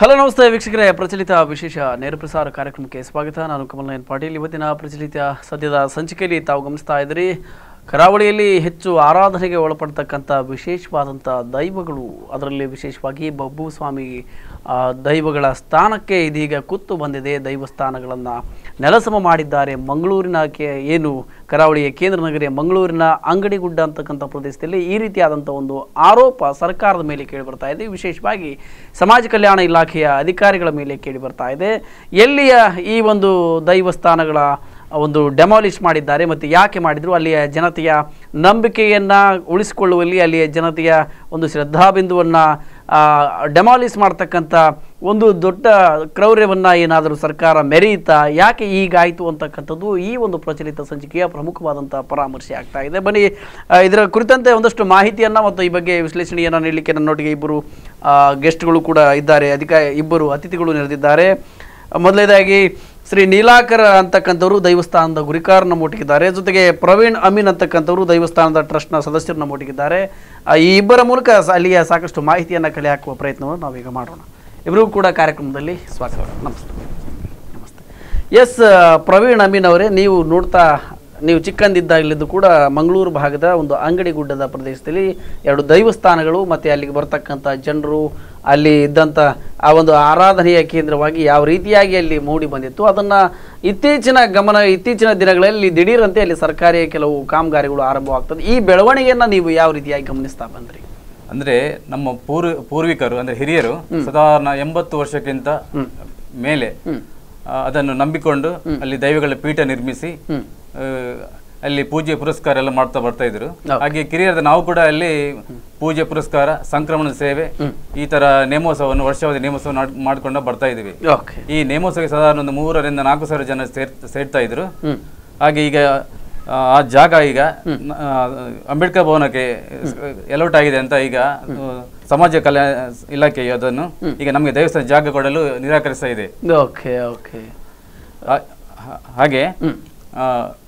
Hello ನಮಸ್ತೆ ವೀಕ್ಷಕರೇ ಪ್ರಚಲಿತ ವಿಶೇಷ ನೇರ ಪ್ರಸಾರ ಕಾರ್ಯಕ್ರಮಕ್ಕೆ ಸ್ವಾಗತ ನಾನು ಕಮಲ್ ನಯನ್ ಪಾಟೀಲ್ ಇವತ್ತಿನ ಪ್ರಚಲಿತ ಸದ್ಯದ ಸಂಚಿಕೆಯಲ್ಲಿ ತಾವು ಗಮನಿಸ್ತಾ ಇದ್ದೀರಿ ಕರಾವಳಿಯಲ್ಲಿ ಹೆಚ್ಚು ಆರಾಧನೆಗೆ ಒಳಪಡ್ತಕ್ಕಂಥ ವಿಶೇಷವಾದಂಥ ದೈವಗಳು ಅದರಲ್ಲಿ ವಿಶೇಷವಾಗಿ ಬಬ್ಬು ಸ್ವಾಮಿ ಆ, ದೈವಗಳ ಸ್ಥಾನಕ್ಕೆ ಇದೀಗ ಕುತ್ತು ಬಂದಿದೆ ದೈವಸ್ಥಾನಗಳನ್ನು ನೆಲಸಮ ಮಾಡಿದ್ದಾರೆ ಮಂಗಳೂರಿನ ಕೆ ಏನು ಕರಾವಳಿಯ ಕೇಂದ್ರ ನಗರಿಯ ಮಂಗಳೂರಿನ ಅಂಗಡಿಗುಡ್ಡ ಅಂತಕ್ಕಂಥ ಪ್ರದೇಶದಲ್ಲಿ ಈ ರೀತಿಯಾದಂಥ ಒಂದು ಆರೋಪ ಸರ್ಕಾರದ ಮೇಲೆ ಕೇಳಿ ಬರ್ತಾ ಇದೆ ವಿಶೇಷವಾಗಿ ಸಮಾಜ ಕಲ್ಯಾಣ ಇಲಾಖೆಯ ಅಧಿಕಾರಿಗಳ ಮೇಲೆ ಕೇಳಿ ಬರ್ತಾ ಇದೆ ಎಲ್ಲಿಯ ಈ ಒಂದು ದೈವಸ್ಥಾನಗಳ ಒಂದು ಡೆಮಾಲಿಷ್ ಮಾಡಿದ್ದಾರೆ ಮತ್ತು ಯಾಕೆ ಮಾಡಿದ್ರು ಅಲ್ಲಿಯ ಜನತೆಯ ನಂಬಿಕೆಯನ್ನು ಉಳಿಸಿಕೊಳ್ಳುವಲ್ಲಿ ಅಲ್ಲಿಯ ಜನತೆಯ ಒಂದು ಶ್ರದ್ಧಾಬಿಂದುವನ್ನು ಡೆಮಾಲಿಷ್ ಮಾಡ್ತಕ್ಕಂಥ ಒಂದು ದೊಡ್ಡ ಕ್ರೌರ್ಯವನ್ನು ಏನಾದರೂ ಸರ್ಕಾರ ಮೆರೆಯುತ್ತಾ ಯಾಕೆ ಹೀಗಾಯಿತು ಅಂತಕ್ಕಂಥದ್ದು ಈ ಒಂದು ಪ್ರಚಲಿತ ಸಂಚಿಕೆಯ ಪ್ರಮುಖವಾದಂಥ ಪರಾಮರ್ಶೆ ಆಗ್ತಾ ಇದೆ ಬನ್ನಿ ಆ, ಇದರ ಕುರಿತಂತೆ ಒಂದಷ್ಟು ಮಾಹಿತಿಯನ್ನು ಮತ್ತು ಈ ಬಗ್ಗೆ ವಿಶ್ಲೇಷಣೆಯನ್ನು ನೀಡಲಿಕ್ಕೆ ನನ್ನೊಟ್ಟಿಗೆ ಇಬ್ಬರು ಗೆಸ್ಟ್ಗಳು ಕೂಡ ಇದ್ದಾರೆ ಅಧಿಕ ಇಬ್ಬರು ಅತಿಥಿಗಳು ನೆರೆದಿದ್ದಾರೆ ಮೊದಲನೇದಾಗಿ ಶ್ರೀ ನೀಲಾಕರ ಅಂತಕ್ಕಂಥವರು ದೈವಸ್ಥಾನದ ಗುರಿಕಾರ ನಮ್ಮೊಟ್ಟಿಗಿದ್ದಾರೆ ಜೊತೆಗೆ ಪ್ರವೀಣ್ ಅಮೀನ್ ಅಂತಕ್ಕಂಥವರು ದೈವಸ್ಥಾನದ ಟ್ರಸ್ಟ್ನ ಸದಸ್ಯರು ನಮ್ಮೊಟ್ಟಿಗಿದ್ದಾರೆ ಆ, ಈ ಇಬ್ಬರ ಮೂಲಕ ಸ- ಅಲ್ಲಿಯ ಸಾಕಷ್ಟು ಮಾಹಿತಿಯನ್ನು ಕಲೆ ಹಾಕುವ ಪ್ರಯತ್ನವನ್ನು ನಾವೀಗ ಮಾಡೋಣ ಇಬ್ಬರಿಗೂ ಕೂಡ ಕಾರ್ಯಕ್ರಮದಲ್ಲಿ ಸ್ವಾಗತ ನಮಸ್ತೆ ನಮಸ್ತೆ ಎಸ್ ಪ್ರವೀಣ್ ಅಮೀನ್ ಅವರೇ ನೀವು ನೋಡ್ತಾ ನೀವು ಚಿಕ್ಕಂದಿದ್ದಾಗಲಿದ್ದು ಕೂಡ ಮಂಗಳೂರು ಭಾಗದ ಒಂದು ಅಂಗಡಿ ಗುಡ್ಡದ ಪ್ರದೇಶದಲ್ಲಿ ಎರಡು ದೈವಸ್ಥಾನಗಳು ಮತ್ತು ಅಲ್ಲಿಗೆ ಬರ್ತಕ್ಕಂಥ ಜನರು ಅಲ್ಲಿ ಇದ್ದಂಥ ಆ ಒಂದು ಆರಾಧನೆಯ ಕೇಂದ್ರವಾಗಿ ಯಾವ ರೀತಿಯಾಗಿ ಅಲ್ಲಿ ಮೂಡಿ ಬಂದಿತ್ತು ಅದನ್ನು ಇತ್ತೀಚಿನ ಗಮನ ಇತ್ತೀಚಿನ ದಿನಗಳಲ್ಲಿ ದಿಢೀರಂತೆ ಅಲ್ಲಿ ಸರ್ಕಾರಿ ಕೆಲವು ಕಾಮಗಾರಿಗಳು ಆರಂಭವಾಗ್ತದೆ ಈ ಬೆಳವಣಿಗೆಯನ್ನು ನೀವು ಯಾವ ರೀತಿಯಾಗಿ ಗಮನಿಸ್ತಾ ಬಂದ್ರಿ ಅಂದ್ರೆ ನಮ್ಮ ಪೂರ್ವ ಪೂರ್ವಿಕರು ಅಂದ್ರೆ ಹಿರಿಯರು ಸಾಧಾರಣ ಎಂಬತ್ತು ವರ್ಷಕ್ಕಿಂತ ಮೇಲೆ ಆ, ಅದನ್ನು ನಂಬಿಕೊಂಡು ಅಲ್ಲಿ ದೈವಗಳ ಪೀಠ ನಿರ್ಮಿಸಿ ಆ, ಅಲ್ಲಿ ಪೂಜೆ ಪುರಸ್ಕಾರ ಎಲ್ಲ ಮಾಡ್ತಾ ಬರ್ತಾ ಇದ್ರು ಹಾಗೆ ಕಿರಿಯರದ ನಾವು ಕೂಡ ಅಲ್ಲಿ ಪೂಜೆ ಪುರಸ್ಕಾರ ಸಂಕ್ರಮಣ ಸೇವೆ ಈ ತರ ನೇಮೋತ್ಸವವನ್ನು ವರ್ಷಾವಧಿ ನೇಮೋತ್ಸವ ನಾಡ್- ಮಾಡ್ಕೊಂಡು ಬರ್ತಾ ಇದೀವಿ ಓಕೆ ಈ ನೇಮೋತ್ಸವಕ್ಕೆ ಸಾಧಾರಣ ಒಂದು ಮೂರರಿಂದ ನಾಲ್ಕು ಸಾವಿರ ಜನ ಸೇರ್ ಸೇರ್ತಾ ಇದ್ರು ಹಾಗೆ ಈಗ ಆ, ಆ ಜಾಗ ಈಗ ಆ, ಅಂಬೇಡ್ಕರ್ ಭವನಕ್ಕೆ ಎಲೋಟ್ ಆಗಿದೆ ಅಂತ ಈಗ ಆ, ಸಮಾಜ ಕಲ್ಯಾಣ ಇಲಾಖೆ ಅದನ್ನು ಈಗ ನಮಗೆ ದೇವಸ್ಥಾನ ಜಾಗ ಕೊಡಲು ನಿರಾಕರಿಸ್ತಾ ಇದೆ ಓಕೆ ಓಕೆ ಹಾ- ಹಾ- ಹಾಗೆ ಆ,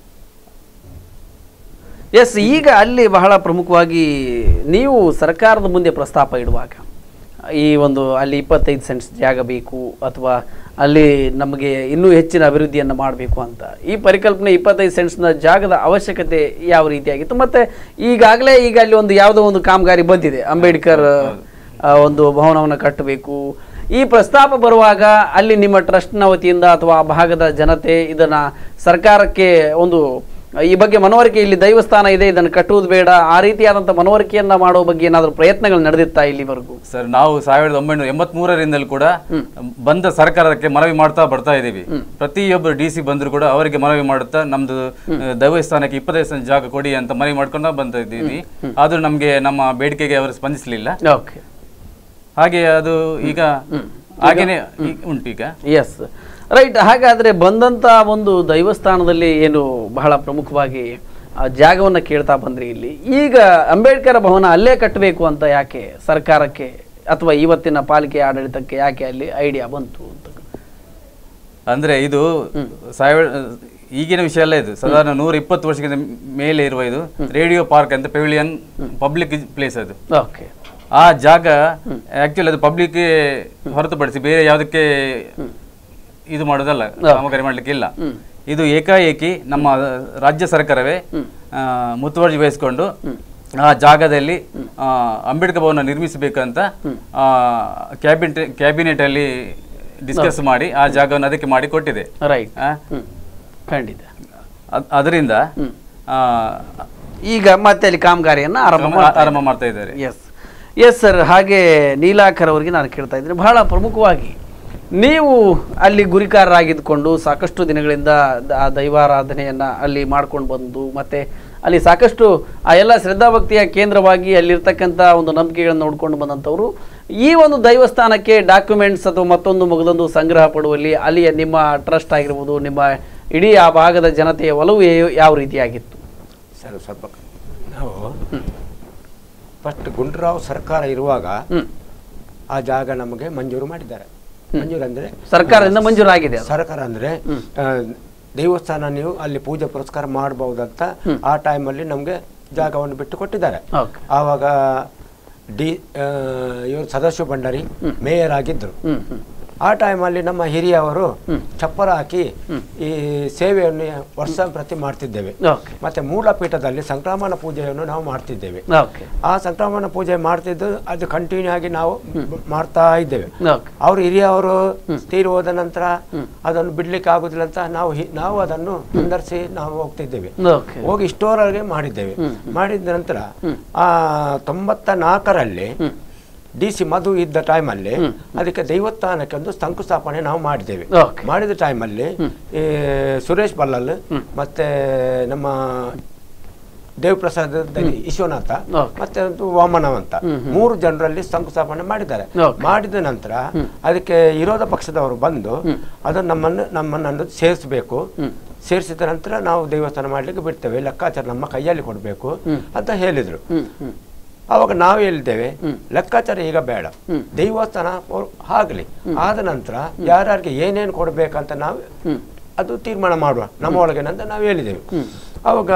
ಎಸ್ ಈಗ ಅಲ್ಲಿ ಬಹಳ ಪ್ರಮುಖವಾಗಿ ನೀವು ಸರ್ಕಾರದ ಮುಂದೆ ಪ್ರಸ್ತಾಪ ಇಡುವಾಗ ಈ ಒಂದು ಅಲ್ಲಿ ಇಪ್ಪತ್ತೈದು ಸೆಂಟ್ಸ್ ಜಾಗ ಬೇಕು ಅಥವಾ ಅಲ್ಲಿ ನಮಗೆ ಇನ್ನೂ ಹೆಚ್ಚಿನ ಅಭಿವೃದ್ಧಿಯನ್ನು ಮಾಡಬೇಕು ಅಂತ ಈ ಪರಿಕಲ್ಪನೆ ಇಪ್ಪತ್ತೈದು ಸೆಂಟ್ಸ್ನ ಜಾಗದ ಅವಶ್ಯಕತೆ ಯಾವ ರೀತಿಯಾಗಿತ್ತು ಮತ್ತು ಈಗಾಗಲೇ ಈಗ ಅಲ್ಲಿ ಒಂದು ಯಾವುದೋ ಒಂದು ಕಾಮಗಾರಿ ಬಂದಿದೆ ಅಂಬೇಡ್ಕರ್ ಆ, ಒಂದು ಭವನವನ್ನು ಕಟ್ಟಬೇಕು ಈ ಪ್ರಸ್ತಾಪ ಬರುವಾಗ ಅಲ್ಲಿ ನಿಮ್ಮ ಟ್ರಸ್ಟ್ನ ವತಿಯಿಂದ ಅಥವಾ ಆ ಭಾಗದ ಜನತೆ ಇದನ್ನ ಸರ್ಕಾರಕ್ಕೆ ಒಂದು ಈ ಬಗ್ಗೆ ಮನವರಿಕೆ ಇಲ್ಲಿ ದೈವಸ್ಥಾನ ಇದೆ ಇದನ್ನು ಕಟ್ಟುವುದು ಬೇಡ ಆ ರೀತಿಯಾದಂಥ ಮನವರಿಕೆಯನ್ನ ಮಾಡೋ ಬಗ್ಗೆ ಏನಾದರೂ ಪ್ರಯತ್ನಗಳು ನಡೆದಿತ್ತಾ ಇಲ್ಲಿವರೆಗೂ ಸರ್ ನಾವು ಸಾವಿರದ ಒಂಬೈನೂರ ಎಂಬತ್ ಮೂರರಿಂದಲೂ ಕೂಡ ಬಂದ ಸರ್ಕಾರಕ್ಕೆ ಮನವಿ ಮಾಡ್ತಾ ಬರ್ತಾ ಇದ್ದೀವಿ ಪ್ರತಿಯೊಬ್ಬರು ಡಿ ಸಿ ಬಂದ್ರು ಕೂಡ ಅವರಿಗೆ ಮನವಿ ಮಾಡುತ್ತಾ ನಮ್ದು ಆ, ದೇವಸ್ಥಾನಕ್ಕೆ ಇಪ್ಪತ್ತೈದು ಸೆಂಟ್ ಜಾಗ ಕೊಡಿ ಅಂತ ಮನವಿ ಮಾಡ್ಕೊಂಡು ಬಂದ ಇದ್ದೀವಿ ಆದ್ರೂ ನಮ್ಗೆ ನಮ್ಮ ಬೇಡಿಕೆಗೆ ಅವರು ಸ್ಪಂದಿಸಲಿಲ್ಲ ಓಕೆ ಹಾಗೆ ಅದು ಈಗ ಹಾಗೇನೆ ಈ- ಉಂಟು ಈಗ ಎಸ್ ರೈಟ್ ಹಾಗಾದ್ರೆ ಬಂದಂತ ಒಂದು ದೈವಸ್ಥಾನದಲ್ಲಿ ಏನು ಬಹಳ ಪ್ರಮುಖವಾಗಿ ಆ ಜಾಗವನ್ನ ಕೇಳ್ತಾ ಬಂದ್ರಿ ಇಲ್ಲಿ ಈಗ ಅಂಬೇಡ್ಕರ್ ಭವನ ಅಲ್ಲೇ ಕಟ್ಟಬೇಕು ಅಂತ ಯಾಕೆ ಸರ್ಕಾರಕ್ಕೆ ಅಥವಾ ಇವತ್ತಿನ ಪಾಲಿಕೆ ಆಡಳಿತಕ್ಕೆ ಯಾಕೆ ಅಲ್ಲಿ ಐಡಿಯಾ ಬಂತು ಅಂತ ಅಂದ್ರೆ ಇದು ಸಾವಿರ ಈಗಿನ ವಿಷಯ ಅಲ್ಲ ಇದು ಸಾಧಾರಣ ನೂರ ಇಪ್ಪತ್ತು ವರ್ಷಕ್ಕಿಂತ ಮೇಲೆ ಇರುವ ಇದು ರೇಡಿಯೋ ಪಾರ್ಕ್ ಅಂತ ಪೆವಿಲಿಯನ್ ಪಬ್ಲಿಕ್ ಪ್ಲೇಸ್ ಅದು ಓಕೆ ಆ ಜಾಗ ಆಕ್ಚುಲಿ ಅದು ಪಬ್ಲಿಕ್ ಹೊರತುಪಡಿಸಿ ಬೇರೆ ಯಾವುದಕ್ಕೆ ಇದು ಮಾಡೋದಲ್ಲ ಕಾಮಗಾರಿ ಮಾಡ್ಲಿಕ್ಕೆ ಇಲ್ಲ ಇದು ಏಕಾಏಕಿ ನಮ್ಮ ರಾಜ್ಯ ಸರ್ಕಾರವೇ ಆ, ಮುತುವರ್ಜಿ ವಹಿಸಿಕೊಂಡು ಆ ಜಾಗದಲ್ಲಿ ಆ, ಅಂಬೇಡ್ಕರ್ ಭವನ ನಿರ್ಮಿಸಬೇಕಂತ ಕ್ಯಾಬಿನೆಟ್ ಕ್ಯಾಬಿನೆಟ್ ಅಲ್ಲಿ ಡಿಸ್ಕಸ್ ಮಾಡಿ ಆ ಜಾಗವನ್ನು ಅದಕ್ಕೆ ಮಾಡಿ ಕೊಟ್ಟಿದೆ ರೈಟ್ ಆ, ಹ್ಮ್ ಖಂಡಿತ ಅದ್- ಅದರಿಂದ ಆ, ಈಗ ಮತ್ತೆ ಅಲ್ಲಿ ಕಾಮಗಾರಿಯನ್ನ ಆರಂಭ ಆರಂಭ ಮಾಡ್ತಾ ಇದ್ದಾರೆ ಎಸ್ ಎಸ್ ಸರ್ ಹಾಗೆ ನೀಲಾಕರ್ ಅವರಿಗೆ ನಾನು ಕೇಳ್ತಾ ಇದ್ದೀನಿ ಬಹಳ ಪ್ರಮುಖವಾಗಿ ನೀವು ಅಲ್ಲಿ ಗುರಿಕಾರರಾಗಿದ್ದುಕೊಂಡು ಸಾಕಷ್ಟು ದಿನಗಳಿಂದ ದ- ಆ ದೈವಾರಾಧನೆಯನ್ನು ಅಲ್ಲಿ ಮಾಡ್ಕೊಂಡು ಬಂದು ಮತ್ತು ಅಲ್ಲಿ ಸಾಕಷ್ಟು ಆ ಎಲ್ಲ ಶ್ರದ್ಧಾಭಕ್ತಿಯ ಕೇಂದ್ರವಾಗಿ ಅಲ್ಲಿರ್ತಕ್ಕಂಥ ಒಂದು ನಂಬಿಕೆಗಳನ್ನು ನೋಡ್ಕೊಂಡು ಬಂದಂಥವ್ರು ಈ ಒಂದು ದೈವಸ್ಥಾನಕ್ಕೆ ಡಾಕ್ಯುಮೆಂಟ್ಸ್ ಅಥವಾ ಮತ್ತೊಂದು ಮಗದೊಂದು ಸಂಗ್ರಹ ಪಡುವಲ್ಲಿ ಅಲ್ಲಿಯ ನಿಮ್ಮ ಟ್ರಸ್ಟ್ ಆಗಿರ್ಬೋದು ನಿಮ್ಮ ಇಡೀ ಆ ಭಾಗದ ಜನತೆಯ ಒಲವು ಯಾ- ಯಾವ ರೀತಿಯಾಗಿತ್ತು ಸರ್ ಸ್ವಲ್ಪ ನಾವು ಫಸ್ಟ್ ಗುಂಡ್ರಾವ್ ಸರ್ಕಾರ ಇರುವಾಗ ಹ್ಮ್. ಆ ಜಾಗ ನಮಗೆ ಮಂಜೂರು ಮಾಡಿದ್ದಾರೆ ಮಂಜೂರು ಅಂದ್ರೆ ಸರ್ಕಾರದಿಂದ ಮಂಜೂರಾಗಿದೆ ಅದು. ಸರ್ಕಾರ ಅಂದ್ರೆ ಆ, ದೇವಸ್ಥಾನ ನೀವು ಅಲ್ಲಿ ಪೂಜೆ ಪುರಸ್ಕಾರ ಮಾಡಬಹುದಂತ ಆ ಟೈಮಲ್ಲಿ ನಮಗೆ ಜಾಗವನ್ನು ಬಿಟ್ಟು ಕೊಟ್ಟಿದ್ದಾರೆ ಓಕೆ ಆವಾಗ ಡಿ ಆ, ಇವರು ಸದಾಶಿವ ಭಂಡಾರಿ ಮೇಯರ್ ಆಗಿದ್ದರು ಹ್ಮ್ ಹ್ಮ್ ಆ ಟೈಮಲ್ಲಿ ನಮ್ಮ ಹಿರಿಯವರು ಚಪ್ಪರ ಹಾಕಿ ಈ ಸೇವೆಯನ್ನು ವರ್ಷ ಪ್ರತಿ ಮಾಡ್ತಿದ್ದೇವೆ ಓಕೆ ಮತ್ತೆ ಮೂಲಪೀಠದಲ್ಲಿ ಸಂಕ್ರಮಣ ಪೂಜೆಯನ್ನು ನಾವು ಮಾಡ್ತಿದ್ದೇವೆ ಓಕೆ ಆ ಸಂಕ್ರಮಣ ಪೂಜೆ ಮಾಡ್ತಿದ್ದು ಅದು ಕಂಟಿನ್ಯೂ ಆಗಿ ನಾವು ಮಾಡ್ತಾ ಇದ್ದೇವೆ ಓಕೆ ಅವರು ಹಿರಿಯವರು ತೀರಿ ಹೋದ ನಂತರ ಅದನ್ನು ಬಿಡ್ಲಿಕ್ಕೆ ಆಗುದಿಲ್ಲ ಅಂತ ನಾವು ಹಿ- ನಾವು ಅದನ್ನು ಮುಂದರ್ಸಿ ನಾವು ಹೋಗ್ತಿದ್ದೇವೆ ಓಕೆ ಹೋಗಿ ಇಷ್ಟೋವರೆಗೆ ಮಾಡಿದ್ದೇವೆ ಮಾಡಿದ ನಂತರ ಆ ತೊಂಬತ್ತ ನಾಲ್ಕರಲ್ಲಿ ಡಿ ಸಿ ಮಧು ಇದ್ದ ಟೈಮಲ್ಲಿ ಅದಕ್ಕೆ ದೈವಸ್ಥಾನಕ್ಕೆ ಒಂದು ಶಂಕುಸ್ಥಾಪನೆ ನಾವು ಮಾಡಿದ್ದೇವೆ ಓಕೆ ಮಾಡಿದ ಟೈಮಲ್ಲಿ ಈ ಸುರೇಶ್ ಬಲ್ಲಲ್ ಮತ್ತೆ ನಮ್ಮ ದೇವಪ್ರಸಾದ್ ದನಿ ವಿಶ್ವನಾಥ Okay. ಮತ್ತೆ ಒಂದು ವಾಮನವಂತ ಮೂರು ಜನರಲ್ಲಿ ಶಂಕುಸ್ಥಾಪನೆ ಮಾಡಿದ್ದಾರೆ Okay. ಮಾಡಿದ ನಂತರ ಅದಕ್ಕೆ ವಿರೋಧ ಪಕ್ಷದವರು ಬಂದು ಅದನ್ನು ನಮ್ಮನ್ನು ನಮ್ಮನ್ನು ಸೇರಿಸಬೇಕು ಸೇರಿಸಿದ ನಂತರ ನಾವು ದೇವಸ್ಥಾನ ಮಾಡ್ಲಿಕ್ಕೆ ಬಿಡ್ತೇವೆ ಲೆಕ್ಕಾಚಾರ ನಮ್ಮ ಕೈಯಲ್ಲಿ ಕೊಡಬೇಕು ಅಂತ ಹೇಳಿದ್ರು ಹ್ಮ್ ಹ್ಮ್ ಅವಾಗ ನಾವು ಹೇಳಿದ್ದೇವೆ ಲೆಕ್ಕಾಚಾರ ಈಗ ಬೇಡ ದೇವಸ್ಥಾನ ಅವ್ರು ಆಗ್ಲಿ ಆದ ನಂತರ ಯಾರ್ಯಾರಿಗೆ ಏನೇನು ಕೊಡ್ಬೇಕಂತ ನಾವು ಅದು ತೀರ್ಮಾನ ಮಾಡುವ ನಮ್ಮ ಒಳಗೆ ಅಂತ ನಾವು ಹೇಳಿದ್ದೇವೆ ಅವಾಗ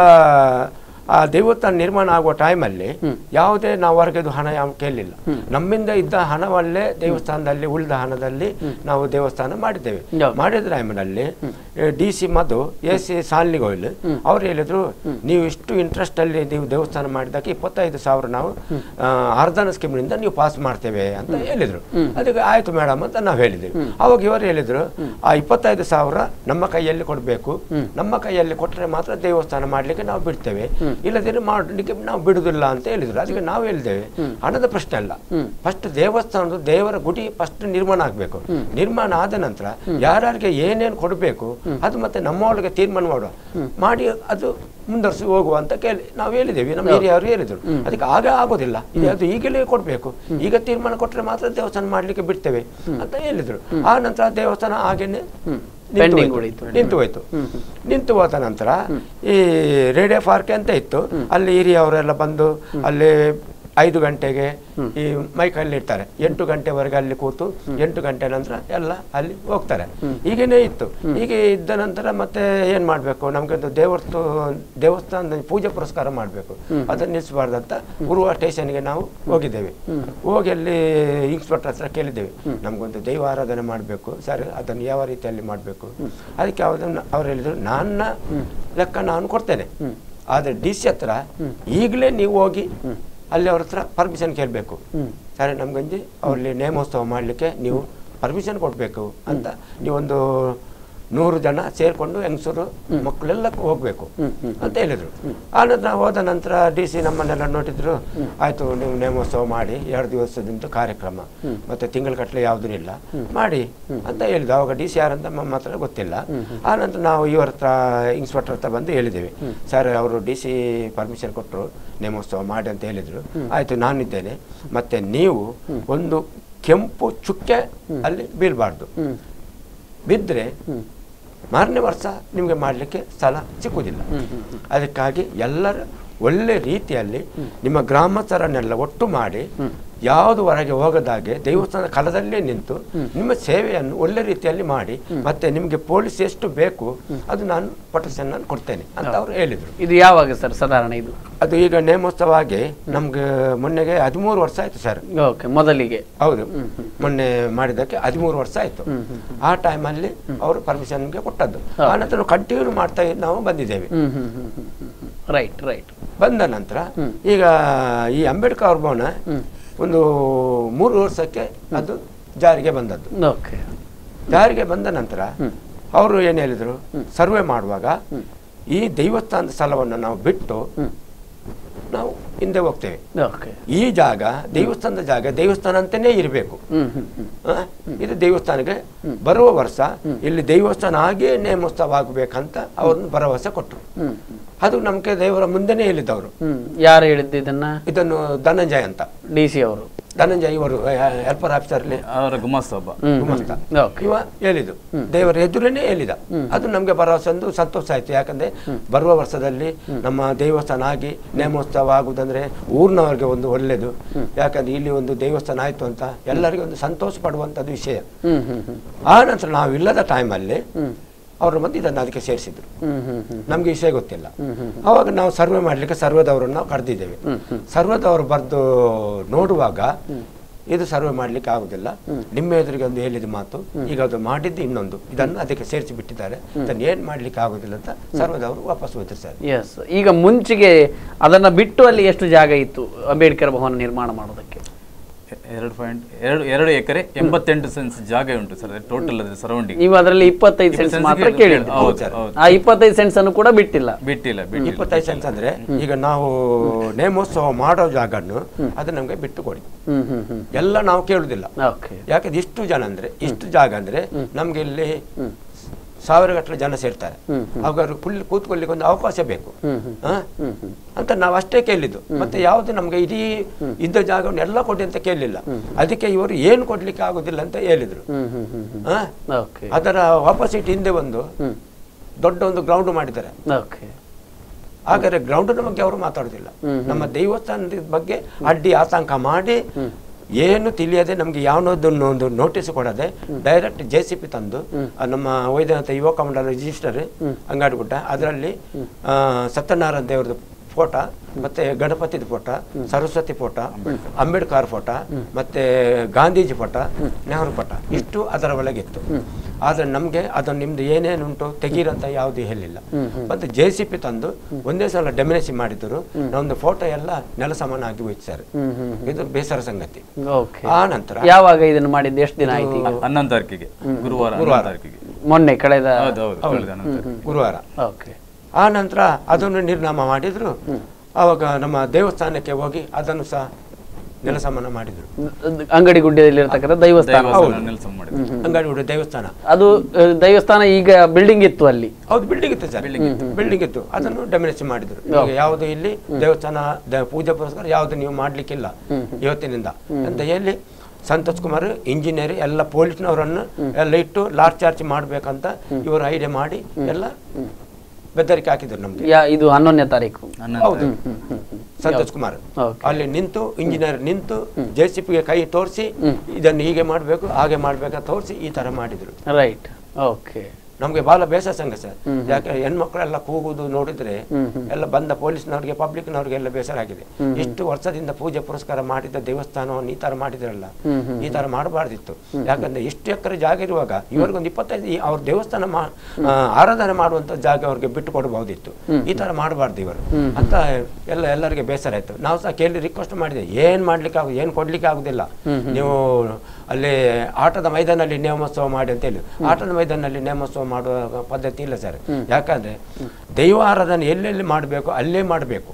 ಆ ದೇವಸ್ಥಾನ ನಿರ್ಮಾಣ ಆಗುವ ಟೈಮಲ್ಲಿ ಯಾವುದೇ ನಾವು ಹೊರಗೆದು ಹಣ ಯಾವ ಕೇಳಲಿಲ್ಲ ನಮ್ಮಿಂದ ಇದ್ದ ಹಣವಲ್ಲೇ ದೇವಸ್ಥಾನದಲ್ಲಿ ಉಳಿದ ಹಣದಲ್ಲಿ ನಾವು ದೇವಸ್ಥಾನ ಮಾಡಿದ್ದೇವೆ ಹೌದು. ಮಾಡಿದ ಟೈಮಿನಲ್ಲಿ D C Madhu A C ಸಾನ್ಲಿಗೋಯ್ಲ್ ಅವ್ರು ಹೇಳಿದ್ರು ನೀವು ಇಷ್ಟು ಇಂಟ್ರೆಸ್ಟ್ ಅಲ್ಲಿ ನೀವು ದೇವಸ್ಥಾನ ಮಾಡಿದಾಗ ಇಪ್ಪತ್ತೈದು ಸಾವಿರ ನಾವು ಆ, ಅರ್ಧನ ಸ್ಕೀಮ್ನಿಂದ ನೀವು ಪಾಸ್ ಮಾಡ್ತೇವೆ ಅಂತ ಹೇಳಿದ್ರು ಅದಕ್ಕೆ ಆಯ್ತು ಮೇಡಮ್ ಅಂತ ನಾವು ಹೇಳಿದ್ವಿ ಅವಾಗ ಇವರು ಹೇಳಿದ್ರು ಆ ಇಪ್ಪತ್ತೈದು ಸಾವಿರ ನಮ್ಮ ಕೈಯಲ್ಲಿ ಕೊಡಬೇಕು ನಮ್ಮ ಕೈಯಲ್ಲಿ ಕೊಟ್ಟರೆ ಮಾತ್ರ ದೇವಸ್ಥಾನ ಮಾಡ್ಲಿಕ್ಕೆ ನಾವು ಬಿಡ್ತೇವೆ ಇಲ್ಲದಿದ್ರೆ ಮಾಡಲಿಕ್ಕೆ ನಾವು ಬಿಡುದಿಲ್ಲ ಅಂತ ಹೇಳಿದ್ರು ಅದಕ್ಕೆ ನಾವು ಹೇಳಿದ್ದೇವೆ ಹಣದ ಪ್ರಶ್ನೆ ಅಲ್ಲ ಫಸ್ಟ್ ದೇವಸ್ಥಾನದ ದೇವರ ಗುಡಿ ಫಸ್ಟ್ ನಿರ್ಮಾಣ ಆಗಬೇಕು ನಿರ್ಮಾಣ ಆದ ನಂತರ ಯಾರ್ಯಾರಿಗೆ ಏನೇನು ಕೊಡಬೇಕು ಅದು ಮತ್ತೆ ನಮ್ಮ ಒಳಗೆ ತೀರ್ಮಾನ ಮಾಡುವ ಮಾಡಿ ಅದು ಮುಂದರ್ಸಿ ಹೋಗುವ ಅಂತ ಕೇಳಿ ನಾವು ಹೇಳಿದ್ದೇವೆ ನಮ್ಮ ಹಿರಿಯವರು ಹೇಳಿದ್ರು ಅದಕ್ಕೆ ಆಗ ಆಗೋದಿಲ್ಲ ಇದು ಅದು ಈಗಲೇ ಕೊಡಬೇಕು ಈಗ ತೀರ್ಮಾನ ಕೊಟ್ಟರೆ ಮಾತ್ರ ದೇವಸ್ಥಾನ ಮಾಡ್ಲಿಕ್ಕೆ ಬಿಡ್ತೇವೆ ಅಂತ ಹೇಳಿದ್ರು ಆ ನಂತರ ದೇವಸ್ಥಾನ ಹಾಗೇನೆ ನಿಂತು Pending ಹೋಯ್ತು. ಉಳಿತು. ನಿಂತು ಹೋಯ್ತು ನಿಂತು ಹೋದ ನಂತರ ಈ ರೇಡಿಯೋ ಪಾರ್ಕ್ ಅಂತ ಇತ್ತು ಅಲ್ಲಿ ಹಿರಿಯವರೆಲ್ಲ ಬಂದು ಅಲ್ಲಿ ಐದು ಗಂಟೆಗೆ ಈ ಮೈಕಲ್ಲಿ ಇರ್ತಾರೆ ಎಂಟು ಗಂಟೆವರೆಗೆ ಅಲ್ಲಿ ಕೂತು ಎಂಟು ಗಂಟೆ ನಂತರ ಎಲ್ಲ ಅಲ್ಲಿ ಹೋಗ್ತಾರೆ ಹೀಗೇನೆ ಇತ್ತು ಹೀಗೆ ಇದ್ದ ನಂತರ ಮತ್ತೆ ಏನ್ ಮಾಡ್ಬೇಕು ನಮ್ಗೆ ಒಂದು ದೇವಸ್ತು ದೇವಸ್ಥಾನದ ಪೂಜೆ ಪುರಸ್ಕಾರ ಮಾಡಬೇಕು ಅದನ್ನ ನಿಲ್ಲಿಸಬಾರ್ದಂತ ಉರುವ ಸ್ಟೇಷನ್ಗೆ ನಾವು ಹೋಗಿದ್ದೇವೆ ಹೋಗಿ ಅಲ್ಲಿ ಇನ್ಸ್ಪೆಕ್ಟರ್ ಹತ್ರ ಕೇಳಿದ್ದೇವೆ ನಮ್ಗೊಂದು ದೈವ ಆರಾಧನೆ ಮಾಡಬೇಕು ಸರ್ ಅದನ್ನು ಯಾವ ರೀತಿಯಲ್ಲಿ ಮಾಡಬೇಕು ಅದಕ್ಕೆ ಅದನ್ನು ಅವ್ರು ಹೇಳಿದ್ರು ನನ್ನ ಲೆಕ್ಕ ನಾನು ಕೊಡ್ತೇನೆ ಆದರೆ ಡಿ ಸಿ ಹತ್ರ ಈಗಲೇ ನೀವು ಹೋಗಿ ಅಲ್ಲಿ ಅವ್ರ ಹತ್ರ ಪರ್ಮಿಷನ್ ಕೇಳಬೇಕು ಸರ್ ನಮ್ಗಂಜಿ ಅವ್ರಲ್ಲಿ ನೇಮೋತ್ಸವ ಮಾಡಲಿಕ್ಕೆ ನೀವು ಪರ್ಮಿಷನ್ ಕೊಡಬೇಕು ಅಂತ ನೀವೊಂದು ನೂರು ಜನ ಸೇರಿಕೊಂಡು ಹೆಂಗಸರು ಮಕ್ಕಳೆಲ್ಲ ಹೋಗ್ಬೇಕು ಅಂತ ಹೇಳಿದ್ರು ಆನಂತರ ಹೋದ ನಂತರ ಡಿ ಸಿ ನಮ್ಮನ್ನೆಲ್ಲ ನೋಡಿದ್ರು ಆಯ್ತು ನೀವು ನೇಮೋತ್ಸವ ಮಾಡಿ ಎರಡು ದಿವಸದಿಂದ ಕಾರ್ಯಕ್ರಮ ಮತ್ತೆ ತಿಂಗಳ ಕಟ್ಲೆ ಯಾವುದೂ ಇಲ್ಲ ಮಾಡಿ ಅಂತ ಹೇಳಿದ್ರು ಅವಾಗ ಡಿ ಸಿ ಯಾರಂತ ನಮ್ಮ ಹತ್ರ ಗೊತ್ತಿಲ್ಲ ಆನಂತರ ನಾವು ಇವ್ರ ಹತ್ರ ಇನ್ಸ್ಪೆಕ್ಟರ್ ಹತ್ರ ಬಂದು ಹೇಳಿದ್ದೇವೆ ಸರ್ ಅವರು ಡಿ ಸಿ ಪರ್ಮಿಷನ್ ಕೊಟ್ಟರು ನೇಮೋತ್ಸವ ಮಾಡಿ ಅಂತ ಹೇಳಿದ್ರು ಆಯ್ತು ನಾನಿದ್ದೇನೆ ಮತ್ತೆ ನೀವು ಒಂದು ಕೆಂಪು ಚುಕ್ಕೆ ಅಲ್ಲಿ ಬೀಳಬಾರ್ದು ಬಿದ್ದರೆ ಮಾರನೇ ವರ್ಷ ನಿಮಗೆ ಮಾಡಲಿಕ್ಕೆ ಸ್ಥಳ ಸಿಕ್ಕುವುದಿಲ್ಲ ಅದಕ್ಕಾಗಿ ಎಲ್ಲರ ಒಳ್ಳೆ ರೀತಿಯಲ್ಲಿ ನಿಮ್ಮ ಗ್ರಾಮಸ್ಥರನ್ನೆಲ್ಲ ಒಟ್ಟು ಮಾಡಿ ಯಾವುದು ಹೊರಗೆ ಹೋಗದಾಗೆ ದೇವಸ್ಥಾನ ಕಲದಲ್ಲೇ ನಿಂತು ನಿಮ್ಮ ಸೇವೆಯನ್ನು ಒಳ್ಳೆ ರೀತಿಯಲ್ಲಿ ಮಾಡಿ ಮತ್ತೆ ನಿಮಗೆ ಪೊಲೀಸ್ ಎಷ್ಟು ಬೇಕು ಅದು ನಾನು ಪ್ರೊಟೆಕ್ಷನ್ ನಾನು ಕೊಡ್ತೇನೆ ಅಂತ ಅವರು ಹೇಳಿದರು ಇದು ಯಾವಾಗ ಸರ್ ಸಾಧಾರಣ ಇದು ಅದು ಈಗ ನೇಮೋತ್ಸವ ಆಗಿ ನಮ್ಗೆ ಮೊನ್ನೆಗೆ ಹದಿಮೂರು ವರ್ಷ ಆಯ್ತು ಸರ್ ಓಕೆ ಮೊದಲಿಗೆ ಹೌದು ಮೊನ್ನೆ ಮಾಡಿದ್ದಕ್ಕೆ ಹದಿಮೂರು ವರ್ಷ ಆಯ್ತು ಆ ಟೈಮಲ್ಲಿ ಅವರು ಪರ್ಮಿಷನ್ಗೆ ಕೊಟ್ಟದ್ದು ಆ ನಂತರ ಕಂಟಿನ್ಯೂ ಮಾಡ್ತಾ ಇದ್- ನಾವು ಬಂದಿದ್ದೇವೆ ಹ್ಮ್ hmm hmm hmm hmm right right ಬಂದ ನಂತರ ಈಗ ಈ ಅಂಬೇಡ್ಕರ್ ಭವನ ಒಂದು ಮೂರು ವರ್ಷಕ್ಕೆ ಅದು ಜಾರಿಗೆ ಬಂದದ್ದು ಓಕೆ ಜಾರಿಗೆ ಬಂದ ನಂತರ ಅವರು ಏನು ಹೇಳಿದರು ಸರ್ವೆ ಮಾಡುವಾಗ ಈ ದೇವಸ್ಥಾನದ ಸ್ಥಳವನ್ನು ನಾವು ಬಿಟ್ಟು ನಾವು ಹಿಂದೆ ಹೋಗ್ತೇವೆ ಓಕೆ ಈ ಜಾಗ ದೇವಸ್ಥಾನದ ಜಾಗ ದೇವಸ್ಥಾನ ಅಂತಾನೇ ಇರಬೇಕು ಹ್ಮ್ ಹ್ಮ್ ಹ್ಮ್ ಆ, ಇದು ದೇವಸ್ಥಾನಕ್ಕೆ ಬರುವ ವರ್ಷ ಇಲ್ಲಿ ದೇವಸ್ಥಾನ ಹಾಗೆ ನೇಮೋತ್ಸವ ಆಗಬೇಕಂತ ಅವ್ರನ್ನ ಭರವಸೆ ಕೊಟ್ಟರು ಹ್ಮ್ ಅದು ನಮಗೆ ದೇವರ ಮುಂದೆನೇ ಹೇಳಿದ್ದವರು ಹ್ಮ್ ಯಾರು ಹೇಳಿದ್ದು ಇದನ್ನ ಇದನ್ನು ಧನಂಜಯ ಅಂತ ಡಿ ಸಿ ಅವರು ಧನಂಜಯ ಇವರು ಹೆಲ್ಪರ್ ಆಫೀಸರ್ಲಿ ಅವರ ಗುಮಾಸ್ತ ಒಬ್ಬ ಹ್ಮ್ ಗುಮಾಸ್ತ. ಓಕೆ ಇವ ಹೇಳಿದ್ದು ದೇವರ ಎದುರೇನೆ ಹೇಳಿದ ಅದು ನಮಗೆ ಭರವಸೆ ಒಂದು ಸಂತೋಷ ಆಯ್ತು ಯಾಕಂದ್ರೆ ಬರುವ ವರ್ಷದಲ್ಲಿ ನಮ್ಮ ದೇವಸ್ಥಾನ ಆಗಿ ನೇಮೋತ್ಸವ ಆಗುದಂದ್ರೆ ಊರಿನವರಿಗೆ ಒಂದು ಒಳ್ಳೇದು ಯಾಕಂದ್ರೆ ಇಲ್ಲಿ ಒಂದು ದೇವಸ್ಥಾನ ಆಯ್ತು ಅಂತ ಎಲ್ಲರಿಗೂ ಒಂದು ಸಂತೋಷ ಪಡುವಂಥದ್ದು ವಿಷಯ ಹ್ಮ್ ಹ್ಮ್ ಹ್ಮ್ ಆ ನಂತರ ನಾವು ಇಲ್ಲದ ಟೈಮಲ್ಲಿ ಅವರು ಬಂದು ಇದನ್ನು ಅದಕ್ಕೆ ಸೇರಿಸಿದ್ರು ಹ್ಮ್ ಹ್ಮ್ ಹ್ಮ್ ನಮಗೆ ವಿಷಯ ಗೊತ್ತಿಲ್ಲ ಅವಾಗ ನಾವು ಸರ್ವೆ ಮಾಡಲಿಕ್ಕೆ ಸರ್ವೇದವರನ್ನು ನಾವು ಕರೆದಿದ್ದೇವೆ ಸರ್ವೇದವರು ಬರೆದು ನೋಡುವಾಗ ಇದು ಸರ್ವೆ ಮಾಡಲಿಕ್ಕೆ ಆಗುದಿಲ್ಲ ನಿಮ್ಮ ಎದುರಿಗೆ ಒಂದು ಹೇಳಿದ ಮಾತು ಈಗ ಅದು ಮಾಡಿದ್ದು ಇನ್ನೊಂದು ಇದನ್ನು ಅದಕ್ಕೆ ಸೇರಿಸಿ ಬಿಟ್ಟಿದ್ದಾರೆ ಅದನ್ನು ಏನು ಮಾಡಲಿಕ್ಕೆ ಆಗುದಿಲ್ಲ ಅಂತ ಸರ್ವೇದವರು ವಾಪಸ್ ಹೋದ್ರು ಸರ್ ಎಸ್ ಈಗ ಮುಂಚೆಗೆ ಅದನ್ನ ಬಿಟ್ಟು ಅಲ್ಲಿ ಎಷ್ಟು ಜಾಗ ಇತ್ತು ಅಂಬೇಡ್ಕರ್ ಭವನ ನಿರ್ಮಾಣ ಮಾಡೋದಕ್ಕೆ ಎರಡು ಪಾಯಿಂಟ್ ಎರಡು ಎರಡು ಎಕರೆ ಎಂಬತ್ತೆಂಟು ಸೆನ್ಸ್ ಜಾಗ ಉಂಟು ಸರ್ ಟೋಟಲ್ ಅದ್ರ ಸರೌಂಡಿಂಗ್ ನೀವು ಅದರಲ್ಲಿ ಇಪ್ಪತ್ತೈದು ಸೆಂಟ್ಸ್ ಮಾತ್ರ ಕೇಳಿದ್ರಿ ಹೌದು ಹೌದು ಆ ಇಪ್ಪತ್ತೈದು ಸೆಂಟ್ಸ್ ಅನ್ನು ಕೂಡ ಬಿಟ್ಟಿಲ್ಲ ಬಿಟ್ಟಿಲ್ಲ ಬಿಟ್ಟಿಲ್ಲ ಇಪ್ಪತ್ತೈದು ಸೆನ್ಸ್ ಅಂದ್ರೆ ಈಗ ನಾವು ನೇಮೋತ್ಸವ ಮಾಡೋ ಜಾಗನ್ನು ಅದು ನಮಗೆ ಬಿಟ್ಟು ಕೊಡಿ ಹ್ಮ್ ಹ್ಮ್ ಹ್ಮ್ ಎಲ್ಲ ನಾವು ಕೇಳುದಿಲ್ಲ ಓಕೆ ಯಾಕಂದ್ರೆ ಇಷ್ಟು ಜನ ಅಂದ್ರೆ ಇಷ್ಟು ಜಾಗ ಅಂದ್ರೆ ನಮ್ಗೆ ಇಲ್ಲಿ ಸಾವಿರ ಗಟ್ಟಲೆ ಜನ ಸೇರ್ತಾರೆ ಅವಾಗ ಕುಲ್ ಕೂತ್ಕೊಳ್ಳಿಕ್ಕೆ ಒಂದು ಅವಕಾಶ ಬೇಕು ಆ? ಅಂತ ನಾವು ಅಷ್ಟೇ ಕೇಳಿದ್ದು ಮತ್ತೆ ಯಾವುದು ನಮ್ಗೆ ಇಡೀ ಇದ್ದ ಜಾಗವನ್ನು ಎಲ್ಲ ಕೊಡಿ ಅಂತ ಕೇಳಲಿಲ್ಲ ಅದಕ್ಕೆ ಇವರು ಏನು ಕೊಡ್ಲಿಕ್ಕೆ ಆಗುದಿಲ್ಲ ಅಂತ ಹೇಳಿದ್ರು ಹ್ಮ್ ಹ್ಮ್ ಹ್ಮ್ ಹ್ಮ್ ಆ? ಓಕೆ ಅದರ ಆಪೋಸಿಟ್ ಹಿಂದೆ ಒಂದು ದೊಡ್ಡ ಒಂದು ಗ್ರೌಂಡ್ ಮಾಡಿದ್ದಾರೆ ಓಕೆ ಹಾಗಾದ್ರೆ ಗ್ರೌಂಡಿನ ಬಗ್ಗೆ ಅವರು ಮಾತಾಡುದಿಲ್ಲ ನಮ್ಮ ದೇವಸ್ಥಾನದ ಬಗ್ಗೆ ಅಡ್ಡಿ ಆತಂಕ ಮಾಡಿ ಏನು ತಿಳಿಯದೆ ನಮ್ಗೆ ಯಾವನೊಂದನ್ನು ಒಂದು ನೋಟಿಸ್ ಕೊಡದೆ ಡೈರೆಕ್ಟ್ ಜೆ ಸಿ ಪಿ ತಂದು ಆ ನಮ್ಮ ವೈದ್ಯನಾಥ ಯುವಕ ಮಂಡಲ ರಿಜಿಸ್ಟರ್ ಅಂಗಾಡಿಗುಡ್ಡ ಅದರಲ್ಲಿ ಸತ್ಯನಾರಾಯಣ ದೇವರದು ಫೋಟೋ ಮತ್ತೆ ಗಣಪತಿದ photo Saraswati photo Ambedkar photo ಮತ್ತೆ ಗಾಂಧೀಜಿ ಫೋಟೋ ನೆಹರು ಫೋಟೋ ಇಷ್ಟು ಅದರ ಒಳಗಿತ್ತು ಆದ್ರೆ ನಮ್ಗೆ ಅದನ್ನು ನಿಮ್ದು ಏನೇನುಂಟು ತೆಗೀರಂತ ಯಾವುದು ಹೇಳಿಲ್ಲ ಮತ್ತೆ ಜೆ ಸಿ ಪಿ ತಂದು ಒಂದೇ ಸಲ ಡೆಮಿನೇಷನ್ ಮಾಡಿದ್ರು ನಮ್ದು ಫೋಟೋ ಎಲ್ಲ ನೆಲ ಸಮಾನ ಆಗಿ ಹೋಯ್ತು ಸರ್ ಇದು ಬೇಸರ ಸಂಗತಿ ಓಕೆ ಆ ನಂತರ ಯಾವಾಗ ಇದನ್ನು ಮಾಡಿದ್ದು ಎಷ್ಟು ದಿನ ಆಯ್ತು ಈಗ ಹನ್ನೊಂದು ತಾರೀಕಿಗೆ ಗುರುವಾರ ಹನ್ನೊಂದು ತಾರೀಕಿಗೆ ಮೊನ್ನೆ ಕಳೆದ ಹೌದು ಹೌದು ಕಳೆದ ಹನ್ನೊಂದು ತಾರೀಕಿಗೆ. ಗುರುವಾರ ಓಕೆ ಆ ನಂತರ ಅದನ್ನು ನಿರ್ನಾಮ ಮಾಡಿದ್ರು ಆವಾಗ ನಮ್ಮ ದೇವಸ್ಥಾನಕ್ಕೆ ಹೋಗಿ ಅದನ್ನು ಸಹ ನೆಲ ಸಮಾನ ಮಾಡಿದ್ರು ಅಂಗಡಿ ಗುಡ್ಡದಲ್ಲಿರ್ತಕ್ಕಂಥ ದೈವಸ್ಥಾನ ದೇವಸ್ಥಾನ ನೆಲಸ ಮಾಡಿದ್ರು ಅಂಗಡಿ ದೇವಸ್ಥಾನ ಅದು ಆ, ದೈವಸ್ಥಾನ ಈಗ ಬಿಲ್ಡಿಂಗ್ ಇತ್ತು ಅಲ್ಲಿ ಹೌದು ಬಿಲ್ಡಿಂಗ್ ಇತ್ತು ಸರ್ ಬಿಲ್ಡಿಂಗ್ ಇತ್ತು ಅದನ್ನು ಡೆಮಿನೇಷನ್ ಮಾಡಿದ್ರು ಈಗ ಯಾವುದು ಇಲ್ಲಿ ದೇವಸ್ಥಾನ ದ- ಪೂಜೆ ಪುರಸ್ಕಾರ ಯಾವುದು ನೀವು ಮಾಡ್ಲಿಕ್ಕಿಲ್ಲ ಇವತ್ತಿನಿಂದ ಅಂತ ಹೇಳಿ ಸಂತೋಷ್ ಕುಮಾರ್ ಇಂಜಿನಿಯರ್ ಎಲ್ಲ ಪೊಲೀಸ್ನವರನ್ನು ಎಲ್ಲ ಇಟ್ಟು ಲಾರ್ಜ್ ಚಾರ್ಜ್ ಮಾಡ್ಬೇಕಂತ ಇವರು ಐಡಿಯಾ ಮಾಡಿ ಎಲ್ಲ ಬೆದರಿಕೆ ಹಾಕಿದ್ರು ನಮ್ಗೆ ಯಾ ಇದು ಹನ್ನೊಂದನೇ ತಾರೀಕು ಹನ್ನೊಂದು ಹೌದು ಸಂತೋಷ್ ಕುಮಾರ್ Okay. ಅಲ್ಲಿ ನಿಂತು ಇಂಜಿನಿಯರ್ ನಿಂತು ಜೆ ಸಿ ಪಿಗೆ ಕೈ ತೋರಿಸಿ ಇದನ್ನು ಹೀಗೆ ಮಾಡಬೇಕು ಹಾಗೆ ಮಾಡ್ಬೇಕಂತ ತೋರಿಸಿ ಈ ತರ ಮಾಡಿದ್ರು ರೈಟ್ ಓಕೆ ನಮ್ಗೆ ಬಹಳ ಬೇಸರ ಸಂಘ ಸರ್ ಯಾಕೆ ಹೆಣ್ಮಕ್ಳೆಲ್ಲ ಕೂಗುದು ನೋಡಿದ್ರೆ ಎಲ್ಲ ಬಂದ ಪೊಲೀಸ್ನವ್ರಿಗೆ ಪಬ್ಲಿಕ್ನವ್ರಿಗೆ ಎಲ್ಲ ಬೇಸರ ಆಗಿದೆ ಇಷ್ಟು ವರ್ಷದಿಂದ ಪೂಜೆ ಪುರಸ್ಕಾರ ಮಾಡಿದ ದೇವಸ್ಥಾನವನ್ನು ಈ ತರ ಮಾಡಿದ್ರಲ್ಲ ಈ ತರ ಮಾಡಬಾರ್ದಿತ್ತು ಯಾಕಂದ್ರೆ ಇಷ್ಟು ಎಕರೆ ಜಾಗ ಇರುವಾಗ ಇವರಿಗೊಂದು ಇಪ್ಪತ್ತೈದು ಈ ಅವ್ರ ದೇವಸ್ಥಾನ ಮಾ- ಆ, ಆರಾಧನೆ ಮಾಡುವಂತ ಜಾಗ ಅವ್ರಿಗೆ ಬಿಟ್ಟು ಕೊಡಬಹುದಿತ್ತು ಈ ತರ ಮಾಡಬಾರ್ದು ಇವರು ಅಂತ ಎಲ್ಲ ಎಲ್ಲರಿಗೆ ಬೇಸರ ಆಯ್ತು ನಾವು ಸಹ ಕೇಳಿ ರಿಕ್ವೆಸ್ಟ್ ಮಾಡಿದೆ ಏನ್ ಮಾಡ್ಲಿಕ್ಕೆ ಆಗುದು ಏನ್ ಕೊಡ್ಲಿಕ್ಕೆ ಆಗುದಿಲ್ಲ ನೀವು ಅಲ್ಲಿ ಆಟದ ಮೈದಾನಲ್ಲಿ ನೇಮೋತ್ಸವ ಮಾಡಿ ಅಂತ ಹೇಳಿ ಆಟದ ಮೈದಾನಲ್ಲಿ ನೇಮೋತ್ಸವ ಮಾಡುವ ಪದ್ಧತಿ ಇಲ್ಲ ಸರ್ ಯಾಕಂದ್ರೆ ದೈವ ಆರಾಧನೆ ಎಲ್ಲೆಲ್ಲಿ ಮಾಡಬೇಕು ಅಲ್ಲೇ ಮಾಡಬೇಕು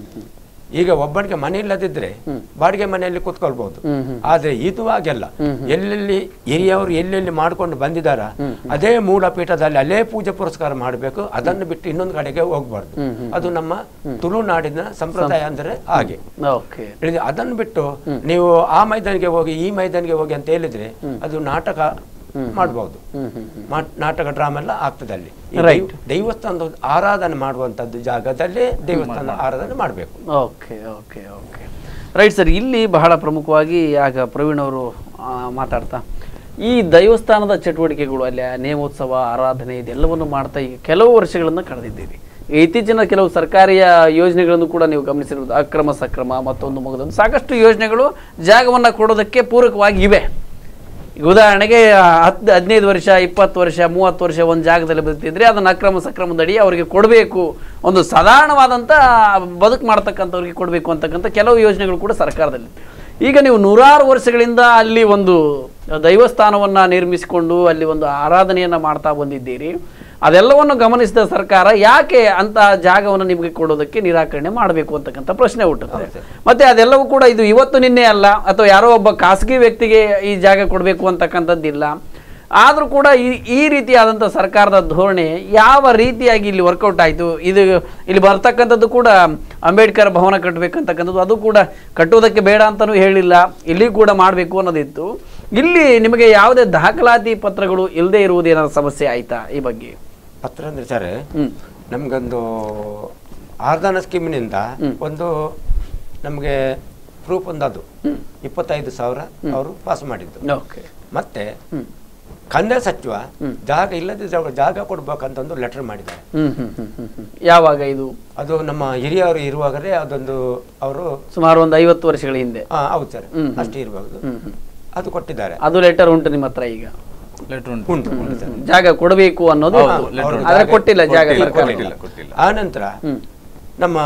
ಈಗ ಒಬ್ಬನಿಗೆ ಮನೆ ಇಲ್ಲದಿದ್ರೆ ಬಾಡಿಗೆ ಮನೆಯಲ್ಲಿ ಕೂತ್ಕೊಳ್ಬಹುದು ಆದ್ರೆ ಇದು ಹಾಗೆಲ್ಲ ಎಲ್ಲೆಲ್ಲಿ ಹಿರಿಯವರು ಎಲ್ಲೆಲ್ಲಿ ಮಾಡ್ಕೊಂಡು ಬಂದಿದಾರ ಅದೇ ಮೂಲ ಪೀಠದಲ್ಲಿ ಅಲ್ಲೇ ಪೂಜೆ ಪುರಸ್ಕಾರ ಮಾಡಬೇಕು ಅದನ್ನು ಬಿಟ್ಟು ಇನ್ನೊಂದು ಕಡೆಗೆ ಹೋಗ್ಬಾರ್ದು ಅದು ನಮ್ಮ ತುಳುನಾಡಿನ ಸಂಪ್ರದಾಯ ಅಂದ್ರೆ ಹಾಗೆ ಓಕೆ ಹೇಳಿದ್ರೆ ಅದನ್ನು ಬಿಟ್ಟು ನೀವು ಆ ಮೈದಾನಿಗೆ ಹೋಗಿ ಈ ಮೈದಾನಿಗೆ ಹೋಗಿ ಅಂತ ಹೇಳಿದ್ರೆ ಅದು ನಾಟಕ ಮಾಡಬಹುದು ನಾಟಕ ಡ್ರಾಮಾ ಎಲ್ಲ ಆಗ್ತದೆ ಅಲ್ಲಿ ಈ ದೈವ- ದೇವಸ್ಥಾನದ ಆರಾಧನೆ ಮಾಡುವಂತದ್ದು ಜಾಗದಲ್ಲೇ ದೇವಸ್ಥಾನದ ಆರಾಧನೆ ಮಾಡಬೇಕು okay okay okay right sir ಇಲ್ಲಿ ಬಹಳ ಪ್ರಮುಖವಾಗಿ ಆಗ ಪ್ರವೀಣ್ ಅವರು ಆ, ಮಾತಾಡ್ತಾ ಈ ದೈವಸ್ಥಾನದ ಚಟುವಟಿಕೆಗಳು ಅಲ್ಲಿ ಆ ನೇಮೋತ್ಸವ ಆರಾಧನೆ ಇದೆಲ್ಲವನ್ನು ಮಾಡ್ತಾ ಈಗ ಕೆಲವು ವರ್ಷಗಳನ್ನು ಕಳೆದಿದ್ದೀರಿ ಇತ್ತೀಚಿನ ಕೆಲವು ಸರ್ಕಾರಿಯ ಯೋಜನೆಗಳನ್ನು ಕೂಡ ನೀವು ಗಮನಿಸಿರುವುದು ಅಕ್ರಮ ಸಕ್ರಮ ಮತ್ತೊಂದು ಮಗದೊಂದು ಸಾಕಷ್ಟು ಯೋಜನೆಗಳು ಜಾಗವನ್ನು ಕೊಡೋದಕ್ಕೆ ಪೂರಕವಾಗಿ ಇವೆ ಈಗ ಉದಾಹರಣೆಗೆ ಹತ್ತು ಹದಿನೈದು ವರ್ಷ ಇಪ್ಪತ್ತು ವರ್ಷ ಮೂವತ್ತು ವರ್ಷ ಒಂದು ಜಾಗದಲ್ಲಿ ಬದುಕ್ತಿದ್ರೆ ಅದನ್ನು ಅಕ್ರಮ ಸಕ್ರಮದಡಿ ಅವರಿಗೆ ಕೊಡಬೇಕು ಒಂದು ಸಾಧಾರಣವಾದಂಥ ಬದುಕು ಮಾಡ್ತಕ್ಕಂಥವ್ರಿಗೆ ಕೊಡಬೇಕು ಅಂತಕ್ಕಂಥ ಕೆಲವು ಯೋಜನೆಗಳು ಕೂಡ ಸರ್ಕಾರದಲ್ಲಿ ಈಗ ನೀವು ನೂರಾರು ವರ್ಷಗಳಿಂದ ಅಲ್ಲಿ ಒಂದು ದೈವಸ್ಥಾನವನ್ನು ನಿರ್ಮಿಸಿಕೊಂಡು ಅಲ್ಲಿ ಒಂದು ಆರಾಧನೆಯನ್ನು ಮಾಡ್ತಾ ಬಂದಿದ್ದೀರಿ ಅದೆಲ್ಲವನ್ನು ಗಮನಿಸಿದ ಸರ್ಕಾರ ಯಾಕೆ ಅಂತ ಜಾಗವನ್ನು ನಿಮಗೆ ಕೊಡೋದಕ್ಕೆ ನಿರಾಕರಣೆ ಮಾಡಬೇಕು ಅಂತಕ್ಕಂಥ ಪ್ರಶ್ನೆ ಹುಟ್ಟುತ್ತದೆ ಮತ್ತೆ ಅದೆಲ್ಲವೂ ಕೂಡ ಇದು ಇವತ್ತು ನಿನ್ನೆ ಅಲ್ಲ ಅಥವಾ ಯಾರೋ ಒಬ್ಬ ಖಾಸಗಿ ವ್ಯಕ್ತಿಗೆ ಈ ಜಾಗ ಕೊಡಬೇಕು ಅಂತಕ್ಕಂಥದ್ದಿಲ್ಲ ಆದರೂ ಕೂಡ ಈ ಈ ರೀತಿಯಾದಂಥ ಸರ್ಕಾರದ ಧೋರಣೆ ಯಾವ ರೀತಿಯಾಗಿ ಇಲ್ಲಿ ವರ್ಕೌಟ್ ಆಯಿತು ಇದು ಇಲ್ಲಿ ಬರ್ತಕ್ಕಂಥದ್ದು ಕೂಡ ಅಂಬೇಡ್ಕರ್ ಭವನ ಕಟ್ಟಬೇಕಂತಕ್ಕಂಥದ್ದು ಅದು ಕೂಡ ಕಟ್ಟುವುದಕ್ಕೆ ಬೇಡ ಅಂತಲೂ ಹೇಳಿಲ್ಲ ಇಲ್ಲಿ ಕೂಡ ಮಾಡಬೇಕು ಅನ್ನೋದಿತ್ತು ಇಲ್ಲಿ ನಿಮಗೆ ಯಾವುದೇ ದಾಖಲಾತಿ ಪತ್ರಗಳು ಇಲ್ಲದೆ ಇರುವುದು ಏನಾದ್ರು ಸಮಸ್ಯೆ ಆಯ್ತಾ ಈ ಬಗ್ಗೆ ಪತ್ರ ಅಂದ್ರೆ ಸರ್ ಹ್ಮ್. ನಮ್ಗೊಂದು ಆರ್ದಾನ ಸ್ಕೀಮಿನಿಂದ ಒಂದು ನಮಗೆ ಪ್ರೂಫ್ ಒಂದು ಅದು ಇಪ್ಪತ್ತೈದು ಸಾವಿರ ಅವರು ಪಾಸ್ ಮಾಡಿದ್ದು ಓಕೆ ಮತ್ತೆ ಕಂದಾಯ ಸಚಿವ ಜಾಗ ಇಲ್ಲದಿದ್ದಾಗ ಜಾಗ ಕೊಡ್ಬೇಕಂತ ಒಂದು ಲೆಟರ್ ಮಾಡಿದ್ದಾರೆ ಹ್ಮ್ ಹ್ಮ್ ಹ್ಮ್ ಹ್ಮ್ ಹ್ಮ್. ಯಾವಾಗ ಇದು ಅದು ನಮ್ಮ ಹಿರಿಯವರು ಇರುವಾಗಲೇ ಅದೊಂದು ಅವರು ಸುಮಾರು ಒಂದು ಐವತ್ತು ವರ್ಷಗಳ ಹಿಂದೆ ಹೌದು ಸರ್ ಅಷ್ಟೇ ಇರಬಹುದು ಹ್ಮ್ ಹ್ಮ್. ಅದು ಕೊಟ್ಟಿದ್ದಾರೆ ಅದು ಲೆಟರ್ ಉಂಟು ನಿಮ್ಮ ಹತ್ರ ಈಗ ಲೆಟರ್ ಉಂಟು ಉಂಟು ಉಂಟು ಸರ್. ಜಾಗ ಕೊಡಬೇಕು ಅನ್ನೋದು ಹೌದು, ಉಂಟು. letter ಉಂಟು. ಆದ್ರೆ ಕೊಟ್ಟಿಲ್ಲ ಜಾಗ ಕೊಟ್ಟಿಲ್ಲ, ಸರ್ಕಾರ ಕೊಟ್ಟಿಲ್ಲ, ಕೊಟ್ಟಿಲ್ಲ. ಆ ನಂತರ ಹ್ಮ್ ನಮ್ಮ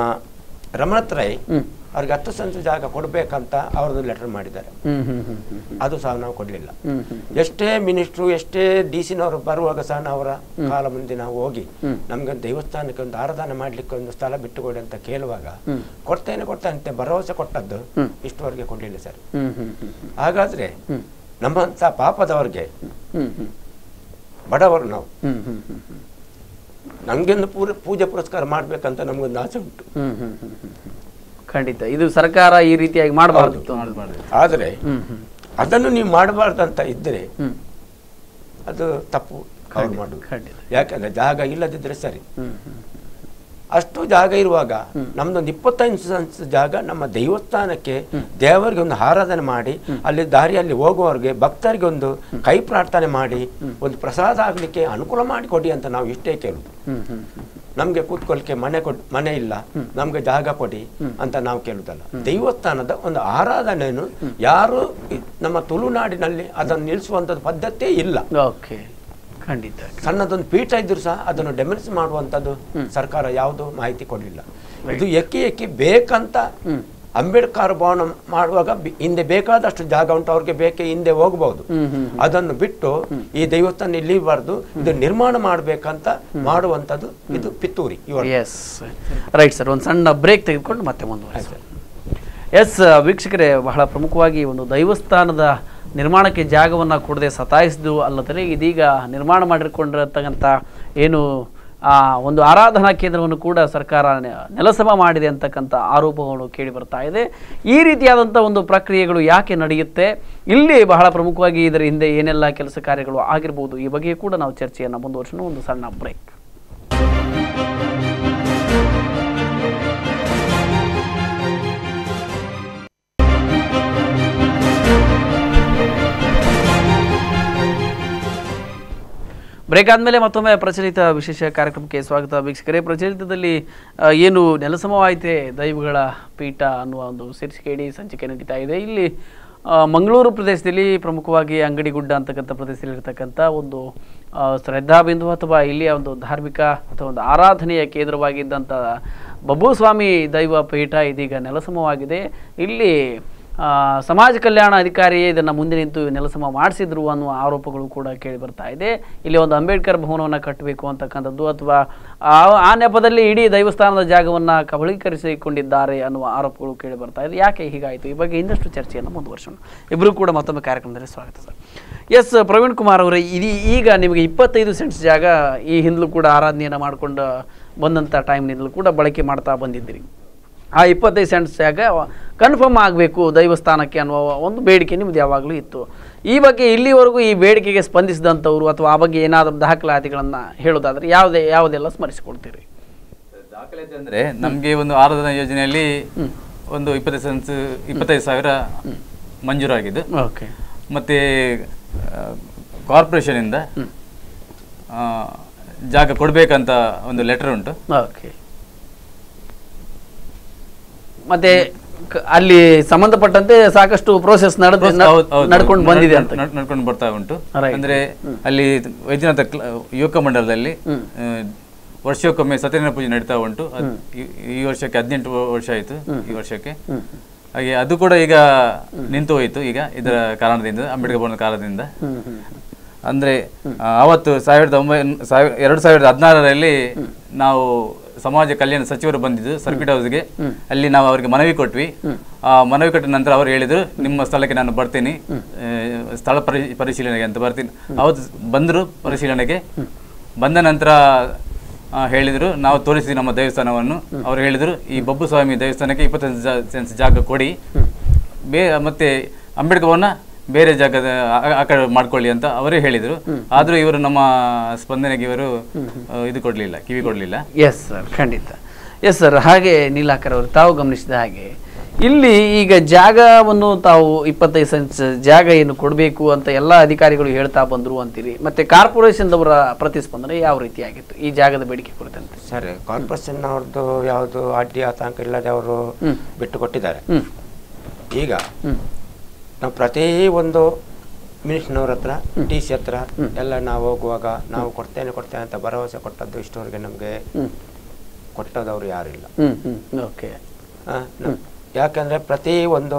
ರಮಣತ್ ರೈ ಹ್ಮ್ ಅವ್ರಿಗೆ ಹತ್ತು ಸೆನ್ಸ್ ಜಾಗ ಕೊಡ್ಬೇಕಂತ ಅವ್ರದ್ದು ಲೆಟರ್ ಮಾಡಿದ್ದಾರೆ ಹ್ಮ್ ಹ್ಮ್ ಹ್ಮ್ ಹ್ಮ್ ಹ್ಮ್. ಅದು ಸಹ ನಾವು ಕೊಡ್ಲಿಲ್ಲ ಹ್ಮ್ ಹ್ಮ್ ಎಷ್ಟೇ ಮಿನಿಸ್ಟ್ರು ಎಷ್ಟೇ ಡಿ ಸಿನವರು ಬರುವಾಗ ಸಹ ನಾವು ಅವರ ಕಾಲ ಮುಂದೆ ನಾವು ಹೋಗಿ ಹ್ಮ್. ನಮ್ಗೆ ದೇವಸ್ಥಾನಕ್ಕೆ ಒಂದು ಆರಾಧನೆ ಮಾಡ್ಲಿಕ್ಕೆ ಒಂದು ಸ್ಥಳ ಬಿಟ್ಟುಕೊಡಿ ಅಂತ ಕೇಳುವಾಗ ಹ್ಮ್. ಕೊಡ್ತೇನೆ ಕೊಡ್ತೇನೆ ಅಂತ ಭರವಸೆ ಕೊಟ್ಟದ್ದು ಹ್ಮ್. ಇಷ್ಟವರೆಗೆ ಕೊಡ್ಲಿಲ್ಲ ಸರ್ ಹ್ಮ್ ಹ್ಮ್ ಹ್ಮ್ ಹ್ಮ್. ಹಾಗಾದ್ರೆ ಹ್ಮ್. ನಮ್ಮಂತ ಪಾಪದವರಿಗೆ ಹ್ಮ್ ಹ್ಮ್ ಬಡವರು ನಾವು ಹ್ಮ್ ಹ್ಮ್ ಹ್ಮ್ ಹ್ಮ್. ನಮ್ಗೊಂದು ಪೂರ ಪೂಜೆ ಪುರಸ್ಕಾರ ಮಾಡ್ಬೇಕಂತ ನಮ್ಗೊಂದು ಆಸೆ ಉಂಟು ಹ್ಮ್ ಹ್ಮ್ ಹ್ಮ್ ಹ್ಮ್ ಹ್ಮ್. ಖಂಡಿತ ಇದು ಸರ್ಕಾರ ಈ ರೀತಿಯಾಗಿ ಮಾಡಬಾರ್ದು ಆದರೆ ಹ್ಮ್ ಹ್ಮ್ ಅದನ್ನು ನೀವು ಮಾಡಬಾರ್ದಂತ ಇದ್ದರೆ ಹ್ಮ್ ಅದು ತಪ್ಪು ಅವ್ರು ಮಾಡುದು ಖಂಡಿತ ಯಾಕಂದ್ರೆ ಜಾಗ ಇಲ್ಲದಿದ್ರೆ ಸರಿ ಹ್ಮ್ ಹ್ಮ್ ಅಷ್ಟು ಜಾಗ ಇರುವಾಗ ನಮ್ದೊಂದು ಇಪ್ಪತ್ತೈದು ಸೆನ್ಸ್ ಜಾಗ ನಮ್ಮ ದೇವಸ್ಥಾನಕ್ಕೆ ದೇವರಿಗೆ ಒಂದು ಆರಾಧನೆ ಮಾಡಿ ಅಲ್ಲಿ ದಾರಿಯಲ್ಲಿ ಹೋಗುವವರಿಗೆ ಭಕ್ತರಿಗೆ ಒಂದು ಕೈ ಪ್ರಾರ್ಥನೆ ಮಾಡಿ ಒಂದು ಪ್ರಸಾದ ಆಗ್ಲಿಕ್ಕೆ ಅನುಕೂಲ ಮಾಡಿಕೊಡಿ ಅಂತ ನಾವು ಇಷ್ಟೇ ಕೇಳುದು ಹ್ಮ್ ಹ್ಮ್ ಹ್ಮ್ ನಮ್ಗೆ ಕೂತ್ಕೊಳ್ಳಿಕ್ಕೆ ಮನೆ ಕೊಡ್ ಮನೆ ಇಲ್ಲ ನಮ್ಗೆ ಜಾಗ ಕೊಡಿ ಅಂತ ನಾವು ಕೇಳುದಲ್ಲ ದೇವಸ್ಥಾನದ ಒಂದು ಆರಾಧನೆಯನ್ನು ಯಾರು ಇ- ನಮ್ಮ ತುಳುನಾಡಿನಲ್ಲಿ ಅದನ್ನು ನಿಲ್ಲಿಸುವಂಥದ್ದು ಪದ್ಧತಿಯೇ ಇಲ್ಲ ಓಕೆ ಖಂಡಿತ ಸಣ್ಣದೊಂದು ಪೀಠ ಇದ್ರು ಸಹ ಅದನ್ನು ಡೆಮಲಿಸ್ ಮಾಡುವಂಥದ್ದು ಸರ್ಕಾರ ಯಾವುದು ಮಾಹಿತಿ ಕೊಡಲಿಲ್ಲ ಇದು ಎಕ್ಕಿ ಎಕ್ಕಿ ಬೇಕಂತ ಅಂಬೇಡ್ಕರ್ ಭವನ ಮಾಡುವಾಗ ಬಿ- ಹಿಂದೆ ಬೇಕಾದಷ್ಟು ಜಾಗ ಉಂಟು ಅವ್ರಿಗೆ ಬೇಕೆ ಹಿಂದೆ ಹೋಗಬಹುದು ಹ್ಮ್ ಹ್ಮ್ ಅದನ್ನು ಬಿಟ್ಟು ಈ ದೇವಸ್ಥಾನ ಇಲ್ಲಿಬಾರ್ದು ಇದು ನಿರ್ಮಾಣ ಮಾಡಬೇಕಂತ ಮಾಡುವಂಥದ್ದು ಇದು ಪಿತ್ತೂರಿ ಇವರು ಎಸ್ ರೈಟ್ ಸರ್ ಒಂದು ಸಣ್ಣ ಬ್ರೇಕ್ ತೆಗೆದುಕೊಂಡು ಮತ್ತೆ ಮುಂದುವರಿಸಿ ಎಸ್ ವೀಕ್ಷಕರೇ ಬಹಳ ಪ್ರಮುಖವಾಗಿ ಒಂದು ದೈವಸ್ಥಾನದ ನಿರ್ಮಾಣಕ್ಕೆ ಜಾಗವನ್ನು ಕೊಡದೆ ಸತಾಯಿಸಿದ್ದು ಅಲ್ಲದೆ ಇದೀಗ ನಿರ್ಮಾಣ ಮಾಡಿಕೊಂಡಿರತಕ್ಕಂಥ ಏನು ಆ ಒಂದು ಆರಾಧನಾ ಕೇಂದ್ರವನ್ನು ಕೂಡ ಸರ್ಕಾರ ನೆ- ನೆಲಸಮ ಮಾಡಿದೆ ಅಂತಕ್ಕಂಥ ಆರೋಪಗಳು ಕೇಳಿ ಬರ್ತಾ ಇದೆ ಈ ರೀತಿಯಾದಂಥ ಒಂದು ಪ್ರಕ್ರಿಯೆಗಳು ಯಾಕೆ ನಡೆಯುತ್ತೆ ಇಲ್ಲಿ ಬಹಳ ಪ್ರಮುಖವಾಗಿ ಇದರ ಹಿಂದೆ ಏನೆಲ್ಲ ಕೆಲಸ ಕಾರ್ಯಗಳು ಆಗಿರ್ಬೋದು ಈ ಬಗ್ಗೆ ಕೂಡ ನಾವು ಚರ್ಚೆಯನ್ನು ಮುಂದುವರ್ಸೋಣ ಒಂದು ಸಣ್ಣ ಬ್ರೇಕ್ ಬ್ರೇಕ್ ಆದಮೇಲೆ ಮತ್ತೊಮ್ಮೆ ಪ್ರಚಲಿತ ವಿಶೇಷ ಕಾರ್ಯಕ್ರಮಕ್ಕೆ ಸ್ವಾಗತ ವೀಕ್ಷಕರೇ ಪ್ರಚಲಿತದಲ್ಲಿ ಆ, ಏನು ನೆಲಸಮವಾಯಿತೆ ದೈವಗಳ ಪೀಠ ಅನ್ನುವ ಒಂದು ಶೀರ್ಷಿಕೆಯಡಿ ಸಂಚಿಕೆ ನಡೀತಾ ಇದೆ ಇಲ್ಲಿ ಆ, ಮಂಗಳೂರು ಪ್ರದೇಶದಲ್ಲಿ ಪ್ರಮುಖವಾಗಿ ಅಂಗಡಿಗುಡ್ಡ ಅಂತಕ್ಕಂಥ ಪ್ರದೇಶದಲ್ಲಿ ಇರತಕ್ಕಂಥ ಒಂದು ಆ, ಶ್ರದ್ಧಾಬಿಂದು ಅಥವಾ ಇಲ್ಲಿಯ ಒಂದು ಧಾರ್ಮಿಕ ಅಥವಾ ಒಂದು ಆರಾಧನೆಯ ಕೇಂದ್ರವಾಗಿದ್ದಂಥ ಬಬ್ಬುಸ್ವಾಮಿ ದೈವ ಪೀಠ ಇದೀಗ ನೆಲಸಮವಾಗಿದೆ ಇಲ್ಲಿ ಆ, ಸಮಾಜ ಕಲ್ಯಾಣ ಅಧಿಕಾರಿಯೇ ಇದನ್ನು ಮುಂದೆ ನಿಂತು ನೆಲಸಮ ಮಾಡಿಸಿದ್ರು ಅನ್ನುವ ಆರೋಪಗಳು ಕೂಡ ಕೇಳಿ ಬರ್ತಾ ಇದೆ ಇಲ್ಲಿ ಒಂದು ಅಂಬೇಡ್ಕರ್ ಭವನವನ್ನು ಕಟ್ಟಬೇಕು ಅಂತಕ್ಕಂಥದ್ದು ಅಥವಾ ಆ ಆ ನೆಪದಲ್ಲಿ ಇಡೀ ದೈವಸ್ಥಾನದ ಜಾಗವನ್ನು ಕಬಳೀಕರಿಸಿಕೊಂಡಿದ್ದಾರೆ ಅನ್ನುವ ಆರೋಪಗಳು ಕೇಳಿ ಬರ್ತಾ ಇದೆ ಯಾಕೆ ಹೀಗಾಯಿತು ಈ ಬಗ್ಗೆ ಇನ್ನಷ್ಟು ಚರ್ಚೆಯನ್ನು ಮುಂದುವರ್ಸೋಣ ಇಬ್ಬರು ಕೂಡ ಮತ್ತೊಮ್ಮೆ ಕಾರ್ಯಕ್ರಮದಲ್ಲಿ ಸ್ವಾಗತ ಸರ್ ಎಸ್ ಪ್ರವೀಣ್ ಕುಮಾರ್ ಅವರೇ ಇದು ಈಗ ನಿಮಗೆ ಇಪ್ಪತ್ತೈದು ಸೆಂಟ್ಸ್ ಜಾಗ ಈ ಹಿಂದಲೂ ಕೂಡ ಆರಾಧನೆಯನ್ನು ಮಾಡಿಕೊಂಡು ಬಂದಂಥ ಟೈಮ್ನಿಂದಲೂ ಕೂಡ ಬಳಕೆ ಮಾಡ್ತಾ ಬಂದಿದ್ದೀರಿ ಆ ಇಪ್ಪತ್ತೈದು ಸೆಂಟ್ಸ್ ಜಾಗ ಕನ್ಫರ್ಮ್ ಆಗಬೇಕು ದೈವಸ್ಥಾನಕ್ಕೆ ಅನ್ನುವ ಒಂದು ಬೇಡಿಕೆ ನಿಮ್ದು ಯಾವಾಗಲೂ ಇತ್ತು ಈ ಬಗ್ಗೆ ಇಲ್ಲಿವರೆಗೂ ಈ ಬೇಡಿಕೆಗೆ ಸ್ಪಂದಿಸಿದಂಥವ್ರು ಅಥವಾ ಆ ಬಗ್ಗೆ ಏನಾದರೂ ದಾಖಲಾತಿಗಳನ್ನು ಹೇಳೋದಾದ್ರೆ ಯಾವುದೇ ಯಾವುದೆಲ್ಲ ಸ್ಮರಿಸಿಕೊಡ್ತೀರಿ ದಾಖಲಾತಿ ಅಂದ್ರೆ ನಮ್ಗೆ ಒಂದು ಆರಾಧನಾ ಯೋಜನೆಯಲ್ಲಿ ಒಂದು ಇಪ್ಪತ್ತೈದು ಸೆನ್ಸ್ ಇಪ್ಪತ್ತೈದು ಸಾವಿರ ಮಂಜೂರಾಗಿದ್ದು ಓಕೆ ಮತ್ತೆ ಕಾರ್ಪೊರೇಷನ್ ಇಂದ ಆ, ಜಾಗ ಕೊಡ್ಬೇಕಂತ ಒಂದು ಲೆಟರ್ ಉಂಟು ಓಕೆ ಮತ್ತೆ ಕ- ಅಲ್ಲಿ ಸಂಬಂಧಪಟ್ಟಂತೆ ಸಾಕಷ್ಟು ಪ್ರೋಸೆಸ್ ನಡೆದು ಹೌದು, ಹೌದು. ನಡ್ಕೊಂಡು ಬಂದಿದೆ ಅಂತ ನಡ್- ನಡ್ಕೊಂಡು ಬರ್ತಾ ಉಂಟು Right. ಅಂದ್ರೆ ಅಲ್ಲಿ ವೈದ್ಯನಾಥ ಕ್ಲ- ಯುವಕ ಮಂಡಲದಲ್ಲಿ ಆ, ವರ್ಷಕ್ಕೊಮ್ಮೆ ಸತ್ಯನಾರಾಯಣ ಪೂಜೆ ನಡೀತಾ ಉಂಟು ಅದ್ ಈ- ಈ ವರ್ಷಕ್ಕೆ ಹದಿನೆಂಟು ವರ್ಷ ಆಯಿತು ಈ ವರ್ಷಕ್ಕೆ ಹಾಗೆ ಅದು ಕೂಡ ಈಗ ನಿಂತು ಹೋಯಿತು ಈಗ ಇದರ ಕಾರಣದಿಂದ ಅಂಬೇಡ್ಕರ್ ಭವನದ ಕಾರಣದಿಂದ ಹ್ಮ್ ಹ್ಮ್ ಅಂದ್ರೆ ಆ, ಅವತ್ತು ಸಾವಿರದ ಒಂಬೈನೂರ ಸಾವಿರ ಎರಡು ಸಾವಿರದ ಹದಿನಾರರಲ್ಲಿ ನಾವು ಸಮಾಜ ಕಲ್ಯಾಣ ಸಚಿವರು ಬಂದಿದ್ದು ಸರ್ಕಿಟ್ ಹೌಸ್ಗೆ ಅಲ್ಲಿ ನಾವು ಅವರಿಗೆ ಮನವಿ ಕೊಟ್ವಿ ಆ ಮನವಿ ಕೊಟ್ಟ ನಂತರ ಅವರು ಹೇಳಿದ್ರು ನಿಮ್ಮ ಸ್ಥಳಕ್ಕೆ ನಾನು ಬರ್ತೀನಿ ಆ, ಸ್ಥಳ ಪರಿ ಪರಿಶೀಲನೆಗೆ ಅಂತ ಬರ್ತೀನಿ ಅವತ್ತು ಬಂದರು ಪರಿಶೀಲನೆಗೆ ಬಂದ ನಂತರ ಆ, ಹೇಳಿದ್ರು ನಾವು ತೋರಿಸಿದ್ವಿ ನಮ್ಮ ದೇವಸ್ಥಾನವನ್ನು ಅವರು ಹೇಳಿದ್ರು ಈ ಬಬ್ಬು ಸ್ವಾಮಿ ದೇವಸ್ಥಾನಕ್ಕೆ ಇಪ್ಪತ್ತೈದು ಜಾ- ಸೆನ್ಸ್ ಜಾಗ ಕೊಡಿ ಬೇ ಮತ್ತೆ ಅಂಬೇಡ್ಕರ್ ಭವನ ಬೇರೆ ಜಾಗದ ಆ- ಆ ಕಡೆ ಮಾಡ್ಕೊಳ್ಳಿ ಅಂತ ಅವರೇ ಹೇಳಿದ್ರು ಆದ್ರೂ ಇವರು ನಮ್ಮ ಸ್ಪಂದನೆಗೆ ಇವರು ಆ, ಇದು ಕೊಡ್ಲಿಲ್ಲ ಕಿವಿ ಕೊಡ್ಲಿಲ್ಲ ಎಸ್ ಸರ್ ಖಂಡಿತ ಎಸ್ ಸರ್ ಹಾಗೆ ನೀಲಾಕರ್ ಅವರು ತಾವು ಗಮನಿಸಿದ ಹಾಗೆ ಇಲ್ಲಿ ಈಗ ಜಾಗವನ್ನು ತಾವು ಇಪ್ಪತ್ತೈದು ಸೆನ್ಸ್ ಜಾಗ ಏನು ಕೊಡಬೇಕು ಅಂತ ಎಲ್ಲ ಅಧಿಕಾರಿಗಳು ಹೇಳ್ತಾ ಬಂದ್ರು ಅಂತೀರಿ ಮತ್ತೆ ಕಾರ್ಪೊರೇಷನ್ದವರ ಪ್ರತಿಸ್ಪಂದನೆ ಯಾವ ರೀತಿಯಾಗಿತ್ತು ಈ ಜಾಗದ ಬೇಡಿಕೆ ಕುರಿತಂತೆ ಸರ್ ಕಾರ್ಪೊರೇಷನ್ ಅವ್ರದ್ದು ಯಾವುದು ಅಡ್ಡಿ ಆತಂಕ ಇಲ್ಲದೆ ಅವರು ಹ್ಮ್. ಬಿಟ್ಟು ಕೊಟ್ಟಿದ್ದಾರೆ ಹ್ಮ್ ಈಗ ಹ್ಮ್ ನಾವು ಪ್ರತಿ ಒಂದು ಮಿನಿಸ್ಟ್ನವ್ರ ಹತ್ರ ಡಿ ಸಿ ಹತ್ರ ಎಲ್ಲ ನಾವು ಹೋಗುವಾಗ ನಾವು ಕೊಡ್ತೇನೆ ಕೊಡ್ತೇನೆ ಅಂತ ಭರವಸೆ ಕೊಟ್ಟದ್ದು ಇಷ್ಟವರೆಗೆ ನಮಗೆ ಹ್ಮ್ ಕೊಟ್ಟದವರು ಯಾರಿಲ್ಲ ಹ್ಮ್ ಹ್ಮ್ ಓಕೆ ಆ, ನ- ಯಾಕಂದ್ರೆ ಪ್ರತಿ ಒಂದು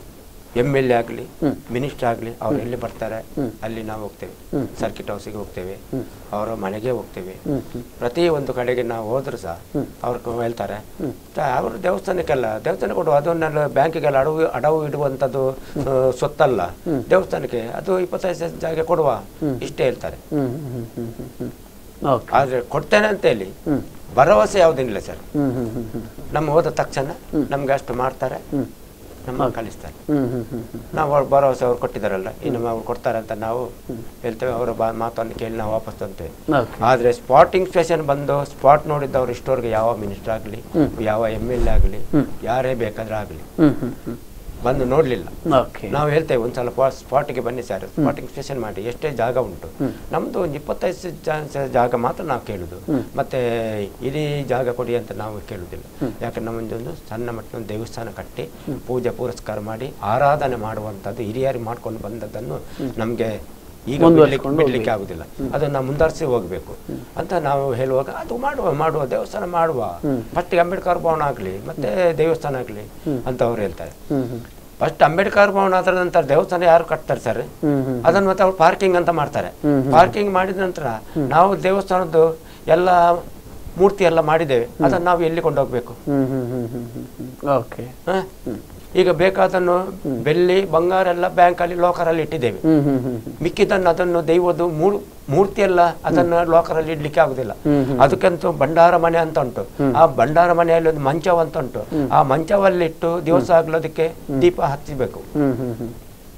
ಎಮ್ ಎಲ್ ಎ ಆಗಲಿ ಹ್ಮ್. ಮಿನಿಸ್ಟರ್ ಆಗಲಿ ಅವ್ರು ಎಲ್ಲಿ ಬರ್ತಾರೆ ಹ್ಮ್. ಅಲ್ಲಿ ನಾವು ಹೋಗ್ತೇವೆ ಹ್ಮ್. ಸರ್ಕಿಟ್ ಹೌಸಿಗೆ ಹೋಗ್ತೇವೆ ಹ್ಮ್. ಅವರ ಮನೆಗೆ ಹೋಗ್ತೇವೆ ಹ್ಮ್ ಹ್ಮ್ ಪ್ರತಿ ಒಂದು ಕಡೆಗೆ ನಾವು ಹೋದ್ರು ಸಹ ಹ್ಮ್. ಅವ್ರು ಹೇಳ್ತಾರೆ ಹ್ಮ್. ತ- ಅವರು ದೇವಸ್ಥಾನಕ್ಕೆಲ್ಲ ದೇವಸ್ಥಾನ ಕೊಡು ಅದನ್ನೆಲ್ಲ ಬ್ಯಾಂಕಿಗೆಲ್ಲ ಅಡವು ಅಡವು ಇಡುವಂಥದ್ದು ಆ, ಸೊತ್ತಲ್ಲ ಹ್ಮ್. ದೇವಸ್ಥಾನಕ್ಕೆ ಅದು ಇಪ್ಪತ್ತೈದು ಸೆಂಟ್ ಜಾಗ ಕೊಡುವ ಹ್ಮ್. ಇಷ್ಟೇ ಹೇಳ್ತಾರೆ ಹ್ಮ್ hmm hmm hmm hmm okay ಆದ್ರೆ ಕೊಡ್ತೇನೆ ಅಂತ ಹೇಳಿ ಹ್ಮ್ ಭರವಸೆ ಯಾವುದಿಲ್ಲ ಸರ್ ಹ್ಮ್ ಹ್ಮ್ ಹ್ಮ್ ಹ್ಮ್ ನಮ್ಮ ಹೋದ ತಕ್ಷಣ ಹ್ಮ್. ನಮ್ಗೆ ಅಷ್ಟು ಮಾಡ್ತಾರೆ ಹ್ಮ್ ನಮ್ಮ ಕಲಿಸ್ತಾರೆ ಹ್ಮ್ ಹ್ಮ್ ಹ್ಮ್ ಹ್ಮ್ ನಾವು ಅವ್ರ ಭರವಸೆ ಅವ್ರು ಕೊಟ್ಟಿದ್ದಾರಲ್ಲ ಇನ್ನು ಅವ್ರು ಕೊಡ್ತಾರೆ ಅಂತ ನಾವು ಹೇಳ್ತೇವೆ ಅವರ ಬಾ ಮಾತನ್ನು ಕೇಳಿ ನಾವು ವಾಪಸ್ ತಂತೇವೆ ಓಕೆ ಆದರೆ ಸ್ಪಾಟಿಂಗ್ ಸ್ಟೇಷನ್ ಬಂದು ಸ್ಪಾಟ್ ನೋಡಿದ್ದವ್ರು ಇಷ್ಟವರೆಗೆ ಯಾವ ಮಿನಿಸ್ಟರ್ ಆಗಲಿ ಹ್ಮ್. ಯಾವ ಎಮ್ ಎಲ್ ಎ ಆಗಲಿ ಹ್ಮ್. ಯಾರೇ ಬೇಕಾದ್ರೆ ಆಗಲಿ ಹ್ಮ್ ಹ್ಮ್ ಹ್ಮ್ ಬಂದು ನೋಡಲಿಲ್ಲ ಓಕೆ ನಾವು ಹೇಳ್ತೇವೆ ಒಂದ್ಸಲ ಸ್ಪಾಟಿಗೆ ಬನ್ನಿ ಸರ್ ಸ್ಪಾಟಿಂಗ್ ಸ್ಟೇಷನ್ ಮಾಡಿ ಎಷ್ಟೇ ಜಾಗ ಉಂಟು ಹ್ಮ್. ನಮ್ದು ಒಂದು ಇಪ್ಪತ್ತೈದು ಸ- ಜಾ- ಸ- ಜಾಗ ಮಾತ್ರ ನಾವು ಕೇಳುದು ಹ್ಮ್. ಮತ್ತೆ ಇಡೀ ಜಾಗ ಕೊಡಿ ಅಂತ ನಾವು ಕೇಳುದಿಲ್ಲ ಯಾಕಂದ್ರೆ ನಮ್ಮದೊಂದು ಸಣ್ಣ ಮಟ್ಟದ ಒಂದು ದೇವಸ್ಥಾನ ಕಟ್ಟಿ ಪೂಜೆ ಪುರಸ್ಕಾರ ಮಾಡಿ ಆರಾಧನೆ ಮಾಡುವಂಥದ್ದು ಹಿರಿಯರು ಮಾಡ್ಕೊಂಡು ಬಂದದ್ದನ್ನು ನಮಗೆ ಈಗ ಮುಂದುವರಿಸ್ಕೊಂಡು ಬಿಡ್ಲಿಕ್ಕೆ- ಬಿಡ್ಲಿಕ್ಕೆ ಆಗುದಿಲ್ಲ ಅದನ್ನ ನಾವು ಮುಂದುವರಿಸಿ ಹೋಗಬೇಕು ಅಂತ ನಾವು ಹೇಳುವಾಗ ಅದು ಮಾಡುವ ಮಾಡುವ ದೇವಸ್ಥಾನ ಮಾಡುವ ಹ್ಮ್. ಫಸ್ಟಿಗೆ ಅಂಬೇಡ್ಕರ್ ಭವನ ಆಗಲಿ ಮತ್ತೆ ದೇವಸ್ಥಾನ ಆಗಲಿ ಅಂತ ಅವ್ರು ಹೇಳ್ತಾರೆ ಹ್ಮ್ ಹ್ಮ್ ಫಸ್ಟ್ ಅಂಬೇಡ್ಕರ್ ಭವನ ಆದ ನಂತರ ದೇವಸ್ಥಾನ ಯಾರು ಕಟ್ತಾರೆ ಸರ್ ಹ್ಮ್ ಹ್ಮ್ ಅದನ್ನು ಮತ್ತೆ ಅವ್ರು ಪಾರ್ಕಿಂಗ್ ಅಂತ ಮಾಡ್ತಾರೆ ಹ್ಮ್ ಹ್ಮ್. ಪಾರ್ಕಿಂಗ್ ಮಾಡಿದ ನಂತರ ನಾವು ದೇವಸ್ಥಾನದ್ದು ಎಲ್ಲ ಮೂರ್ತಿ ಎಲ್ಲ ಮಾಡಿದ್ದೇವೆ ಅದನ್ನು ನಾವು ಎಲ್ಲಿ ಕೊಂಡೋಗ್ಬೇಕು ಹ್ಮ್ hmm hmm hmm hmm hmm okay ಹ? ಈಗ ಬೇಕಾದನ್ನು ಬೆಳ್ಳಿ ಬಂಗಾರ ಎಲ್ಲ ಬ್ಯಾಂಕಲ್ಲಿ ಲಾಕರಲ್ಲಿ ಇಟ್ಟಿದ್ದೇವೆ ಹ್ಮ್ ಹ್ಮ್ ಹ್ಮ್ ಹ್ಮ್ ಮಿಕ್ಕಿದನ್ನು ಅದನ್ನು ದೈವದ್ದು ಮೂರ್ ಮೂರ್ತಿ ಎಲ್ಲ ಅದನ್ನು ಲಾಕರಲ್ಲಿ ಇಡ್ಲಿಕ್ಕೆ ಆಗುದಿಲ್ಲ ಹ್ಮ್ ಹ್ಮ್. ಅದಕ್ಕಂತೂ ಭಂಡಾರ ಮನೆ ಅಂತ ಉಂಟು ಆ ಭಂಡಾರ ಮನೆಯಲ್ಲಿ ಒಂದು ಮಂಚವ ಅಂತ ಉಂಟು ಆ ಮಂಚವಲ್ಲಿಟ್ಟು ದಿವಸ ಆಗ್ಲೋದಕ್ಕೆ ದೀಪ ಹಚ್ಚಬೇಕು ಹ್ಮ್ ಹ್ಮ್ ಹ್ಮ್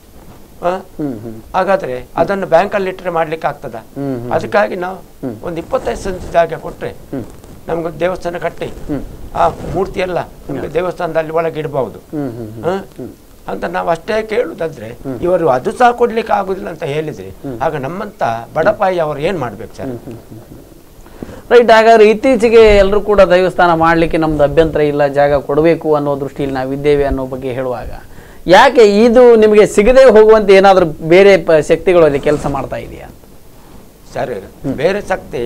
ಆ? ಹ್ಮ್ ಹ್ಮ್ ಹಾಗಾದ್ರೆ ಅದನ್ನು ಬ್ಯಾಂಕಲ್ಲಿ ಇಟ್ಟರೆ ಮಾಡ್ಲಿಕ್ಕೆ ಆಗ್ತದ ಹ್ಮ್ ಹ್ಮ್. ಅದಕ್ಕಾಗಿ ನಾವು ಒಂದು ಇಪ್ಪತ್ತೈದು ಸೆಂಟ್ ಜಾಗ ಕೊಟ್ರೆ ಹ್ಮ್. ನಮ್ಗೆ ದೇವಸ್ಥಾನ ಕಟ್ಟಿ ಹ್ಮ್. ಆ ಮೂರ್ತಿ ಎಲ್ಲ ನಮ್ಗೆ ದೇವಸ್ಥಾನದಲ್ಲಿ ಒಳಗೆ ಇಡಬಹುದು ಹ್ಮ್ ಹ್ಮ್ ಹ್ಮ್ ಅಂತ ನಾವು ಅಷ್ಟೇ ಕೇಳುದಾದ್ರೆ ಇವರು ಅದು ಸಹ ಕೊಡ್ಲಿಕ್ಕೆ ಆಗುದಿಲ್ಲ ಅಂತ ಹೇಳಿದ್ರೆ ಆಗ ನಮ್ಮಂತ ಬಡಪಾಯಿ ಅವರು ಏನ್ ಮಾಡ್ಬೇಕು ಸರ್ ರೈಟ್ ಹಾಗಾದ್ರೆ ಇತ್ತೀಚೆಗೆ ಎಲ್ಲರೂ ಕೂಡ ದೈವಸ್ಥಾನ ಮಾಡಲಿಕ್ಕೆ ನಮ್ದು ಅಭ್ಯಂತರ ಇಲ್ಲ ಜಾಗ ಕೊಡಬೇಕು ಅನ್ನೋ ದೃಷ್ಟಿಯಲ್ಲಿ ನಾವಿದ್ದೇವೆ ಅನ್ನೋ ಬಗ್ಗೆ ಹೇಳುವಾಗ ಯಾಕೆ ಇದು ನಿಮಗೆ ಸಿಗದೆ ಹೋಗುವಂತೆ ಏನಾದರೂ ಬೇರೆ ಪ ಶಕ್ತಿಗಳು ಅಲ್ಲಿ ಕೆಲಸ ಮಾಡ್ತಾ ಇದೆಯಾ ಸರ್ ಬೇರೆ ಶಕ್ತಿ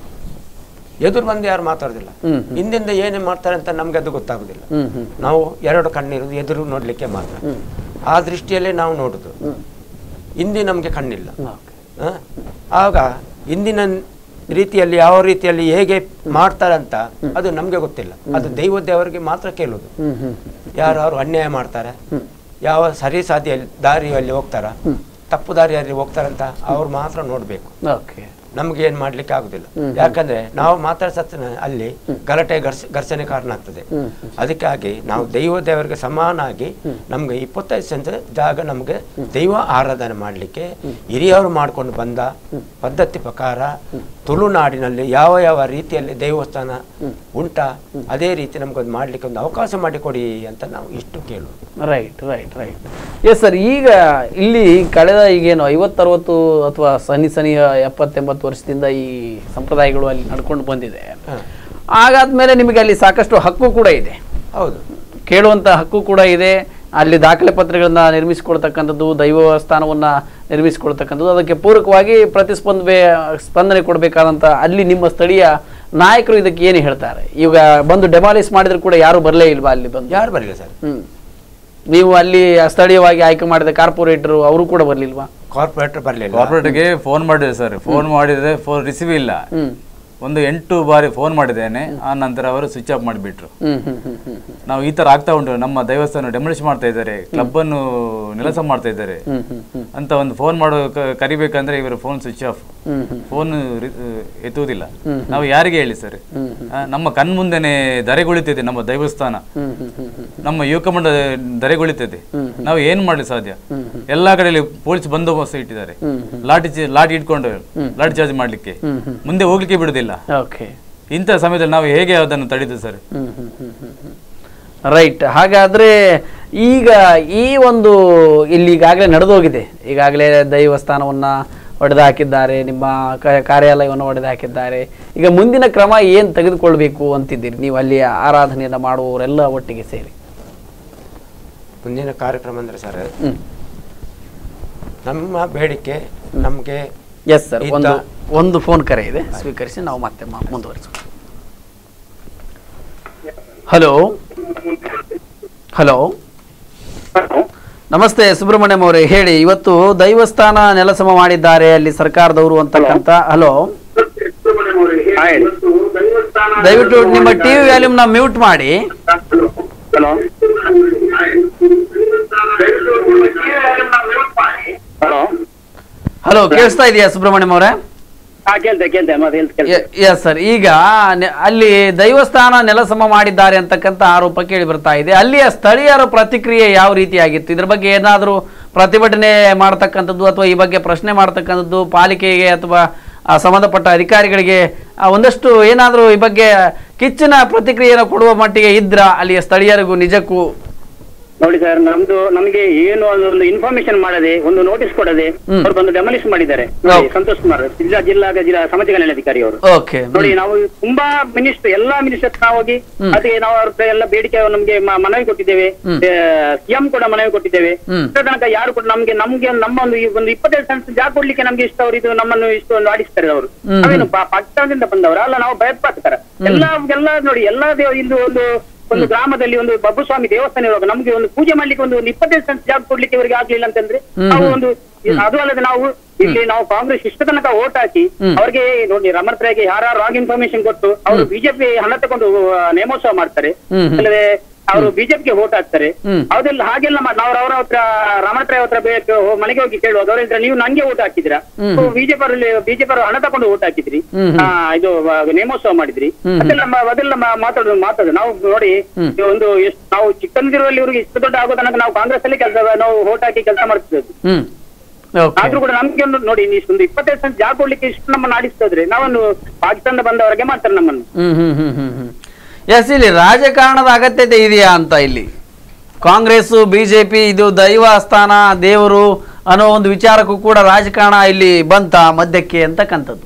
ಎದುರು ಬಂದು ಯಾರು ಮಾತಾಡೋದಿಲ್ಲ ಹ್ಮ್ ಹಿಂದಿಂದ ಏನೇ ಮಾಡ್ತಾರೆ ಅಂತ ನಮ್ಗೆ ಅದು ಗೊತ್ತಾಗುದಿಲ್ಲ ಹ್ಮ್ ಹ್ಮ್ ನಾವು ಎರಡು ಕಣ್ಣಿರೋದು ಎದುರು ನೋಡ್ಲಿಕ್ಕೆ ಮಾತ್ರ ಹ್ಮ್. ಆ ದೃಷ್ಟಿಯಲ್ಲೇ ನಾವು ನೋಡುದು ಹ್ಮ್ ಹಿಂದಿ ನಮ್ಗೆ ಕಣ್ಣಿಲ್ಲ ಓಕೆ ಆ? ಆಗ ಇಂದಿನ ರೀತಿಯಲ್ಲಿ ಯಾವ ರೀತಿಯಲ್ಲಿ ಹೇಗೆ ಮಾಡ್ತಾರೆ ಅಂತ ಅದು ನಮ್ಗೆ ಗೊತ್ತಿಲ್ಲ ಅದು ದೈವ ದೇವರಿಗೆ ಮಾತ್ರ ಕೇಳುದು ಹ್ಮ್ ಹ್ಮ್ ಯಾರು ಅನ್ಯಾಯ ಮಾಡ್ತಾರೆ ಯಾವ ಸರಿ ಸಾದಿಯಲ್ಲಿ ದಾರಿಯಲ್ಲಿ ಹೋಗ್ತಾರ ತಪ್ಪು ದಾರಿಯಲ್ಲಿ ಹೋಗ್ತಾರಂತ ಅವ್ರು ಮಾತ್ರ ನೋಡ್ಬೇಕು ಓಕೆ ನಮ್ಗೆ ಏನ್ ಮಾಡ್ಲಿಕ್ಕೆ ಆಗುದಿಲ್ಲ ಯಾಕಂದ್ರೆ ನಾವು ಮಾತಾಡ್ಸತ್ತ ಅಲ್ಲಿ ಗಲಾಟೆ ಘರ್ಷ ಘರ್ಷಣೆ ಕಾರಣ ಆಗ್ತದೆ ಹ್ಮ್. ಅದಕ್ಕಾಗಿ ನಾವು ದೈವ ದೇವರಿಗೆ ಸಮಾನಾಗಿ ನಮ್ಗೆ ಇಪ್ಪತ್ತೈದು ಸೆಂಟ್ ಜಾಗ ನಮ್ಗೆ ದೈವ ಆರಾಧನೆ ಮಾಡ್ಲಿಕ್ಕೆ ಹಿರಿಯವರು ಮಾಡ್ಕೊಂಡು ಬಂದ ಪದ್ಧತಿ ಪ್ರಕಾರ ತುಳುನಾಡಿನಲ್ಲಿ ಯಾವ ಯಾವ ರೀತಿಯಲ್ಲಿ ದೇವಸ್ಥಾನ ಉಂಟಾ ಅದೇ ರೀತಿ ನಮ್ಗೊಂದು ಮಾಡ್ಲಿಕ್ಕೆ ಒಂದು ಅವಕಾಶ ಮಾಡಿಕೊಡಿ ಅಂತ ನಾವು ಇಷ್ಟು ಕೇಳುದು right right right yes sir ಈಗ ಇಲ್ಲಿ ಕಳೆದ ಈಗೇನು ಐವತ್ತರವತ್ತು ಅಥವಾ ಸನಿ ಸನಿ ಎಪ್ಪತ್ತೆಂಬತ್ತು ವರ್ಷದಿಂದ ಈ ಸಂಪ್ರದಾಯಗಳು ಅಲ್ಲಿ ನಡ್ಕೊಂಡು ಬಂದಿದೆ ಹ. ಹಾಗಾದ್ಮೇಲೆ ನಿಮಗೆ ಅಲ್ಲಿ ಸಾಕಷ್ಟು ಹಕ್ಕು ಕೂಡ ಇದೆ ಹೌದು ಕೇಳುವಂಥ ಹಕ್ಕು ಕೂಡ ಇದೆ ಅಲ್ಲಿ ದಾಖಲೆ ಪತ್ರಗಳನ್ನ ನಿರ್ಮಿಸಿಕೊಳ್ತಕ್ಕಂಥದ್ದು ದೈವಸ್ಥಾನವನ್ನ ನಿರ್ಮಿಸಿಕೊಳ್ತಕ್ಕಂಥದ್ದು ಅದಕ್ಕೆ ಪೂರಕವಾಗಿ ಪ್ರತಿಸ್ಪಂದನೆ ಸ್ಪಂದನೆ ಕೊಡಬೇಕಾದಂಥ ಅಲ್ಲಿ ನಿಮ್ಮ ಸ್ಥಳೀಯ ನಾಯಕರು ಇದಕ್ಕೆ ಏನು ಹೇಳ್ತಾರೆ ಈಗ ಬಂದು ಡೆಮಾಲಿಸ್ ಮಾಡಿದ್ರು ಕೂಡ ಯಾರು ಬರಲೇ ಇಲ್ವಾ ಅಲ್ಲಿ ಬಂದು ಯಾರು ಬರಲಿಲ್ಲ ಸರ್ ಹ್ಮ್ ನೀವು ಅಲ್ಲಿ ಸ್ಥಳೀಯವಾಗಿ ಆಯ್ಕೆ ಮಾಡಿದ ಕಾರ್ಪೊರೇಟರ್ ಅವರು ಕೂಡ ಬರ್ಲಿಲ್ವಾ ಕಾರ್ಪೊರೇಟರ್ ಬರಲಿಲ್ಲ ಕಾರ್ಪೊರೇಟ್ಗೆ ಫೋನ್ ಮಾಡಿದೆ ಸರ್ ಫೋನ್ ಮಾಡಿದ್ರೆ ಫೋನ್ ರಿಸೀವ್ ಇಲ್ಲ ಹ್ಮ್ ಒಂದು ಎಂಟು ಬಾರಿ ಫೋನ್ ಮಾಡಿದ್ದೇನೆ ಆ ನಂತರ ಅವರು ಸ್ವಿಚ್ ಆಫ್ ಮಾಡಿಬಿಟ್ರು ಹ್ಮ್ ಹ್ಮ್ ಹ್ಮ್ ಹ್ಮ್ ಹ್ಮ್ ನಾವು ಈ ತರ ಆಗ್ತಾ ಉಂಟು ನಮ್ಮ ದೇವಸ್ಥಾನ ಡೆಮೊಲಿಷ್ ಮಾಡ್ತಾ ಇದ್ದಾರೆ ಕ್ಲಬ್ ಅನ್ನು ನೆಲಸ ಮಾಡ್ತಾ ಇದ್ದಾರೆ ಹ್ಮ್ ಹ್ಮ್ ಹ್ಮ್ ಅಂತ ಒಂದು ಫೋನ್ ಮಾಡೋ ಕ- ಕರಿಬೇಕಂದ್ರೆ ಇವರು phone switch off hmm hmm phone ಎತ್ತುವುದಿಲ್ಲ ನಾವು ಯಾರಿಗೆ ಹೇಳಿ ಸರ್ ಆ, ನಮ್ಮ ಕಣ್ಮುಂದೆನೆ ದರೆಗುಳಿತಿದೆ ನಮ್ಮ ದೇವಸ್ಥಾನ ಹ್ಮ್ ಹ್ಮ್ ಹ್ಮ್ ಹ್ಮ್ ನಮ್ಮ ಯುವಕ ಮಂಡ ದರೆಗುಳಿತದೆ ನಾವು ಏನ್ ಮಾಡ್ಲಿ ಸಾಧ್ಯ ಎಲ್ಲಾ ಕಡೆಯಲ್ಲಿ ಪೊಲೀಸ್ ಬಂದೋಬಸ್ತ್ ಇಟ್ಟಿದ್ದಾರೆ ಲಾಠಿ ಚಿ- ಲಾಠಿ ಇಟ್ಕೊಂಡು ಲಾಠಿ ಚಾರ್ಜ್ ಮಾಡ್ಲಿಕ್ಕೆ ಮುಂದೆ ಹೋಗ್ಲಿಕ್ಕೆ ಬಿಡುದಿಲ್ಲ ಓಕೆ ಇಂಥ ಸಮಯದಲ್ಲಿ ನಾವು ಹೇಗೆ ಅದನ್ನು ತಡೆದು sir hmm hmm hmm hmm hmm right ಹಾಗಾದ್ರೆ ಈಗ ಈ ಒಂದು ಇಲ್ಲಿ ಈಗಾಗಲೇ ನಡೆದೋಗಿದೆ ಈಗಾಗಲೇ ದೈವಸ್ಥಾನವನ್ನ ಒಡೆದು ಹಾಕಿದ್ದಾರೆ ನಿಮ್ಮ ಕ- ಕಾರ್ಯಾಲಯವನ್ನು ಒಡೆದು ಹಾಕಿದ್ದಾರೆ ಈಗ ಮುಂದಿನ ಕ್ರಮ ಏನು ತೆಗೆದುಕೊಳ್ಬೇಕು ಅಂತಿದ್ದೀರಿ ನೀವು ಅಲ್ಲಿ ಆರಾಧನೆಯನ್ನು ಮಾಡುವವರೆಲ್ಲ ಒಟ್ಟಿಗೆ ಸೇರಿ ಮುಂದಿನ ಕಾರ್ಯಕ್ರಮ ಅಂದರೆ ಸರ್ ಹ್ಮ್ ನಮ್ಮ ಬೇಡಿಕೆ ನಮಗೆ ಎಸ್ ಸರ್ ಇದ್ದ- ಒಂದು ಒಂದು ಫೋನ್ ಕರೆ ಇದೆ ಸ್ವೀಕರಿಸಿ ನಾವು ಮತ್ತೆ ಮ- ಮುಂದುವರಿಸೋಣ ಹಲೋ ಹಲೋ ನಮಸ್ತೆ ಸುಬ್ರಹ್ಮಣ್ಯಂ ಅವರೇ ಹೇಳಿ ಇವತ್ತು ದೈವಸ್ಥಾನ ನೆಲಸಮ ಮಾಡಿದ್ದಾರೆ ಅಲ್ಲಿ ಸರ್ಕಾರದವರು ಅಂತಕ್ಕಂಥ ಹಲೋ ದಯವಿಟ್ಟು ನಿಮ್ಮ ಟಿವಿ ವ್ಯಾಲ್ಯೂಮ್ನ ಮ್ಯೂಟ್ ಮಾಡಿ ಹಲೋ ಹಲೋ ಹಲೋ ಕೇಳಿಸ್ತಾ ಇದೆಯಾ ಸುಬ್ರಹ್ಮಣ್ಯಂ ಅವರೇ ಹಾ ಕೇಳ್ತೆ ಕೇಳ್ತೆ ಮತ್ತೆ ಹೇಳ್ತೆ ಕೇಳ್ತೆ ಎಸ್ ಸರ್ ಈಗ ನೆ- ಅಲ್ಲಿ ದೈವಸ್ಥಾನ ನೆಲಸಮ ಮಾಡಿದ್ದಾರೆ ಅಂತಕ್ಕಂಥ ಆರೋಪ ಕೇಳಿ ಬರ್ತಾ ಇದೆ ಅಲ್ಲಿಯ ಸ್ಥಳೀಯರ ಪ್ರತಿಕ್ರಿಯೆ ಯಾವ ರೀತಿಯಾಗಿತ್ತು ಇದ್ರ ಬಗ್ಗೆ ಏನಾದರೂ ಪ್ರತಿಭಟನೆ ಮಾಡ್ತಕ್ಕಂಥದ್ದು ಅಥವಾ ಈ ಬಗ್ಗೆ ಪ್ರಶ್ನೆ ಮಾಡ್ತಕ್ಕಂಥದ್ದು ಪಾಲಿಕೆಗೆ ಅಥವಾ ಆ, ಸಂಬಂಧಪಟ್ಟ ಅಧಿಕಾರಿಗಳಿಗೆ ಆ, ಒಂದಷ್ಟು ಏನಾದರೂ ಈ ಬಗ್ಗೆ ಕಿಚ್ಚಿನ ಪ್ರತಿಕ್ರಿಯೆಯನ್ನು ಕೊಡುವ ಮಟ್ಟಿಗೆ ಇದ್ರ ಅಲ್ಲಿಯ ಸ್ಥಳೀಯರಿಗೂ ನಿಜಕ್ಕೂ ನೋಡಿ ಸರ್ ನಮ್ದು ನಮ್ಗೆ ಏನು ಒಂದು ಇನ್ಫಾರ್ಮೇಶನ್ ಮಾಡದೆ ಒಂದು ನೋಟಿಸ್ ಕೊಡದೆ ಹ್ಮ್. ಅವ್ರು ಬಂದು ಡೆಮಲಿಷ್ ಮಾಡಿದ್ದಾರೆ ಹೌದು. ನೋಡಿ, ಸಂತೋಷ್ ಕುಮಾರ್ ಜಿಲ್ಲಾ ಜಿಲ್ಲಾ ಜಿಲ್ಲಾ ಸಮಾಜ ಕಲ್ಯಾಣಾಧಿಕಾರಿ ಅವರು ಓಕೆ ನೋಡಿ ನಾವು ತುಂಬಾ ಮಿನಿಸ್ಟರ್ ಎಲ್ಲಾ ಮಿನಿಸ್ಟರ್ ನಾವು ಹೋಗಿ ಹ್ಮ್. ಅದಕ್ಕೆ ನಾವು ಅವ್ರ ಹತ್ರ ಎಲ್ಲ ಬೇಡಿಕೆ ನಮ್ಗೆ ಮ- ಮನವಿ ಕೊಟ್ಟಿದ್ದೇವೆ ಹ್ಮ್. ಸಿಎಂ ಕೂಡ ಮನವಿ ಕೊಟ್ಟಿದ್ದೇವೆ ಹ್ಮ್. ಇಷ್ಟ ತನಕ ಯಾರು ಕೂಡ ನಮ್ಗೆ ನಮ್ಗೆ ನಮ್ಮ ಒಂದು ಈ ಒಂದು ಇಪ್ಪತ್ತೈದು ಸೆನ್ಸ್ ಜಾಗ ಕೊಡ್ಲಿಕ್ಕೆ ನಮ್ಗೆ ಇಷ್ಟ ಅವರು ಇದು ನಮ್ಮನ್ನು ಇಷ್ಟು ಒಂದು ಆಡಿಸ್ತಾರೆ ಅವರು ಹ್ಮ್. ನಾವೇನು ಪಾ- ಪಾಕಿಸ್ತಾನದಿಂದ ಬಂದವರು ಅಲ್ಲ ನಾವು ಭಯೋತ್ಪಾದಕರ ಎಲ್ಲ ಎಲ್ಲ ನೋಡಿ ಎಲ್ಲಾ ದೇವ ಇಲ್ಲಿ ಒಂದು ಒಂದು ಗ್ರಾಮದಲ್ಲಿ ಒಂದು ಬಬ್ಬುಸ್ವಾಮಿ ದೇವಸ್ಥಾನ ಇರುವಾಗ ನಮ್ಗೆ ಒಂದು ಪೂಜೆ ಮಾಡ್ಲಿಕ್ಕೆ ಒಂದು ಒಂದು ಇಪ್ಪತ್ತೈದು ಸೆನ್ಸ್ ಜಾಗ ಕೊಡ್ಲಿಕ್ಕೆ ಇವರಿಗೆ ಆಗ್ಲಿಲ್ಲ ಅಂತಂದ್ರೆ ಹ್ಮ್. ನಾವು ಒಂದು ಅದು ಅಲ್ಲದೆ ನಾವು ಇಲ್ಲಿ ನಾವು ಕಾಂಗ್ರೆಸ್ ಇಷ್ಟ ತನಕ ಓಟ್ ಹಾಕಿ ಹ್ಮ್. ಅವ್ರಿಗೆ ನೋಡಿ ರಮಣತ್ರಾಗೆ ಯಾರು ರಾಂಗ್ ಇನ್ಫಾರ್ಮೇಶನ್ ಕೊಟ್ಟು ಅವರು ಬಿಜೆಪಿ ಹಣ ತಗೊಂಡು ಆ, ನೇಮೋತ್ಸವ ಮಾಡ್ತಾರೆ ಹ್ಮ್, ಹ್ಮ್. ಅಲ್ಲದೆ ಅವರು ಬಿಜೆಪಿಗೆ ವೋಟ್ ಹಾಕ್ತಾರೆ ಹ್ಮ್. ಅದೆಲ್ಲ ಹಾಗೆಲ್ಲ ಮಾಡಿ ನಾವು ಅವರ ಹತ್ರ ರಮಣತ್ರಾಯ್ ಹತ್ರ ಬೇಕು ಹೋ- ಮನೆಗೆ ಹೋಗಿ ಕೇಳುವಾಗ ಅವ್ರ ಹತ್ರ ನೀವು ನಂಗೆ ಓಟ್ ಹಾಕಿದ್ರಾ ಹ್ಮ್. ಬಿಜೆಪಿ ಅವರಲ್ಲಿ ಬಿಜೆಪಿ ಅವರು ಹಣ ತಗೊಂಡು ಓಟ್ ಹಾಕಿದ್ರಿ ಹ್ಮ್, ಹ್ಮ್. ಆ, ಇದು ಆ, ನೇಮೋತ್ಸವ ಮಾಡಿದ್ರಿ ಹ್ಮ್, ಹ್ಮ್. ಅದೆಲ್ಲ ಮ- ಅದೆಲ್ಲ ಮ- ಮಾತಾಡೋದು ಮಾತಾಡೋದು ನಾವು ನೋಡಿ ಹ್ಮ್. ಈ ಒಂದು ಎಷ್ಟು ನಾವು ಚಿಕ್ಕಂದಿರುವಲ್ಲಿ ಇವ್ರಿಗೆ ಇಷ್ಟು ದೊಡ್ಡ ಆಗೋ ತನಕ ನಾವು ಕಾಂಗ್ರೆಸ್ ಅಲ್ಲಿ ಕೆಲಸ ನಾವು ಓಟ್ ಹಾಕಿ ಕೆಲಸ ಮಾಡ್ತಿದ್ದದ್ದು ಹ್ಮ್ ಓಕೆ ಆದ್ರೂ ಕೂಡ ನಮ್ಗೆ ಒಂದು ನೋಡಿ ಇಷ್ಟೊಂದು ಇಪ್ಪತ್ತೈದು ಸೆಂಟ್ ಜಾಗ ಕೊಡ್ಲಿಕ್ಕೆ ಇಷ್ಟು ನಮ್ಮನ್ನು ಆಡಿಸ್ತದ್ರೆ ನಾವೊಂದು ಪಾಕಿಸ್ತಾನದ ಬಂದವರೆಗೆ ಮಾಡ್ತಾರೆ ನಮ್ಮನ್ನು ಹ್ಮ್ ಹ್ಮ್ ಹ್ಮ್ ಹ್ಮ್ ಹ್ಮ್ ಎಸ್ ಇಲ್ಲಿ ರಾಜಕಾರಣದ ಅಗತ್ಯತೆ ಇದೆಯಾ ಅಂತ ಇಲ್ಲಿ ಕಾಂಗ್ರೆಸ್ ಬಿಜೆಪಿ ಇದು ದೈವ ಸ್ಥಾನ ದೇವರು ಅನ್ನೋ ಒಂದು ವಿಚಾರಕ್ಕೂ ಕೂಡ ರಾಜಕಾರಣ ಇಲ್ಲಿ ಬಂತ ಮಧ್ಯಕ್ಕೆ ಅಂತಕ್ಕಂಥದ್ದು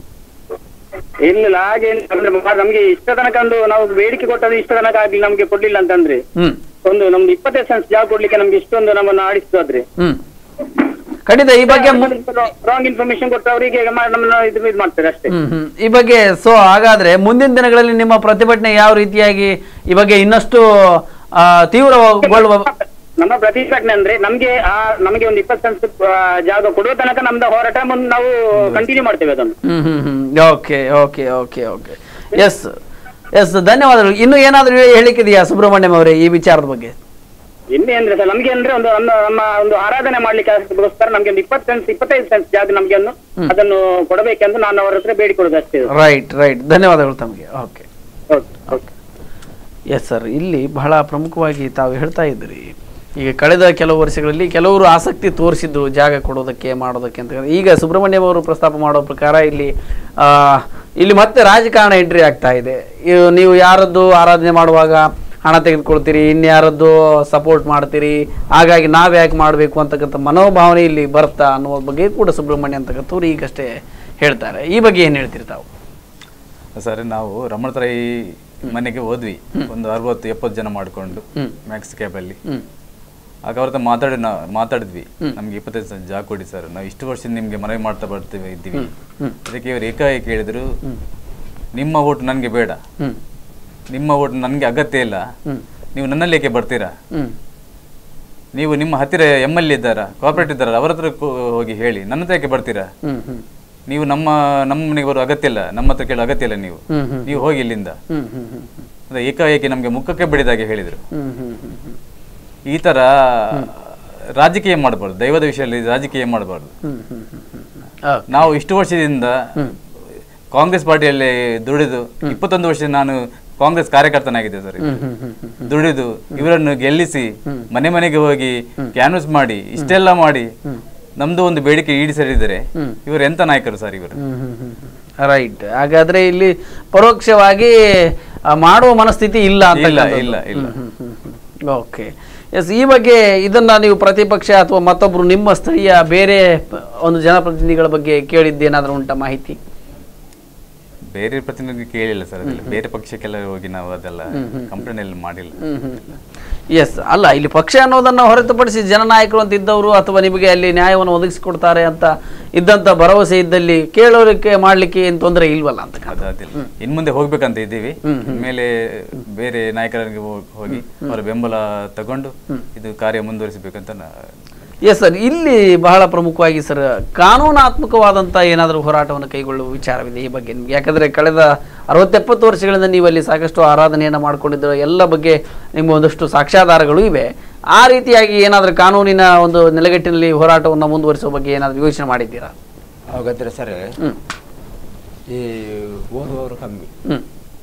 ಇಲ್ಲ ಹಾಗೆ ಏನ್ ಅಂದ್ರೆ ಮ- ನಮ್ಗೆ ಇಷ್ಟ ತನಕ ಒಂದು ನಾವು ಬೇಡಿಕೆ ಕೊಟ್ಟದ್ದು ಇಷ್ಟ ತನಕ ಆಗ್ಲಿ ನಮ್ಗೆ ಕೊಡ್ಲಿಲ್ಲ ಅಂತಂದ್ರೆ ಹ್ಮ್ ಒಂದು ನಮ್ದು ಇಪ್ಪತ್ತೈದು ಸೆನ್ಸ್ ಜಾಗ ಕೊಡ್ಲಿಕ್ಕೆ ನಮ್ಗೆ ಇಷ್ಟೊಂದು ನಮ್ಮನ್ನು ಆಡಿಸ್ತೋದ್ರೆ ಹ್ಮ್ ಖಂಡಿತ ಈ ಬಗ್ಗೆ ಮು- ರಾಂಗ್ ಇನ್ಫಾರ್ಮೇಶನ್ ಕೊಟ್ಟು ಅವರಿಗೆ ನಮ್ಮನ್ನ ಇದು ಇದು ಮಾಡ್ತಾರೆ ಅಷ್ಟೇ ಹ್ಮ್ ಹ್ಮ್ ಈ ಬಗ್ಗೆ ಸೊ ಹಾಗಾದ್ರೆ ಮುಂದಿನ ದಿನಗಳಲ್ಲಿ ನಿಮ್ಮ ಪ್ರತಿಭಟನೆ ಯಾವ ರೀತಿಯಾಗಿ ಈ ಬಗ್ಗೆ ಇನ್ನಷ್ಟು ಆ, ತೀವ್ರಗೊಳ್ಳುವ ನಮ್ಮ ಪ್ರತಿಭಟನೆ ಅಂದ್ರೆ ನಮ್ಗೆ ಆ ನಮಗೆ ಒಂದು ಇಪ್ಪತ್ತು ಸೆನ್ಸ್ ಜಾಗ ಕೊಡುವ ತನಕ ನಮ್ದು ಹೋರಾಟ ಮುಂದೆ ನಾವು ಕಂಟಿನ್ಯೂ ಮಾಡ್ತೇವೆ ಅದನ್ನು hmm hmm hmm okay okay okay okay yes yes ಧನ್ಯವಾದಗಳು ಇನ್ನು ಏನಾದರೂ ಹೇಳಿಕ್ಕಿದೆಯಾ ಸುಬ್ರಹ್ಮಣ್ಯಂ ಅವರೇ ಈ ವಿಚಾರದ ಬಗ್ಗೆ ಇನ್ನೇ ಅಂದ್ರೆ ಸರ್ ನಮ್ಗೆ ಅಂದ್ರೆ ಒಂದು ನಮ್ಮ ನಮ್ಮ ಒಂದು ಆರಾಧನೆ ಮಾಡ್ಲಿಕ್ಕೆ ಅದಕ್ಕೋಸ್ಕರ ನಮ್ಗೆ ಒಂದು ಇಪ್ಪತ್ತು ಸೆನ್ಸ್ ಇಪ್ಪತ್ತೈದು ಸೆನ್ಸ್ ಜಾಗ ನಮ್ಗೆ ಒಂದು ಅದನ್ನು ಕೊಡಬೇಕೆಂದು ನಾನು ಅವರ ಹತ್ರ ಬೇಡಿಕೊಳ್ಳೋದು ಅಷ್ಟೇ ರೈಟ್ ರೈಟ್ ಧನ್ಯವಾದಗಳು ತಮಗೆ okay okay okay yes sir ಇಲ್ಲಿ ಬಹಳ ಪ್ರಮುಖವಾಗಿ ತಾವು ಹೇಳ್ತಾ ಇದ್ರಿ ಈಗ ಕಳೆದ ಕೆಲವು ವರ್ಷಗಳಲ್ಲಿ ಕೆಲವರು ಆಸಕ್ತಿ ತೋರಿಸಿದ್ರು ಜಾಗ ಕೊಡೋದಕ್ಕೆ ಮಾಡೋದಕ್ಕೆ ಅಂತ ಈಗ ಸುಬ್ರಹ್ಮಣ್ಯಂ ಅವರು ಪ್ರಸ್ತಾಪ ಮಾಡೋ ಪ್ರಕಾರ ಇಲ್ಲಿ ಆ, ಇಲ್ಲಿ ಮತ್ತೆ ರಾಜಕಾರಣ ಎಂಟ್ರಿ ಆಗ್ತಾ ಇದೆ ಇವ್- ನೀವು ಯಾರದ್ದು ಆರಾಧನೆ ಮಾಡುವಾಗ ಹಣ ತೆಗೆದುಕೊಳ್ತೀರಿ ಇನ್ಯಾರದ್ದು ಸಪೋರ್ಟ್ ಮಾಡ್ತೀರಿ ಹಾಗಾಗಿ ನಾವು ಯಾಕೆ ಮಾಡಬೇಕು ಅಂತಕ್ಕಂಥ ಮನೋಭಾವನೆ ಇಲ್ಲಿ ಬರುತ್ತಾ ಅನ್ನೋ ಬಗ್ಗೆ ಕೂಡ ಸುಬ್ರಹ್ಮಣ್ಯ ಅಂತಕ್ಕಂಥವ್ರು ಈಗಷ್ಟೇ ಹೇಳ್ತಾರೆ ಈ ಬಗ್ಗೆ ಏನು ಹೇಳ್ತೀರಿ ತಾವು ಸರ್ ನಾವು ರಮಣತರಾಯಿ ಮನೆಗೆ ಹೋದ್ವಿ ಒಂದು ಅರವತ್ತು ಎಪ್ಪತ್ತು ಜನ ಮಾಡಿಕೊಂಡು ಹ್ಮ್. ಮ್ಯಾಕ್ಸ್ ಕ್ಯಾಬಲ್ಲಿ ಹ್ಮ್ ಆಗ ಅವ್ರ ಹತ್ರ ಮಾತಾಡಿ ನಾವು ಮಾತಾಡಿದ್ವಿ ನಮ್ಗೆ ಇಪ್ಪತ್ತೈದು ಸಾವಿರ ಜಾಗ ಕೊಡಿ ಸರ್ ನಾವು ಇಷ್ಟು ವರ್ಷ ನಿಮ್ಗೆ ಮನವಿ ಮಾಡ್ತಾ ಬರ್ತೀವಿ ಇದ್ದೀವಿ ಹ್ಮ್. ಅದಕ್ಕೆ ಇವರು ಏಕಾಏಕಿ ಹೇಳಿದ್ರು ನಿಮ್ಮ ಓಟ್ ನನಗೆ ಬೇಡ ಹ್ಮ್ ನಿಮ್ಮ ಓಟ್ ನನಗೆ ಅಗತ್ಯ ಇಲ್ಲ ಹ್ಮ್ ನೀವು ನನ್ನಲ್ಲಿ ಏಕೆ ಬರ್ತೀರಾ ಹ್ಮ್ ನೀವು ನಿಮ್ಮ ಹತ್ತಿರ ಎಮ್ ಎಲ್ ಇದ್ದಾರಾ ಕಾರ್ಪೊರೇಟ್ ಇದ್ದಾರಾ ಅವ್ರ ಹತ್ರ ಕೋ- ಹೋಗಿ ಹೇಳಿ ನನ್ನ ಹತ್ರ ಯಾಕೆ ಬರ್ತೀರಾ ಹ್ಮ್ ಹ್ಮ್ ನೀವು ನಮ್ಮ ನಮ್ಮ ಮನೆಗೆ ಬರೋ ಅಗತ್ಯ ಇಲ್ಲ ನಮ್ಮ ಹತ್ರ ಕೇಳೋ ಅಗತ್ಯ ಇಲ್ಲ ನೀವು ಹ್ಮ್ ಹ್ಮ್ ನೀವು ಹೋಗಿ ಇಲ್ಲಿಂದ ಹ್ಮ್ ಹ್ಮ್ ಹ್ಮ್ ಹ್ಮ್ ಅದೇ ಏಕಾಏಕಿ ನಮಗೆ ಮುಖಕ್ಕೆ ಬಡಿದಾಗೆ ಹೇಳಿದರು ಹ್ಮ್ ಹ್ಮ್ ಹ್ಮ್ ಹ್ಮ್ ಈ ಥರ ರಾಜಕೀಯ ಮಾಡಬಾರ್ದು ದೈವದ ವಿಷಯದಲ್ಲಿ ರಾಜಕೀಯ ಮಾಡಬಾರ್ದು ಹ್ಮ್ hmm hmm hmm hmm. Okay. ನಾವು ಇಷ್ಟು ವರ್ಷದಿಂದ ಕಾಂಗ್ರೆಸ್ ಪಾರ್ಟಿಯಲ್ಲಿ ದುಡಿದು ಇಪ್ಪತ್ತೊಂದು ವರ್ಷ ನಾನು Congress ಕಾರ್ಯಕರ್ತನಾಗಿದ್ದೆ sir hmm hmm hmm ಹ್ಮ್ ದುಡಿದು ಇವರನ್ನು ಗೆಲ್ಲಿಸಿ ಮನೆ ಮನೆಗೆ ಹೋಗಿ ಕ್ಯಾನ್ವಸ್ ಮಾಡಿ ಇಷ್ಟೆಲ್ಲ ಮಾಡಿ ನಮ್ದು ಒಂದು ಬೇಡಿಕೆ ಈಡೇರಿಸಿದರೆ ಇವರು ಎಂತ ನಾಯಕರು ಸರ್ ಇವರು ಹ್ಮ್ ಹ್ಮ್ ಹ್ಮ್ ಹ್ಮ್. ರೈಟ್ ಹಾಗಾದ್ರೆ ಇಲ್ಲಿ ಪರೋಕ್ಷವಾಗಿ ಆ, ಮಾಡುವ ಮನಸ್ಥಿತಿ ಇಲ್ಲ ಅಂತ ಇಲ್ಲ ಇಲ್ಲ ಇಲ್ಲ ಹ್ಮ್ ಹ್ಮ್ ಹ್ಮ್ ಓಕೆ ಎಸ್ ಈ ಬಗ್ಗೆ ಇದನ್ನ ನೀವು ಪ್ರತಿಪಕ್ಷ ಅಥವಾ ಮತ್ತೊಬ್ರು ನಿಮ್ಮ ಸ್ಥಳೀಯ ಬೇರೆ ಪ- ಒಂದು ಜನಪ್ರತಿನಿಧಿಗಳ ಬಗ್ಗೆ ಕೇಳಿದ್ದೇನಾದ್ರೂ ಉಂಟಾ ಮಾಹಿತಿ ಬೇರೆ ಪ್ರತಿನಿಧಿ ಕೇಳಿಲ್ಲ ಸರ್ ಅದೆಲ್ಲ ಬೇರೆ ಪಕ್ಷಕ್ಕೆಲ್ಲ ಹೋಗಿ ನಾವು ಅದೆಲ್ಲ ಕಂಪ್ಲೇಂಟ್ ಎಲ್ಲ ಮಾಡಿಲ್ಲ ಎಸ್ ಅಲ್ಲ ಇಲ್ಲಿ ಪಕ್ಷ ಅನ್ನೋದನ್ನ ಹೊರತುಪಡಿಸಿ ಜನನಾಯಕರು ಅಂತ ಇದ್ದವರು ಅಥವಾ ನಿಮಗೆ ಅಲ್ಲಿ ನ್ಯಾಯವನ್ನು ಒದಗಿಸಿಕೊಡ್ತಾರೆ ಅಂತ ಇದ್ದಂತ ಭರವಸೆ ಇದ್ದಲ್ಲಿ ಕೇಳೋದಕ್ಕೆ ಮಾಡ್ಲಿಕ್ಕೆ ಏನು ತೊಂದರೆ ಇಲ್ವಲ್ಲ ಅಂತ ಅದು ಅದಿಲ್ಲ ಇನ್ ಮುಂದೆ ಹೋಗ್ಬೇಕಂತ ಇದ್ದೀವಿ ಮೇಲೆ ಬೇರೆ ನಾಯಕರಿಗೆ ಹೋಗ್- ಹೋಗಿ ಅವರ ಬೆಂಬಲ ತಗೊಂಡು ಇದು ಕಾರ್ಯ ಮುಂದುವರಿಸಬೇಕಂತ ನಾ- ಎಸ್ ಸರ್ ಇಲ್ಲಿ ಬಹಳ ಪ್ರಮುಖವಾಗಿ ಸರ್ ಕಾನೂನಾತ್ಮಕವಾದಂಥ ಏನಾದರೂ ಹೋರಾಟವನ್ನು ಕೈಗೊಳ್ಳುವ ವಿಚಾರವಿದೆ ಈ ಬಗ್ಗೆ ನಿಮ್ಗೆ ಯಾಕಂದರೆ ಕಳೆದ ಅರವತ್ತೆಪ್ಪತ್ತು ವರ್ಷಗಳಿಂದ ನೀವು ಅಲ್ಲಿ ಸಾಕಷ್ಟು ಆರಾಧನೆಯನ್ನು ಮಾಡ್ಕೊಂಡಿದ್ದೀರ ಎಲ್ಲ ಬಗ್ಗೆ ನಿಮ್ಮ ಒಂದಷ್ಟು ಸಾಕ್ಷ್ಯಾಧಾರಗಳು ಇವೆ ಆ ರೀತಿಯಾಗಿ ಏನಾದರೂ ಕಾನೂನಿನ ಒಂದು ನೆಲೆಗಟ್ಟಿನಲ್ಲಿ ಹೋರಾಟವನ್ನು ಮುಂದುವರಿಸುವ ಬಗ್ಗೆ ಏನಾದರೂ ಯೋಚನೆ ಮಾಡಿದ್ದೀರಾ ಹಾಗಾದ್ರೆ ಸರ್ ಹ್ಞೂ ಈ ಓದುವವರು ಕಮ್ಮಿ ಹ್ಞೂ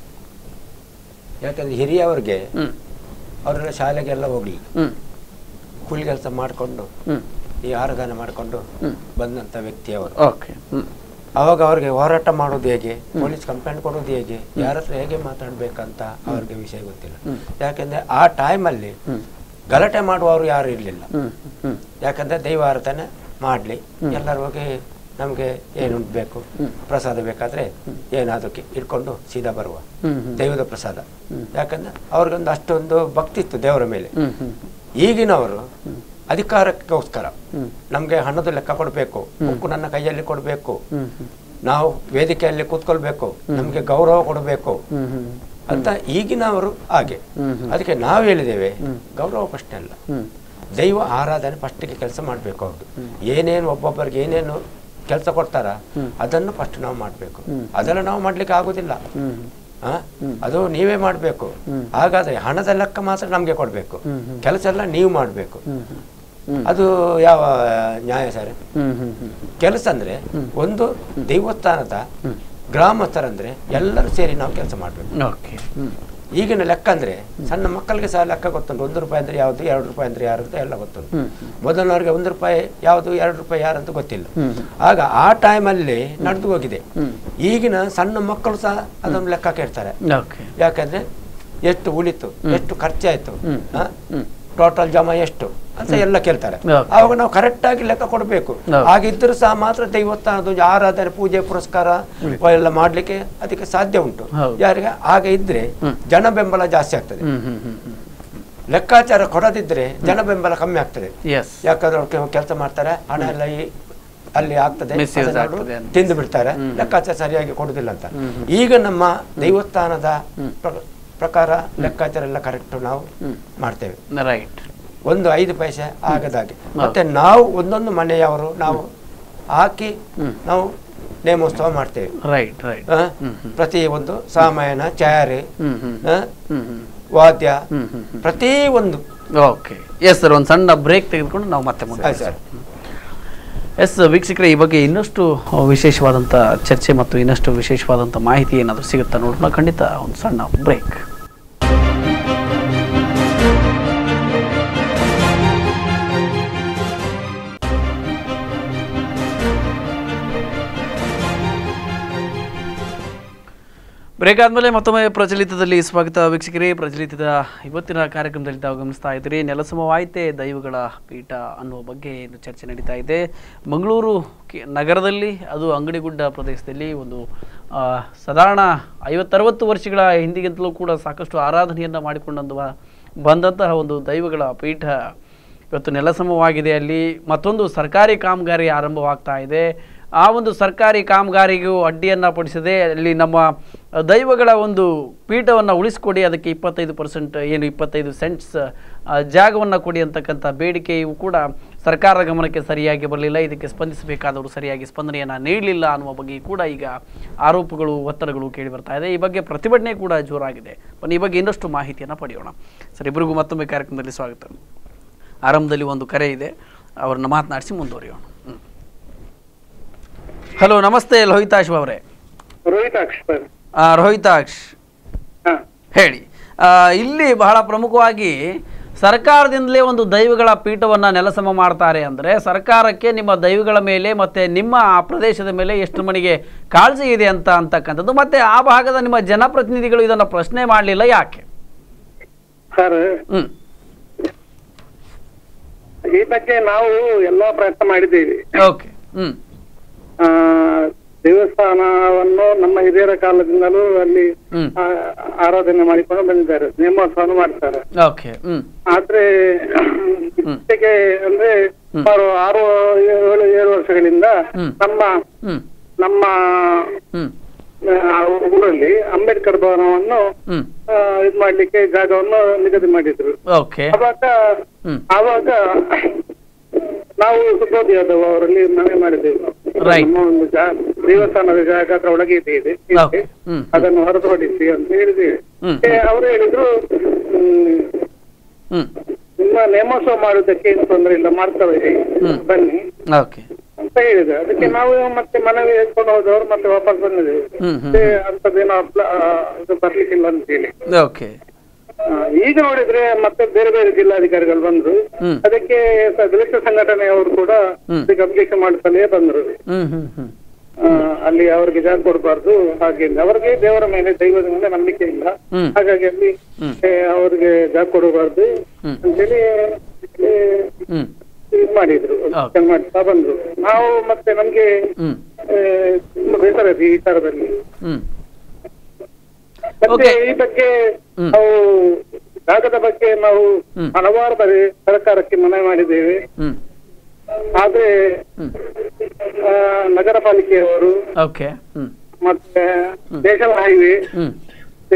ಯಾಕಂದ್ರೆ ಹಿರಿಯವ್ರಿಗೆ ಹ್ಞೂ ಅವರೆಲ್ಲ ಶಾಲೆಗೆಲ್ಲ ಹೋಗ್ಲಿ ಹ್ಞೂ ಕೂಲಿ ಕೆಲಸ ಮಾಡಿಕೊಂಡು ಹ್ಞೂ ಈ ಆರಾಧನೆ ಮಾಡಿಕೊಂಡು ಹ್ಮ್. ಬಂದಂಥ ವ್ಯಕ್ತಿಯವರು ಓಕೆ ಹ್ಞೂ ಅವಾಗ ಅವ್ರಿಗೆ ಹೋರಾಟ ಮಾಡೋದು ಹೇಗೆ ಪೊಲೀಸ್ ಕಂಪ್ಲೇಂಟ್ ಕೊಡೋದು ಹೇಗೆ ಯಾರ ಹತ್ರ ಹೇಗೆ ಮಾತಾಡ್ಬೇಕಂತ ಅವ್ರಿಗೆ ವಿಷಯ ಗೊತ್ತಿಲ್ಲ ಯಾಕಂದ್ರೆ ಆ ಟೈಮಲ್ಲಿ ಗಲಾಟೆ ಮಾಡುವವರು ಯಾರು ಇರಲಿಲ್ಲ ಹ್ಞೂ ಹ್ಞೂ ಯಾಕಂದ್ರೆ ದೈವ ಆರಾಧನೆ ಮಾಡಲಿ ಎಲ್ಲರ ಹೋಗಿ ನಮಗೆ ಏನು ಬೇಕು ಪ್ರಸಾದ ಬೇಕಾದ್ರೆ ಏನಾದರೂ ಇಟ್ಕೊಂಡು ಸೀದಾ ಬರುವ ಹ್ಮ್, ಹ್ಮ್. ದೈವದ ಪ್ರಸಾದ ಯಾಕಂದ್ರೆ ಅವ್ರಿಗೊಂದು ಅಷ್ಟೊಂದು ಭಕ್ತಿ ಇತ್ತು ದೇವರ ಮೇಲೆ ಹ್ಞೂ ಹ್ಞೂ ಈಗಿನವರು ಅಧಿಕಾರಕ್ಕೋಸ್ಕರ ನಮಗೆ ಹಣದ ಲೆಕ್ಕ ಕೊಡಬೇಕು ಬುಕ್ಕು ನನ್ನ ಕೈಯಲ್ಲಿ ಕೊಡಬೇಕು ಹ್ಞೂ ಹ್ಞೂ ನಾವು ವೇದಿಕೆಯಲ್ಲಿ ಕೂತ್ಕೊಳ್ಬೇಕು ನಮಗೆ ಗೌರವ ಕೊಡಬೇಕು ಹ್ಞೂ ಹ್ಞೂ ಅಂತ ಈಗಿನವರು ಹಾಗೆ ಅದಕ್ಕೆ ನಾವು ಹೇಳಿದ್ದೇವೆ ಗೌರವ ಪ್ರಶ್ನೆ ಅಲ್ಲ ಹ್ಞೂ ದೈವ ಆರಾಧನೆ ಫಸ್ಟಿಗೆ ಕೆಲಸ ಮಾಡಬೇಕು ಅವ್ರು ಏನೇನು ಒಬ್ಬೊಬ್ಬರಿಗೆ ಏನೇನು ಕೆಲಸ ಕೊಡ್ತಾರ ಅದನ್ನು ಫಸ್ಟ್ ನಾವು ಮಾಡಬೇಕು ಅದೆಲ್ಲ ನಾವು ಮಾಡ್ಲಿಕ್ಕೆ ಆಗುದಿಲ್ಲ ಆ? ಅದು ನೀವೇ ಮಾಡಬೇಕು ಹಾಗಾದ್ರೆ ಹಣದ ಲೆಕ್ಕ ಮಾತ್ರ ನಮಗೆ ಕೊಡಬೇಕು ಕೆಲಸ ಎಲ್ಲ ನೀವು ಮಾಡಬೇಕು ಅದು ಯಾವ ನ್ಯಾಯ ಸರ್ ಹ್ಞೂ ಹ್ಞೂ ಹ್ಞೂ ಕೆಲಸ ಅಂದ್ರೆ ಒಂದು ದೇವಸ್ಥಾನದ ಗ್ರಾಮಸ್ಥರಂದ್ರೆ ಎಲ್ಲರೂ ಸೇರಿ ನಾವು ಕೆಲಸ ಮಾಡಬೇಕು ಓಕೆ ಹ್ಞೂ ಈಗಿನ ಲೆಕ್ಕ ಅಂದ್ರೆ ಸಣ್ಣ ಮಕ್ಕಳಿಗೆ ಸಹ ಲೆಕ್ಕ ಗೊತ್ತುಂಟು ಒಂದು ರೂಪಾಯಿ ಅಂದ್ರೆ ಯಾವುದು ಎರಡು ರೂಪಾಯಿ ಅಂದ್ರೆ ಯಾರು ಅಂತ ಎಲ್ಲ ಗೊತ್ತುಂಟು ಮೊದಲನವರಿಗೆ ಒಂದು ರೂಪಾಯಿ ಯಾವುದು ಎರಡು ರೂಪಾಯಿ ಯಾರು ಅಂತ ಗೊತ್ತಿಲ್ಲ ಆಗ ಆ ಟೈಮಲ್ಲಿ ನಡೆದು ಹೋಗಿದೆ ಈಗಿನ ಸಣ್ಣ ಮಕ್ಕಳು ಸಹ ಅದನ್ನು ಲೆಕ್ಕ ಕೇಳ್ತಾರೆ ಓಕೆ ಯಾಕಂದ್ರೆ ಎಷ್ಟು ಉಳಿತು ಎಷ್ಟು ಖರ್ಚಾಯ್ತು ಟೋಟಲ್ ಜಮಾ ಎಷ್ಟು ಅಂತ ಎಲ್ಲ ಕೇಳ್ತಾರೆ Okay. ಆವಾಗ ನಾವು ಕರೆಕ್ಟ್ ಆಗಿ ಲೆಕ್ಕ ಕೊಡಬೇಕು Okay. ಹಾಗಿದ್ದರೂ ಸಹ ಮಾತ್ರ ದೇವಸ್ಥಾನದ ಒಂದು ಆರಾಧನೆ ಪೂಜೆ ಪುರಸ್ಕಾರ ಎಲ್ಲ ಮಾಡ್ಲಿಕ್ಕೆ ಅದಕ್ಕೆ ಸಾಧ್ಯ ಉಂಟು ಹೌದು. ಯಾರಿಗೆ ಆಗ ಇದ್ರೆ ಜನ ಬೆಂಬಲ ಜಾಸ್ತಿ ಆಗ್ತದೆ ಹ್ಞೂ ಹ್ಞೂ ಹ್ಞೂ ಹ್ಞೂ ಲೆಕ್ಕಾಚಾರ ಕೊಡದಿದ್ರೆ ಜನ ಬೆಂಬಲ ಕಮ್ಮಿ ಆಗ್ತದೆ ಎಸ್ ಯಾಕಂದ್ರೆ ಅವ್ರು ಕೆಲಸ ಮಾಡ್ತಾರೆ ಹಣ ಎಲ್ಲ ಈ ಅಲ್ಲಿ ಆಗ್ತದೆ Misuse ಅದನ್ನ ಆಗ್ತದೆ ಅಂತ. ತಿಂದು ಬಿಡ್ತಾರೆ ಲೆಕ್ಕಾಚಾರ ಸರಿಯಾಗಿ ಕೊಡುದಿಲ್ಲ ಅಂತ ಈಗ ನಮ್ಮ ದೇವಸ್ಥಾನದ ಪ್ರ- ಪ್ರಕಾರ ಲೆಕ್ಕಾಚಾರ ಎಲ್ಲ ಕರೆಕ್ಟ್ ನಾವು ಮಾಡ್ತೇವೆ ರೈಟ್ ಒಂದು ಐದು ಪೈಸೆ ಆಗದಾಗೆ ಮತ್ತೆ ನಾವು ಒಂದೊಂದು ಮನೆಯವರು ನಾವು ಹಾಕಿ ನಾವು ನೇಮೋತ್ಸವ ಮಾಡ್ತೇವೆ ರೈಟ್ ರೈಟ್ ಆ? ಪ್ರತಿ ಒಂದು ಸಾಮಾಯನ ಚಾರೆ ಹ್ಮ್ ಹ್ಮ್ ಆ? ಹ್ಮ್ ಹ್ಮ್ ವಾದ್ಯ ಹ್ಮ್ ಹ್ಮ್ ಪ್ರತಿ ಒಂದು ಓಕೆ ಎಸ್ ಸರ್ ಒಂದು ಸಣ್ಣ ಬ್ರೇಕ್ ತೆಗೆದುಕೊಂಡು ನಾವು ಮತ್ತೆ ಮುಂದೆ ಆಯ್ತು ಸರ್ ಎಸ್ ವೀಕ್ಷಕರೇ ಈ ಬಗ್ಗೆ ಇನ್ನಷ್ಟು ವಿಶೇಷವಾದಂಥ ಚರ್ಚೆ ಮತ್ತು ಇನ್ನಷ್ಟು ವಿಶೇಷವಾದಂಥ ಮಾಹಿತಿ ಏನಾದರೂ ಸಿಗುತ್ತಾ ನೋಡೋಣ ಖಂಡಿತ ಒಂದು ಸಣ್ಣ ಬ್ರೇಕ್ ಬ್ರೇಕ್ ಆದಮೇಲೆ ಮತ್ತೊಮ್ಮೆ ಪ್ರಚಲಿತದಲ್ಲಿ ಸ್ವಾಗತ ವೀಕ್ಷಕರೇ ಪ್ರಚಲಿತದ ಇವತ್ತಿನ ಕಾರ್ಯಕ್ರಮದಲ್ಲಿ ತಾವು ಗಮನಿಸ್ತಾ ಇದ್ದೀರಿ ನೆಲಸಮವಾಯಿತೆ ದೈವಗಳ ಪೀಠ ಅನ್ನುವ ಬಗ್ಗೆ ಏನು ಚರ್ಚೆ ನಡೀತಾ ಇದೆ ಮಂಗಳೂರು ಕಿ- ನಗರದಲ್ಲಿ ಅದು ಅಂಗಡಿಗುಡ್ಡ ಪ್ರದೇಶದಲ್ಲಿ ಒಂದು ಆ, ಸಾಧಾರಣ ಐವತ್ತರವತ್ತು ವರ್ಷಗಳ ಹಿಂದಿಗಿಂತಲೂ ಕೂಡ ಸಾಕಷ್ಟು ಆರಾಧನೆಯನ್ನು ಮಾಡಿಕೊಂಡು ಬಂದಂತಹ ಒಂದು ದೈವಗಳ ಪೀಠ ಇವತ್ತು ನೆಲಸಮವಾಗಿದೆ ಅಲ್ಲಿ ಮತ್ತೊಂದು ಸರ್ಕಾರಿ ಕಾಮಗಾರಿ ಆರಂಭವಾಗ್ತಾ ಇದೆ ಆ ಒಂದು ಸರ್ಕಾರಿ ಕಾಮಗಾರಿಗೂ ಅಡ್ಡಿಯನ್ನು ಪಡಿಸದೆ ಅಲ್ಲಿ ನಮ್ಮ ದೈವಗಳ ಒಂದು ಪೀಠವನ್ನು ಉಳಿಸ್ಕೊಡಿ ಅದಕ್ಕೆ ಇಪ್ಪತ್ತೈದು ಪರ್ಸೆಂಟ್ ಏನು ಇಪ್ಪತ್ತೈದು ಸೆಂಟ್ಸ್ ಜಾಗವನ್ನು ಕೊಡಿ ಅಂತಕ್ಕಂಥ ಬೇಡಿಕೆಯು ಕೂಡ ಸರ್ಕಾರದ ಗಮನಕ್ಕೆ ಸರಿಯಾಗಿ ಬರಲಿಲ್ಲ ಇದಕ್ಕೆ ಸ್ಪಂದಿಸಬೇಕಾದವರು ಸರಿಯಾಗಿ ಸ್ಪಂದನೆಯನ್ನು ನೀಡಲಿಲ್ಲ ಅನ್ನುವ ಬಗ್ಗೆ ಕೂಡ ಈಗ ಆರೋಪಗಳು ಒತ್ತಡಗಳು ಕೇಳಿ ಬರ್ತಾ ಇದೆ ಈ ಬಗ್ಗೆ ಪ್ರತಿಭಟನೆ ಕೂಡ ಜೋರಾಗಿದೆ ಬನ್ನಿ ಈ ಬಗ್ಗೆ ಇನ್ನಷ್ಟು ಮಾಹಿತಿಯನ್ನು ಪಡೆಯೋಣ ಸರ್ ಇಬ್ಬರಿಗೂ ಮತ್ತೊಮ್ಮೆ ಕಾರ್ಯಕ್ರಮದಲ್ಲಿ ಸ್ವಾಗತ ಆರಂಭದಲ್ಲಿ ಒಂದು ಕರೆ ಇದೆ ಅವರನ್ನು ಮಾತನಾಡಿಸಿ ಮುಂದುವರಿಯೋಣ ಹ್ಮ್. ಹಲೋ ನಮಸ್ತೆ ಲೋಹಿತಾಶ್ ಅವರೇ ರೋಹಿತಾಕ್ಷ್ ಸರ್ ಆ, ರೋಹಿತಾಕ್ಷ್ ಹಾ ಹೇಳಿ ಆ, ಇಲ್ಲಿ ಬಹಳ ಪ್ರಮುಖವಾಗಿ ಸರ್ಕಾರದಿಂದಲೇ ಒಂದು ದೈವಗಳ ಪೀಠವನ್ನು ನೆಲಸಮ ಮಾಡ್ತಾರೆ ಅಂದರೆ ಸರ್ಕಾರಕ್ಕೆ ನಿಮ್ಮ ದೈವಗಳ ಮೇಲೆ ಮತ್ತು ನಿಮ್ಮ ಆ ಪ್ರದೇಶದ ಮೇಲೆ ಎಷ್ಟು ಮಣಿಗೆ ಕಾಳಜಿ ಇದೆ ಅಂತ ಅಂತಕ್ಕಂಥದ್ದು ಮತ್ತು ಆ ಭಾಗದ ನಿಮ್ಮ ಜನಪ್ರತಿನಿಧಿಗಳು ಇದನ್ನು ಪ್ರಶ್ನೆ ಮಾಡಲಿಲ್ಲ ಯಾಕೆ ಸರ್ ಹ್ಞೂ ಈ ಬಗ್ಗೆ ನಾವು ಎಲ್ಲಾ ಪ್ರಯತ್ನ ಮಾಡಿದ್ದೇವೆ ಓಕೆ ಹ್ಮ್ ಆ ದೇವಸ್ಥಾನವನ್ನು ನಮ್ಮ ಹಿರಿಯರ ಕಾಲದಿಂದಲೂ ಅಲ್ಲಿ ಹ್ಮ್. ಆ, ಆರಾಧನೆ ಮಾಡಿಕೊಂಡು ಬಂದಿದ್ದಾರೆ ನೇಮೋತ್ಸವ ಮಾಡ್ತಾರೆ ಓಕೆ ಹ್ಮ್ ಆದ್ರೆ ಇತ್ತೀಚೆಗೆ ಅಂದ್ರೆ ಸುಮಾರು ಆರು ಏಳು ಏಳು ವರ್ಷಗಳಿಂದ ಹ್ಮ್. ನಮ್ಮ ಹ್ಮ್ ನಮ್ಮ ಹ್ಮ್ ಆ, ಊರಲ್ಲಿ ಅಂಬೇಡ್ಕರ್ ಭವನವನ್ನು ಹ್ಮ್ ಆ, ಇದ್ ಮಾಡ್ಲಿಕ್ಕೆ ಜಾಗವನ್ನು ನಿಗದಿ ಮಾಡಿದ್ರು ಓಕೆ ಅವಾಗ ಹ್ಮ್. ಆವಾಗ ನಾವು ಸುಬೋಧಿ ಯಾದವ್ ಅವರಲ್ಲಿ ಮನವಿ ಮಾಡಿದ್ದೆವು Right. ನಮ್ಮ ಒಂದು ಜಾ- ದೇವಸ್ಥಾನದ ಜಾಗ ಅದ್ರ ಒಳಗೆ ಇದೆ ಇದೆ ಇದೆ. Okay. ಹ್ಮ್. ಅದನ್ನು ಹೊರತುಪಡಿಸಿ ಅಂತ ಹೇಳಿದ್ದೇವೆ ಹ್ಮ್. ಏ, ಅವರು ಹೇಳಿದ್ರು ಹ್ಮ್, ಹ್ಮ್ ನಿಮ್ಮ ನೇಮೋತ್ಸವ ಮಾಡುವುದಕ್ಕೆ ಏನು ತೊಂದರೆ ಇಲ್ಲ ಮಾಡ್ತೇವೆ ಹ್ಮ್. ಬನ್ನಿ ಓಕೆ ಅಂತ ಹೇಳಿದೆ ಅದಕ್ಕೆ ನಾವು ಮತ್ತೆ ಮನವಿ ಹೇಳ್ಕೊಂಡು ಹೋದವರು ಮತ್ತೆ ವಾಪಸ್ ಬಂದಿದ್ದೇವೆ ಹ್ಮ್, ಹ್ಮ್, ಮತ್ತೆ ಅಂತದೇನೋ ಅಪ್ಲ- ಆ, ಇದು ಬರ್ಲಿಕ್ಕಿಲ್ಲ ಅಂತ ಹೇಳಿ ಓಕೆ ಆ, ಈಗ ನೋಡಿದ್ರೆ ಮತ್ತೆ ಬೇರೆ ಬೇರೆ ಜಿಲ್ಲಾಧಿಕಾರಿಗಳು ಬಂದ್ರು ಹ್ಮ್. ಅದಕ್ಕೆ ಸ- ದಲಿತ ಸಂಘಟನೆಯವರು ಕೂಡ ಹ್ಮ್. ಅದಕ್ಕೆ ಅಪ್ಲಿಕೇಶನ್ ಮಾಡ್ತಲೇ ಬಂದ್ರು ಹ್ಮ್ ಹ್ಮ್ ಹ್ಮ್ ಆ, ಅಲ್ಲಿ ಅವರಿಗೆ ಜಾಗ ಕೊಡಬಾರ್ದು ಹಾಗೆ ಅವರಿಗೆ ದೇವರ ಮೇಲೆ ದೈವದ ಮೇಲೆ ನಂಬಿಕೆ ಇಲ್ಲ ಹ್ಮ್. ಹಾಗಾಗಿ ಅಲ್ಲಿ ಹ್ಮ್. ಏ, ಅವರಿಗೆ ಜಾಗ ಕೊಡಬಾರ್ದು ಹ್ಮ್. ಅಂತೇಳಿ ಏ, ಹ್ಮ್ ಇದ್ ಮಾಡಿದ್ರು Okay. ಅಪ್ಲಿಕೇಶನ್ ಮಾಡ್ತಾ ಬಂದ್ರು ನಾವು ಮತ್ತೆ ನಮ್ಗೆ ಹ್ಮ್ ಏ, ತುಂಬಾ ಬೇಸರ ಇದೆ ಈ ವಿಚಾರದಲ್ಲಿ ಹ್ಮ್ ಮತ್ತೆ Okay. ಈ ಬಗ್ಗೆ ಹ್ಮ್. ನಾವು ಜಾಗದ ಬಗ್ಗೆ ನಾವು ಹ್ಮ್. ಹಲವಾರು ಬಾರಿ ಸರ್ಕಾರಕ್ಕೆ ಮನವಿ ಮಾಡಿದ್ದೇವೆ ಹ್ಮ್ ಆದ್ರೆ ಹ್ಮ್ ಆ, ನಗರ ಪಾಲಿಕೆಯವರು ಓಕೆ ಹ್ಮ್ ಮತ್ತೆ ನ್ಯಾಷನಲ್ ಹೈವೇ ಹ್ಮ್ ಮತ್ತೆ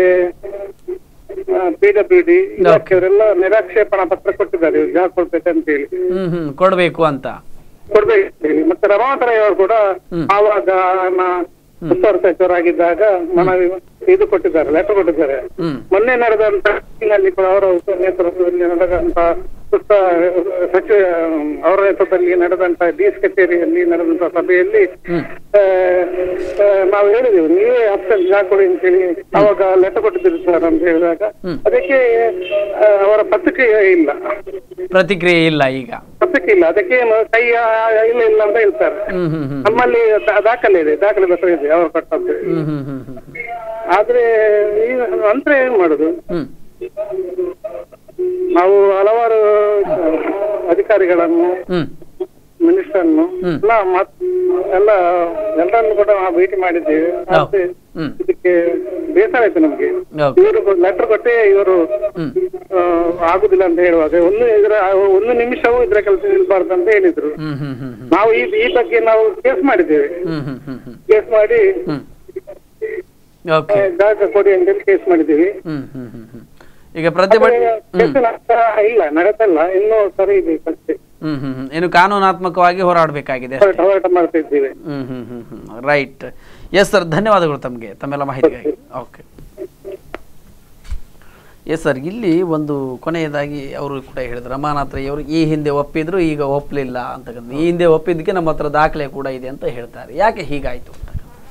ಪಿ ಡಬ್ಲ್ಯೂ ಡಿ ಇಲಾಖೆಯವರೆಲ್ಲ ನಿರಾಕ್ಷೇಪಣಾ ಪತ್ರ ಕೊಟ್ಟಿದ್ದಾರೆ ಇವ್ರು ಜಾಗ ಕೊಡ್ಬೇಕಂತ ಹೇಳಿ ಹ್ಮ್ ಹ್ಮ್ ಕೊಡ್ಬೇಕು ಅಂತ ಕೊಡ್ಬೇಕು ಅಂತ ಹೇಳಿ ಮತ್ತೆ ರಮಾವತರಾಯ್ ಅವರು ಕೂಡ ಹ್ಮ್. ಆವಾಗ ನ- ಉಸ್ತುವಾರಿ ಸಚಿವರಾಗಿದ್ದಾಗ ಮನವಿ ಇದು ಕೊಟ್ಟಿದ್ದಾರೆ ಲೆಟರ್ ಕೊಟ್ಟಿದ್ದಾರೆ ಹ್ಮ್ ಮೊನ್ನೆ ನಡೆದಂತ ನಲ್ಲಿ ಕೂಡ ಅವರ ನೇತೃತ್ವದಲ್ಲಿ ನಡೆದಂತ ಸುತ್ತ ಸಚಿವ ಅವರ ನೇತೃತ್ವದಲ್ಲಿ ನಡೆದಂತ ಡಿಎಸ್ ಕಚೇರಿಯಲ್ಲಿ ನಡೆದಂತ ಸಭೆಯಲ್ಲಿ ಹ್ಮ್. ಆ, ಆ, ನಾವು ಹೇಳಿದೆವು ನೀವೇ ಆಪ್ಷನ್ ಜಾಗ ಕೊಡಿ ಅಂತ ಹೇಳಿ ಅವಾಗ ಲೆಟರ್ ಕೊಟ್ಟಿದ್ದೀರಿ ಸರ್ ಅಂತ ಹೇಳಿದಾಗ ಹ್ಮ್. ಅದಕ್ಕೆ ಆ, ಅವರ ಪ್ರತಿಕ್ರಿಯೆ ಇಲ್ಲ ಪ್ರತಿಕ್ರಿಯೆ ಇಲ್ಲ ಈಗ ಪ್ರತಿಕ್ರಿಯೆ ಇಲ್ಲ ಅದಕ್ಕೆ ಏನು ಕೈ ಆ, ಇಲ್ಲ ಇಲ್ಲ ಅಂತ ಹೇಳ್ತಾರೆ ಹ್ಮ್ ಹ್ಮ್ ಹ್ಮ್ ನಮ್ಮಲ್ಲಿ ದಾ- ದಾಖಲೆ ಇದೆ ದಾಖಲೆ ಪತ್ರ ಇದೆ ಅವರು ಕೊಟ್ಟದ್ದು ಹ್ಮ್ ಹ್ಮ್ ಹ್ಮ್ ಹ್ಮ್ ಆದ್ರೆ ಈ ನಂತರ ಏನ್ ಮಾಡುದು ಹ್ಮ್ ನಾವು ಹಲವಾರು ಅಧಿಕಾರಿಗಳನ್ನು ಹ್ಮ್ ಮಿನಿಸ್ಟರ್ನು ಹ್ಮ್. ಎಲ್ಲ ಮತ್ ಎಲ್ಲ ಎಲ್ಲರನ್ನು ಕೂಡ ನಾವು ಭೇಟಿ ಮಾಡಿದ್ದೇವೆ ಮತ್ತೆ ಹ್ಮ್. ಇದಕ್ಕೆ ಬೇಸರ ಆಯ್ತು ನಮ್ಗೆ Okay. ಇವರು ಲೆಟರ್ ಕೊಟ್ಟೆ ಇವರು ಹ್ಮ್ ಆ, ಆಗುದಿಲ್ಲ ಅಂತ ಹೇಳುವಾಗ ಒಂದು ಇದರ ಒಂದು ನಿಮಿಷವೂ ಇದ್ರ ಕೆಲಸ ನಿಲ್ಬಾರ್ದು ಅಂತ ಹೇಳಿದ್ರು ಹ್ಮ್ ಹ್ಮ್ ಹ್ಮ್ ಹ್ಮ್ ನಾವು ಈ ಈ ಬಗ್ಗೆ ನಾವು ಕೇಸ್ ಮಾಡಿದ್ದೇವೆ ಹ್ಮ್ ಹ್ಮ್ ಹ್ಮ್ ಹ್ಮ್ ಕೇಸ್ ಮಾಡಿ ಹ್ಮ್ ಆ, ಓಕೆ ಜಾಗ ಕೊಡಿ ಅಂತೇಳಿ ಕೇಸ್ ಮಾಡಿದ್ದೀವಿ ಹ್ಮ್ ಹ್ಮ್ ಹ್ಮ್ ಹ್ಮ್ ಈಗ ಪ್ರತಿಭಟನೆ ಹ್ಮ್ ಕೇಸ್ ನಡ್ತಾ ಇಲ್ಲ ನಡತಲ್ಲ ಇನ್ನೂ ಸರಿ ಇದೆ ಅಷ್ಟೇ ಹ್ಮ್ ಹ್ಮ್ ಹ್ಮ್ ಇನ್ನು ಕಾನೂನಾತ್ಮಕವಾಗಿ ಹೋರಾಡಬೇಕಾಗಿದೆ ಹೋರಾಟ ಹೋರಾಟ ಮಾಡ್ತಾ ಇದ್ದೀವಿ hmm hmm hmm hmm right yes sir ಧನ್ಯವಾದಗಳು ತಮಗೆ ತಮ್ಮೆಲ್ಲ ಮಾಹಿತಿಗಾಗಿ ಓಕೆ ಎಸ್ ಸರ್ ಇಲ್ಲಿ ಒಂದು ಕೊನೆಯದಾಗಿ ಅವರು ಕೂಡ ಹೇಳಿದ್ರು ರಮಾನಾಥ್ ರೈ ಅವರು ಈ ಹಿಂದೆ ಒಪ್ಪಿದ್ರು ಈಗ ಒಪ್ಪಲಿಲ್ಲ ಅಂತಕ್ಕಂಥ ಈ ಹಿಂದೆ ಒಪ್ಪಿದ್ದಕ್ಕೆ ನಮ್ಮ ಹತ್ರ ದಾಖಲೆ ಕೂಡ ಇದೆ ಅಂತ ಹೇಳ್ತಾರೆ ಯಾಕೆ ಹೀಗಾಯ್ತು ಅಂತ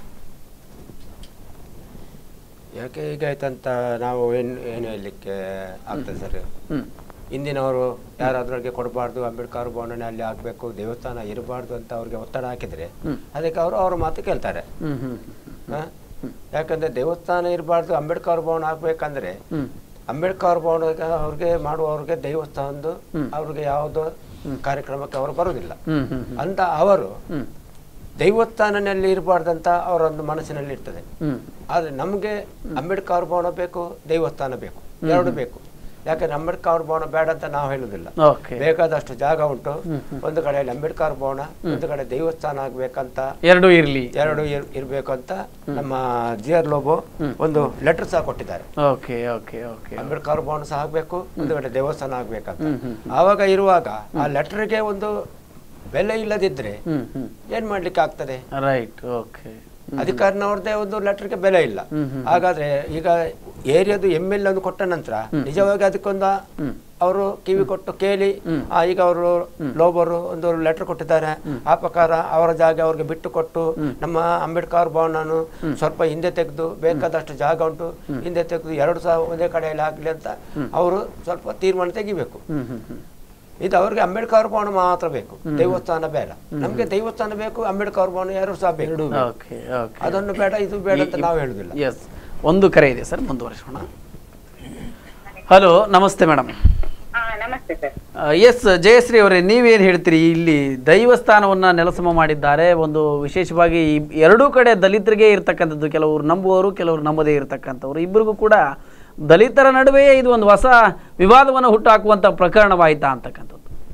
ಯಾಕೆ ಹೀಗಾಯ್ತಂತ ನಾವು ಏನು ಏನು ಹೇಳಲಿಕ್ಕೆ ಆಗ್ತದೆ ಸರ್ ಹ್ಮ್ ಇಂದಿನವರು ಯಾರಾದ್ರಿಗೆ ಕೊಡಬಾರ್ದು ಅಂಬೇಡ್ಕರ್ ಭವನನೇ ಅಲ್ಲಿ ಆಗಬೇಕು ದೇವಸ್ಥಾನ ಇರಬಾರ್ದು ಅಂತ ಅವ್ರಿಗೆ ಒತ್ತಡ ಹಾಕಿದ್ರೆ ಹ್ಮ್. ಅದಕ್ಕೆ ಅವರು ಅವ್ರ ಮಾತು ಕೇಳ್ತಾರೆ ಹ್ಮ್ ಹ್ಮ್ ಹ? ಯಾಕಂದ್ರೆ ದೇವಸ್ಥಾನ ಇರಬಾರ್ದು ಅಂಬೇಡ್ಕರ್ ಭವನ ಆಗ್ಬೇಕಂದ್ರೆ ಹ್ಮ್ ಅಂಬೇಡ್ಕರ್ ಭವನ ಅವ್ರಿಗೆ ಮಾಡುವವ್ರಿಗೆ ದೇವಸ್ಥಾನದ್ದು ಅವ್ರಿಗೆ ಯಾವುದೋ ಕಾರ್ಯಕ್ರಮಕ್ಕೆ ಅವರು ಬರುವುದಿಲ್ಲ ಹ್ಮ್ ಹ್ಮ್ ಹ್ಮ್ ಅಂತ ಅವರು ಹ್ಮ್ ದೈವಸ್ಥಾನದಲ್ಲಿ ಇರಬಾರ್ದಂತ ಅವರೊಂದು ಮನಸ್ಸಿನಲ್ಲಿ ಇರ್ತದೆ ಹ್ಮ್ ಆದರೆ ನಮಗೆ ಅಂಬೇಡ್ಕರ್ ಭವನ ಬೇಕು ದೇವಸ್ಥಾನ ಬೇಕು ಎರಡು ಬೇಕು ಯಾಕಂದ್ರೆ ಅಂಬೇಡ್ಕರ್ ಭವನ ಬೇಡ ಅಂತ ನಾವು ಹೇಳುದಿಲ್ಲ ಓಕೆ ಬೇಕಾದಷ್ಟು ಜಾಗ ಉಂಟು ಒಂದು ಕಡೆಯಲ್ಲಿ ಅಂಬೇಡ್ಕರ್ ಭವನ ಒಂದು ಕಡೆ ದೇವಸ್ಥಾನ ಆಗ್ಬೇಕಂತ ಎರಡೂ ಇರ್ಲಿ ಎರಡು ಇರ್- ಇರ್ಬೇಕು ಅಂತ ನಮ್ಮ ಜಿ ಆರ್ ಲೋಬೋ ಒಂದು ಲೆಟರ್ ಸಹ ಕೊಟ್ಟಿದ್ದಾರೆ ಓಕೆ ಓಕೆ ಓಕೆ ಅಂಬೇಡ್ಕರ್ ಭವನ ಸಹ ಆಗ್ಬೇಕು ಒಂದು ಕಡೆ ದೇವಸ್ಥಾನ ಆಗ್ಬೇಕಂತ ಹ್ಮ್ ಹ್ಮ್ ಆವಾಗ ಇರುವಾಗ ಆ ಲೆಟರ್ಗೆ ಒಂದು ಬೆಲೆ ಇಲ್ಲದಿದ್ರೆ ಹ್ಮ್ ಹ್ಮ್ ಏನ್ ಮಾಡ್ಲಿಕ್ಕೆ ಆಗ್ತದೆ ರೈಟ್ ಓಕೆ ಅಧಿಕಾರಿನವ್ರದ್ದೇ ಒಂದು ಲೆಟರ್ಗೆ ಬೆಲೆ ಇಲ್ಲ ಹಾಗಾದ್ರೆ ಈಗ ಏರಿಯಾದು ಎಮ್ ಎಲ್ ಒಂದು ಕೊಟ್ಟ ನಂತರ ನಿಜವಾಗಿ ಅದಕ್ಕೊಂದು ಅವರು ಕಿವಿ ಕೊಟ್ಟು ಕೇಳಿ ಆ, ಈಗ ಅವರು ಲೋಬರು ಒಂದು ಲೆಟರ್ ಕೊಟ್ಟಿದ್ದಾರೆ ಆ ಪ್ರಕಾರ ಅವರ ಜಾಗ ಅವ್ರಿಗೆ ಬಿಟ್ಟು ಕೊಟ್ಟು ನಮ್ಮ ಅಂಬೇಡ್ಕರ್ ಭವನನು ಸ್ವಲ್ಪ ಹಿಂದೆ ತೆಗೆದು ಬೇಕಾದಷ್ಟು ಜಾಗ ಉಂಟು ಹಿಂದೆ ತೆಗೆದು ಎರಡು ಸಹ ಒಂದೇ ಕಡೆಯಲ್ಲಿ ಆಗ್ಲಿ ಅಂತ ಅವರು ಸ್ವಲ್ಪ ತೀರ್ಮಾನ ತೆಗಿಬೇಕು ಹ್ಮ್ ಹ್ಮ್ ಹ್ಮ್ ಇದು ಅವ್ರಿಗೆ ಅಂಬೇಡ್ಕರ್ ಭವನ ಮಾತ್ರ ಬೇಕು ದೇವಸ್ಥಾನ ಬೇಡ ನಮ್ಗೆ ದೇವಸ್ಥಾನ ಬೇಕು ಅಂಬೇಡ್ಕರ್ ಭವನ ಎರಡು ಸಹ ಬೇಕು ಓಕೆ ಓಕೆ ಅದನ್ನು ಬೇಡ ಇದು ಬೇಡ ಅಂತ ನಾವು ಹೇಳುದಿಲ್ಲ ಎಸ್ ಒಂದು ಕರೆ ಇದೆ ಸರ್ ಮುಂದುವರಿಸೋಣ ಹಲೋ ನಮಸ್ತೆ ಮೇಡಮ್ ಹಾ ನಮಸ್ತೆ ಸರ್ ಎಸ್ ಜಯಶ್ರೀ ಅವರೇ ನೀವೇನು ಹೇಳ್ತೀರಿ ಇಲ್ಲಿ ದೈವಸ್ಥಾನವನ್ನ ನೆಲಸಮ ಮಾಡಿದ್ದಾರೆ ಒಂದು ವಿಶೇಷವಾಗಿ ಈ ಎರಡೂ ಕಡೆ ದಲಿತರಿಗೆ ಇರ್ತಕ್ಕಂಥದ್ದು ಕೆಲವರು ನಂಬುವವರು ಕೆಲವರು ನಂಬದೇ ಇರತಕ್ಕಂಥವ್ರು ಇಬ್ಬರಿಗೂ ಕೂಡ ದಲಿತರ ನಡುವೆಯೇ ಇದು ಒಂದು ಹೊಸ ವಿವಾದವನ್ನು ಹುಟ್ಟುಹಾಕುವಂತ ಪ್ರಕರಣವಾಯ್ತಾ ಅಂತಕ್ಕಂಥದ್ದು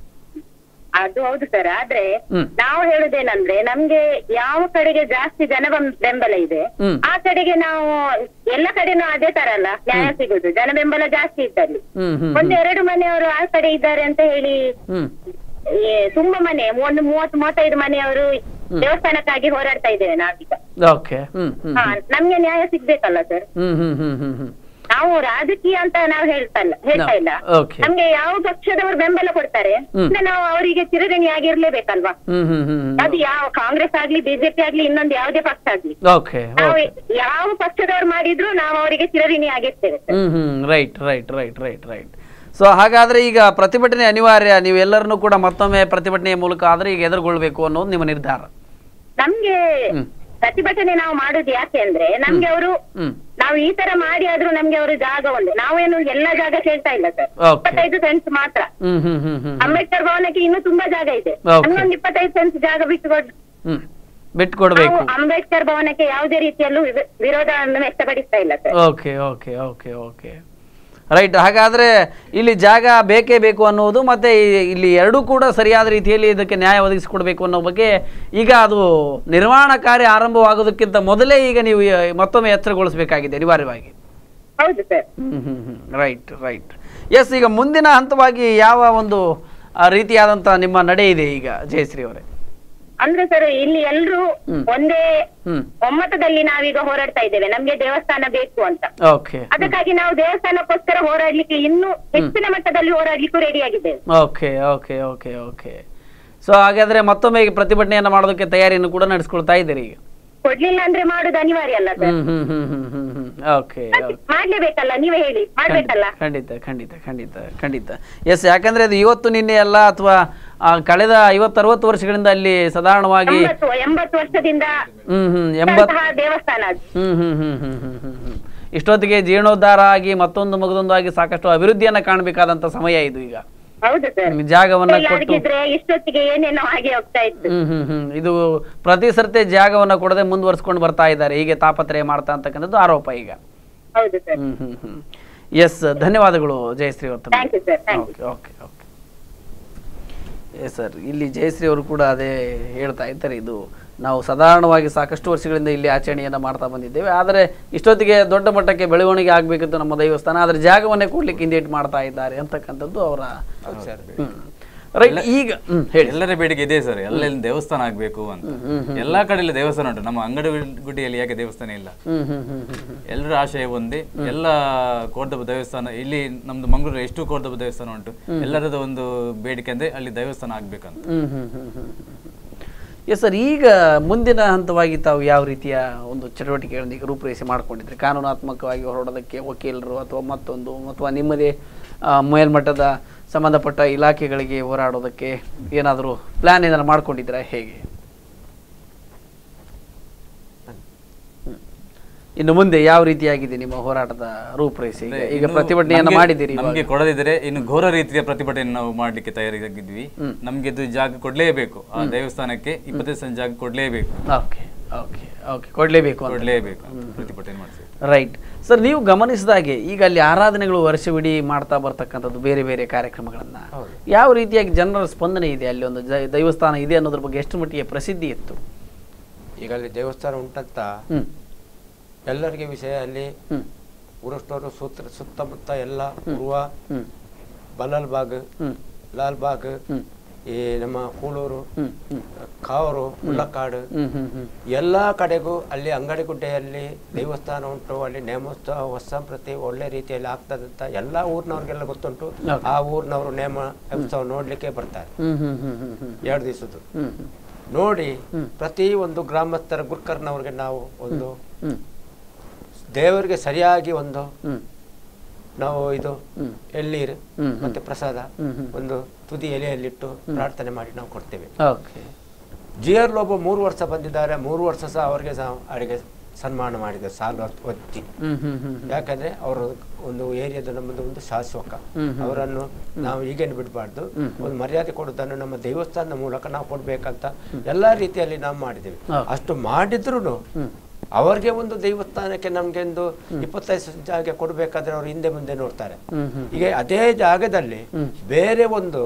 ಅದು ಹೌದು ಸರ್ ಆದ್ರೆ ಹ್ಮ್. ನಾವು ಹೇಳುದೇನಂದ್ರೆ ನಮ್ಗೆ ಯಾವ ಕಡೆಗೆ ಜಾಸ್ತಿ ಜನ ಬಂ- ಬೆಂಬಲ ಇದೆ ಹ್ಮ್. ಆ ಕಡೆಗೆ ನಾವು ಎಲ್ಲ ಕಡೆನೂ ಅದೇ ತರ ಅಲ್ಲ ನ್ಯಾಯ ಸಿಗುದು ಜನ ಬೆಂಬಲ ಜಾಸ್ತಿ ಇದ್ದಲ್ಲಿ ಹ್ಮ್ ಹ್ಮ್ ಒಂದು ಎರಡು ಮನೆಯವರು ಆ ಕಡೆ ಇದ್ದಾರೆ ಅಂತ ಹೇಳಿ ಹ್ಮ್ ಈ ತುಂಬಾ ಮನೆ ಒಂದು ಮೂವತ್ತು ಮೂವತ್ತೈದು ಮನೆಯವರು ದೇವಸ್ಥಾನಕ್ಕಾಗಿ ಹೋರಾಡ್ತಾ ಇದ್ದೇವೆ ನಾವೀಗ ಓಕೆ ಹ್ಮ್ ಹ್ಮ್ ಹಾ ನಮ್ಗೆ ನ್ಯಾಯ ಸಿಗ್ಬೇಕಲ್ಲ sir hmm hmm hmm hmm ಹ್ಮ್ ನಾವು ರಾಜಕೀಯ ಅಂತ ನಾವು ಹೇಳ್ತಾ ಇಲ್ಲ ಹೇಳ್ತಾ ಇಲ್ಲ Okay. ನಮ್ಗೆ ಯಾವ ಪಕ್ಷದವರು ಬೆಂಬಲ ಕೊಡ್ತಾರೆ ಹ್ಮ್. ಅಂದ್ರೆ ನಾವು ಅವರಿಗೆ ಚಿರಋಣಿ ಆಗಿರ್ಲೇಬೇಕಲ್ವಾ ಹ್ಮ್ ಹ್ಮ್ ಹ್ಮ್ ಹ್ಮ್ ಅದು ಯಾವ ಕಾಂಗ್ರೆಸ್ ಆಗ್ಲಿ ಬಿಜೆಪಿ ಆಗ್ಲಿ ಇನ್ನೊಂದು ಯಾವುದೇ ಪಕ್ಷ ಆಗ್ಲಿ ಓಕೆ ನಾವು ಓಕೆ ಯಾವ ಪಕ್ಷದವ್ರು ಮಾಡಿದ್ರು ನಾವು ಅವರಿಗೆ ಚಿರಋಣಿ ಆಗಿರ್ತೇವೆ sir hmm hmm right right right right right so ಹಾಗಾದ್ರೆ ಈಗ ಪ್ರತಿಭಟನೆ ಅನಿವಾರ್ಯ ನೀವು ಎಲ್ಲರನ್ನೂ ಕೂಡ ಮತ್ತೊಮ್ಮೆ ಪ್ರತಿಭಟನೆಯ ಮೂಲಕ ಆದ್ರೆ ಈಗ ಎದುರುಗೊಳ್ಬೇಕು ಅನ್ನೋದು ನಿಮ್ಮ ನಿರ್ಧಾರ ನಮ್ಗೆ ಹ್ಮ್. ಪ್ರತಿಭಟನೆ ನಾವು ಮಾಡುದು ಯಾಕೆ ಅಂದ್ರೆ ನಮ್ಗೆ ಅವರು ಹ್ಮ್ ನಾವು ಈ ತರ ಮಾಡಿ ಆದ್ರೂ ನಮ್ಗೆ ಅವರು ಜಾಗ ಒಂದು ನಾವೇನು ಎಲ್ಲ ಜಾಗ ಕೇಳ್ತಾ ಇಲ್ಲ ಸರ್ Okay. ಇಪ್ಪತ್ತೈದು ಸೆನ್ಸ್ ಮಾತ್ರ ಹ್ಮ್ ಹ್ಮ್ ಹ್ಮ್ ಹ್ಮ್ ಅಂಬೇಡ್ಕರ್ ಭವನಕ್ಕೆ ಇನ್ನೂ ತುಂಬಾ ಜಾಗ ಇದೆ Okay. ನಮ್ಗೊಂದು ಇಪ್ಪತ್ತೈದು ಸೆನ್ಸ್ ಜಾಗ ಬಿಟ್ಟುಕೊಡ್ ಹ್ಮ್ ಬಿಟ್ಕೊಡ್ಬೇಕು ನಾವು ಅಂಬೇಡ್ಕರ್ ಭವನಕ್ಕೆ ಯಾವುದೇ ರೀತಿಯಲ್ಲೂ ವಿವ- ವಿರೋಧವನ್ನು ವ್ಯಕ್ತಪಡಿಸ್ತಾ ಇಲ್ಲ sir okay okay okay okay right ಹಾಗಾದ್ರೆ ಇಲ್ಲಿ ಜಾಗ ಬೇಕೇ ಬೇಕು ಅನ್ನೋದು ಮತ್ತೆ ಈ- ಇಲ್ಲಿ ಎರಡೂ ಕೂಡ ಸರಿಯಾದ ರೀತಿಯಲ್ಲಿ ಇದಕ್ಕೆ ನ್ಯಾಯ ಒದಗಿಸಿಕೊಡ್ಬೇಕು ಅನ್ನೋ ಬಗ್ಗೆ ಈಗ ಅದು ನಿರ್ಮಾಣ ಕಾರ್ಯ ಆರಂಭವಾಗೋದಕ್ಕಿಂತ ಮೊದಲೇ ಈಗ ನೀವು ಆ, ಮತ್ತೊಮ್ಮೆ ಎಚ್ಚರಗೊಳಿಸಬೇಕಾಗಿದೆ ಅನಿವಾರ್ಯವಾಗಿ ಹೌದು ಸರ್ ರೈಟ್ ರೈಟ್ ಎಸ್ ಈಗ ಮುಂದಿನ ಹಂತವಾಗಿ ಯಾವ ಒಂದು ಆ, ರೀತಿಯಾದಂಥ ನಿಮ್ಮ ನಡೆ ಇದೆ ಈಗ ಜಯಶ್ರೀ ಅವರೇ ಅಂದ್ರೆ ಸರ್ ಇಲ್ಲಿ ಎಲ್ರು ಹ್ಮ್. ಒಂದೇ ಹ್ಮ್ ಒಮ್ಮತದಲ್ಲಿ ನಾವೀಗ ಹೋರಾಡ್ತಾ ಇದ್ದೇವೆ ನಮ್ಗೆ ದೇವಸ್ಥಾನ ಬೇಕು ಅಂತ ಓಕೆ ಅದಕ್ಕಾಗಿ ನಾವು ದೇವಸ್ಥಾನಕ್ಕೋಸ್ಕರ ಹೋರಾಡ್ಲಿಕ್ಕೆ ಇನ್ನೂ ಹೆಚ್ಚಿನ ಮಟ್ಟದಲ್ಲಿ ಹೋರಾಡ್ಲಿಕ್ಕೂ ರೆಡಿ ಆಗಿದ್ದೇವೆ okay okay okay okay so ಹಾಗಾದ್ರೆ ಮತ್ತೊಮ್ಮೆ ಈಗ ಪ್ರತಿಭಟನೆಯನ್ನು ಮಾಡೋದಕ್ಕೆ ತಯಾರಿಯನ್ನು ಕೂಡ ನಡೆಸ್ಕೊಳ್ತಾ ಇದ್ದೀರಿ ಈಗ ಕೊಡ್ಲಿಲ್ಲ ಅಂದ್ರೆ ಮಾಡುದು ಅನಿವಾರ್ಯ ಅಲ್ಲ sir hmm hmm hmm hmm hmm hmm okay ಮಾಡ್ಲೇಬೇಕಲ್ಲ ನೀವೇ ಹೇಳಿ ಮಾಡ್ಬೇಕಲ್ಲ ಖಂಡಿತ ಖಂಡಿತ ಖಂಡಿತ ಖಂಡಿತ ಎಸ್ ಯಾಕಂದ್ರೆ ಅದು ಇವತ್ತು ನಿನ್ನೆ ಅಲ್ಲ ಅಥವಾ ಕಳೆದ ಐವತ್ತರವತ್ತು ವರ್ಷಗಳಿಂದ ಅಲ್ಲಿ ಸಾಧಾರಣವಾಗಿ ಎಂಬತ್ತು ಎಂಬತ್ತು ವರ್ಷದಿಂದ ಹ್ಮ್ ಹ್ಮ್ ಎಂಬತ್ ಇಂತಹ ದೇವಸ್ಥಾನ ಅದು ಹ್ಮ್ hmm hmm hmm hmm hmm ಹ್ಮ್ ಇಷ್ಟೊತ್ತಿಗೆ ಜೀರ್ಣೋದ್ಧಾರ ಆಗಿ ಮತ್ತೊಂದು ಮಗದೊಂದು ಆಗಿ ಸಾಕಷ್ಟು ಅಭಿವೃದ್ಧಿಯನ್ನ ಕಾಣಬೇಕಾದಂತ ಸಮಯ ಇದು ಈಗ ಹೌದು ಸರ್ ನಿಮ್ಗೆ ಜಾಗವನ್ನ ಕೊಟ್ಟು ಯಾರಿಗಿದ್ರೆ ಇಷ್ಟೊತ್ತಿಗೆ ಏನೇನೋ ಹಾಗೆ ಹೋಗ್ತಾ ಇತ್ತು ಹ್ಮ್ ಹ್ಮ್ ಹ್ಮ್ ಇದು ಪ್ರತಿ ಸರ್ತಿ ಜಾಗವನ್ನ ಕೊಡದೆ ಮುಂದುವರ್ಸ್ಕೊಂಡು ಬರ್ತಾ ಇದ್ದಾರೆ ಹೀಗೆ ತಾಪತ್ರಯ ಮಾಡ್ತಾ ಅಂತಕ್ಕಂಥದ್ದು ಆರೋಪ ಈಗ ಹೌದು ಸರ್ ಹ್ಮ್ ಹ್ಮ್ ಹ್ಮ್ ಎಸ್ ಧನ್ಯವಾದಗಳು ಜಯಶ್ರೀ ಅವತ್ತು thank you sir thank you okay okay okay yes sir ಇಲ್ಲಿ ಜಯಶ್ರೀ ಅವರು ಕೂಡ ಅದೇ ಹೇಳ್ತಾ ಇದ್ದಾರೆ ಇದು ನಾವು ಸಾಧಾರಣವಾಗಿ ಸಾಕಷ್ಟು ವರ್ಷಗಳಿಂದ ಇಲ್ಲಿ ಆಚರಣೆಯನ್ನು ಮಾಡ್ತಾ ಬಂದಿದ್ದೇವೆ ಆದರೆ ಇಷ್ಟೊತ್ತಿಗೆ ದೊಡ್ಡ ಮಟ್ಟಕ್ಕೆ ಬೆಳವಣಿಗೆ ಆಗಬೇಕಿತ್ತು ನಮ್ಮ ದೇವಸ್ಥಾನ ಆದರೆ ಜಾಗವನ್ನೇ ಕೊಡ್ಲಿಕ್ಕೆ ಹಿಂದೇಟ್ ಮಾಡ್ತಾ ಇದ್ದಾರೆ ಅಂತಕ್ಕಂಥದ್ದು ಅವರ ರೈಟ್ ಈಗ ಹ್ಮ್ ಹೇಳಿ ಎಲ್ಲರ ಬೇಡಿಕೆ ಇದೆ ಸರ್ ಎಲ್ಲ ದೇವಸ್ಥಾನ ಆಗ್ಬೇಕು ಅಂತ ಎಲ್ಲಾ ಕಡೆಯಲ್ಲಿ ದೇವಸ್ಥಾನ ಉಂಟು ನಮ್ಮ ಅಂಗಡಿ ಗುಡಿಯಲ್ಲಿ ಯಾಕೆ ದೇವಸ್ಥಾನ ಇಲ್ಲ ಹ್ಮ್ ಹ್ಮ್ ಹ್ಮ್ ಹ್ಮ್ ಹ್ಮ್ ಎಲ್ಲರ ಆಶಯ ಒಂದೇ ಎಲ್ಲ ಕೋರ್ದಬ್ಬ ದೇವಸ್ಥಾನ ಇಲ್ಲಿ ನಮ್ದು ಮಂಗಳೂರು ಎಷ್ಟು ಕೋರ್ದಬ್ಬ ದೇವಸ್ಥಾನ ಉಂಟು ಎಲ್ಲರದ ಒಂದು ಬೇಡಿಕೆ ಅಂದ್ರೆ ಅಲ್ಲಿ ದೇವಸ್ಥಾನ ಆಗ್ಬೇಕಂತ ಹ್ಮ್ ಹ್ಮ್ ಹ್ಮ್ ಹ್ಮ್ ಎಸ್ ಸರ್ ಈಗ ಮುಂದಿನ ಹಂತವಾಗಿ ತಾವು ಯಾವ ರೀತಿಯ ಒಂದು ಚಟುವಟಿಕೆಗಳನ್ನು ಈಗ ರೂಪುರೇಷೆ ಮಾಡ್ಕೊಂಡಿದ್ರಿ ಕಾನೂನಾತ್ಮಕವಾಗಿ ಹೊರಡೋದಕ್ಕೆ ವಕೀಲರು ಅಥವಾ ಮತ್ತೊಂದು ಅಥವಾ ನಿಮ್ಮದೇ ಆ, ಮೇಲ್ಮಟ್ಟದ ಸಂಬಂಧಪಟ್ಟ ಇಲಾಖೆಗಳಿಗೆ ಹೋರಾಡೋದಕ್ಕೆ ಏನಾದರೂ ಪ್ಲಾನ್ ಏನಾದ್ರು ಮಾಡ್ಕೊಂಡಿದ್ದೀರಾ ಹೇಗೆ ಹ್ಮ್. ಇನ್ನು ಮುಂದೆ ಯಾವ ರೀತಿಯಾಗಿದೆ ನಿಮ್ಮ ಹೋರಾಟದ ರೂಪುರೇಷೆ ಈಗ ಈಗ ಇನ್ನು ಪ್ರತಿಭಟನೆಯನ್ನು ನಮ್ಗೆ- ಮಾಡಿದ್ದೀರಿ ಇವಾಗ. ನಮ್ಗೆ ಕೊಡದಿದ್ರೆ ಇನ್ನು ಘೋರ ರೀತಿಯ ಪ್ರತಿಭಟನೆ ನಾವು ಮಾಡ್ಲಿಕ್ಕೆ ತಯಾರಾಗಿದ್ವಿ ನಮ್ಗೆ ಇದು ಜಾಗ ಕೊಡ್ಲೇಬೇಕು ಆ ದೇವಸ್ಥಾನಕ್ಕೆ ಇಪ್ಪತ್ತೈದು ಸೆಂಟ್ ಜಾಗ ಕೊಡ್ಲೇಬೇಕು ಓಕೆ ಓಕೆ ಓಕೆ ಕೊಡಲೇಬೇಕು ಅಂತ ಕೊಡ್ಲೇಬೇಕು ಪ್ರತಿಭಟನೆ ಮಾಡಿಸಿ ರೈಟ್ ಸರ್ ನೀವು ಗಮನಿಸಿದಾಗೆ ಈಗ ಅಲ್ಲಿ ಆರಾಧನೆಗಳು ವರ್ಷವಿಡೀ ಮಾಡ್ತಾ ಬರ್ತಕ್ಕಂಥದ್ದು ಬೇರೆ ಬೇರೆ ಕಾರ್ಯಕ್ರಮಗಳನ್ನ ಯಾವ ರೀತಿಯಾಗಿ ಜನರ ಸ್ಪಂದನೆ ಇದೆ ಅಲ್ಲಿ ಒಂದು ಜೈ- ದೈವಸ್ಥಾನ ಇದೆ ಅನ್ನೋದ್ರ ಬಗ್ಗೆ ಎಷ್ಟು ಮಟ್ಟಿಗೆ ಪ್ರಸಿದ್ಧಿ ಇತ್ತು ಈಗ ಅಲ್ಲಿ ದೇವಸ್ಥಾನ ಉಂಟಂತ ಹ್ಮ್ ಎಲ್ಲರಿಗೆ ವಿಷಯ ಅಲ್ಲಿ ಹ್ಮ್ ಉರುಷ್ಟೋರು ಸೂತ್ರ ಸುತ್ತಮುತ್ತ ಎಲ್ಲ ಉರುವ ಹ್ಮ್ ಬಲಾಲ್ಬಾಗ್ ಹ್ಮ್ ಲಾಲ್ಬಾಗ್ ಹ್ಮ್ ಈ ನಮ್ಮ ಕೂಳೂರು ಹ್ಮ್ ಹ್ಮ್ ಕಾವರು ಮುಳ್ಳಕ್ಕಾಡು ಹ್ಮ್ ಹ್ಮ್ ಹ್ಮ್ ಎಲ್ಲ ಕಡೆಗೂ ಅಲ್ಲಿ ಅಂಗಡಿ ಗುಡ್ಡೆಯಲ್ಲಿ ದೇವಸ್ಥಾನ ಉಂಟು ಅಲ್ಲಿ ನೇಮೋತ್ಸವ ಹೊಸಂಪ್ರತಿ ಒಳ್ಳೆ ರೀತಿಯಲ್ಲಿ ಆಗ್ತದಂತ ಎಲ್ಲ ಊರಿನವ್ರಿಗೆಲ್ಲ ಗೊತ್ತುಂಟು ಆ ಊರಿನವರು ನೇಮ ಉತ್ಸವ ನೋಡ್ಲಿಕ್ಕೆ ಬರ್ತಾರೆ ಹ್ಮ್ ಹ್ಮ್ ಹ್ಮ್ ಹ್ಮ್ ಹ್ಮ್ ಎರಡು ದಿವಸದ್ದು ಹ್ಮ್ ಹ್ಮ್ ನೋಡಿ ಪ್ರತಿ ಒಂದು ಗ್ರಾಮಸ್ಥರ ಗುರ್ಕರ್ನವ್ರಿಗೆ ನಾವು ಒಂದು ಹ್ಮ್ ದೇವರಿಗೆ ಸರಿಯಾಗಿ ಒಂದು ಹ್ಮ್ ನಾವು ಇದು ಹ್ಮ್. ಎಳ್ಳೀರು ಹ್ಮ್. ಮತ್ತೆ ಪ್ರಸಾದ ಹ್ಮ್ ಹ್ಮ್. ಒಂದು ತುದಿ ಎಲೆಯಲ್ಲಿಟ್ಟು ಪ್ರಾರ್ಥನೆ ಮಾಡಿ ನಾವು ಕೊಡ್ತೇವೆ ಓಕೆ ಜಿ ಆರ್ ಲೋಬೋ ಮೂರು ವರ್ಷ ಬಂದಿದ್ದಾರೆ ಮೂರು ವರ್ಷ ಸಹ ಅವರಿಗೆ ಸಹ ಅಡಿಗೆ ಸನ್ಮಾನ ಮಾಡಿದ ಸಾಲು ಒತ್ತಿ ಹ್ಮ್ ಹ್ಮ್ ಹ್ಮ್ ಯಾಕಂದ್ರೆ ಅವರು ಒಂದು ಏರಿಯಾದ ನಮ್ಮದು ಒಂದು ಶಾಸಕ ಅವರನ್ನು ನಾವು ಈಗೇನು ಬಿಡಬಾರ್ದು ಒಂದು ಮರ್ಯಾದೆ ಕೊಡೋದನ್ನು ನಮ್ಮ ದೇವಸ್ಥಾನದ ಮೂಲಕ ನಾವು ಕೊಡ್ಬೇಕಂತ ಎಲ್ಲಾ ರೀತಿಯಲ್ಲಿ ನಾವು ಮಾಡಿದ್ದೇವೆ ಹಾ. ಅಷ್ಟು ಮಾಡಿದ್ರು ಅವರಿಗೆ ಒಂದು ದೇವಸ್ಥಾನಕ್ಕೆ ನಮ್ಗೆ ಒಂದು ಇಪ್ಪತ್ತೈದು ಜಾಗ ಕೊಡ್ಬೇಕಾದ್ರೆ ಅವ್ರು ಹಿಂದೆ ಮುಂದೆ ನೋಡ್ತಾರೆ ಈಗ ಅದೇ ಜಾಗದಲ್ಲಿ ಬೇರೆ ಒಂದು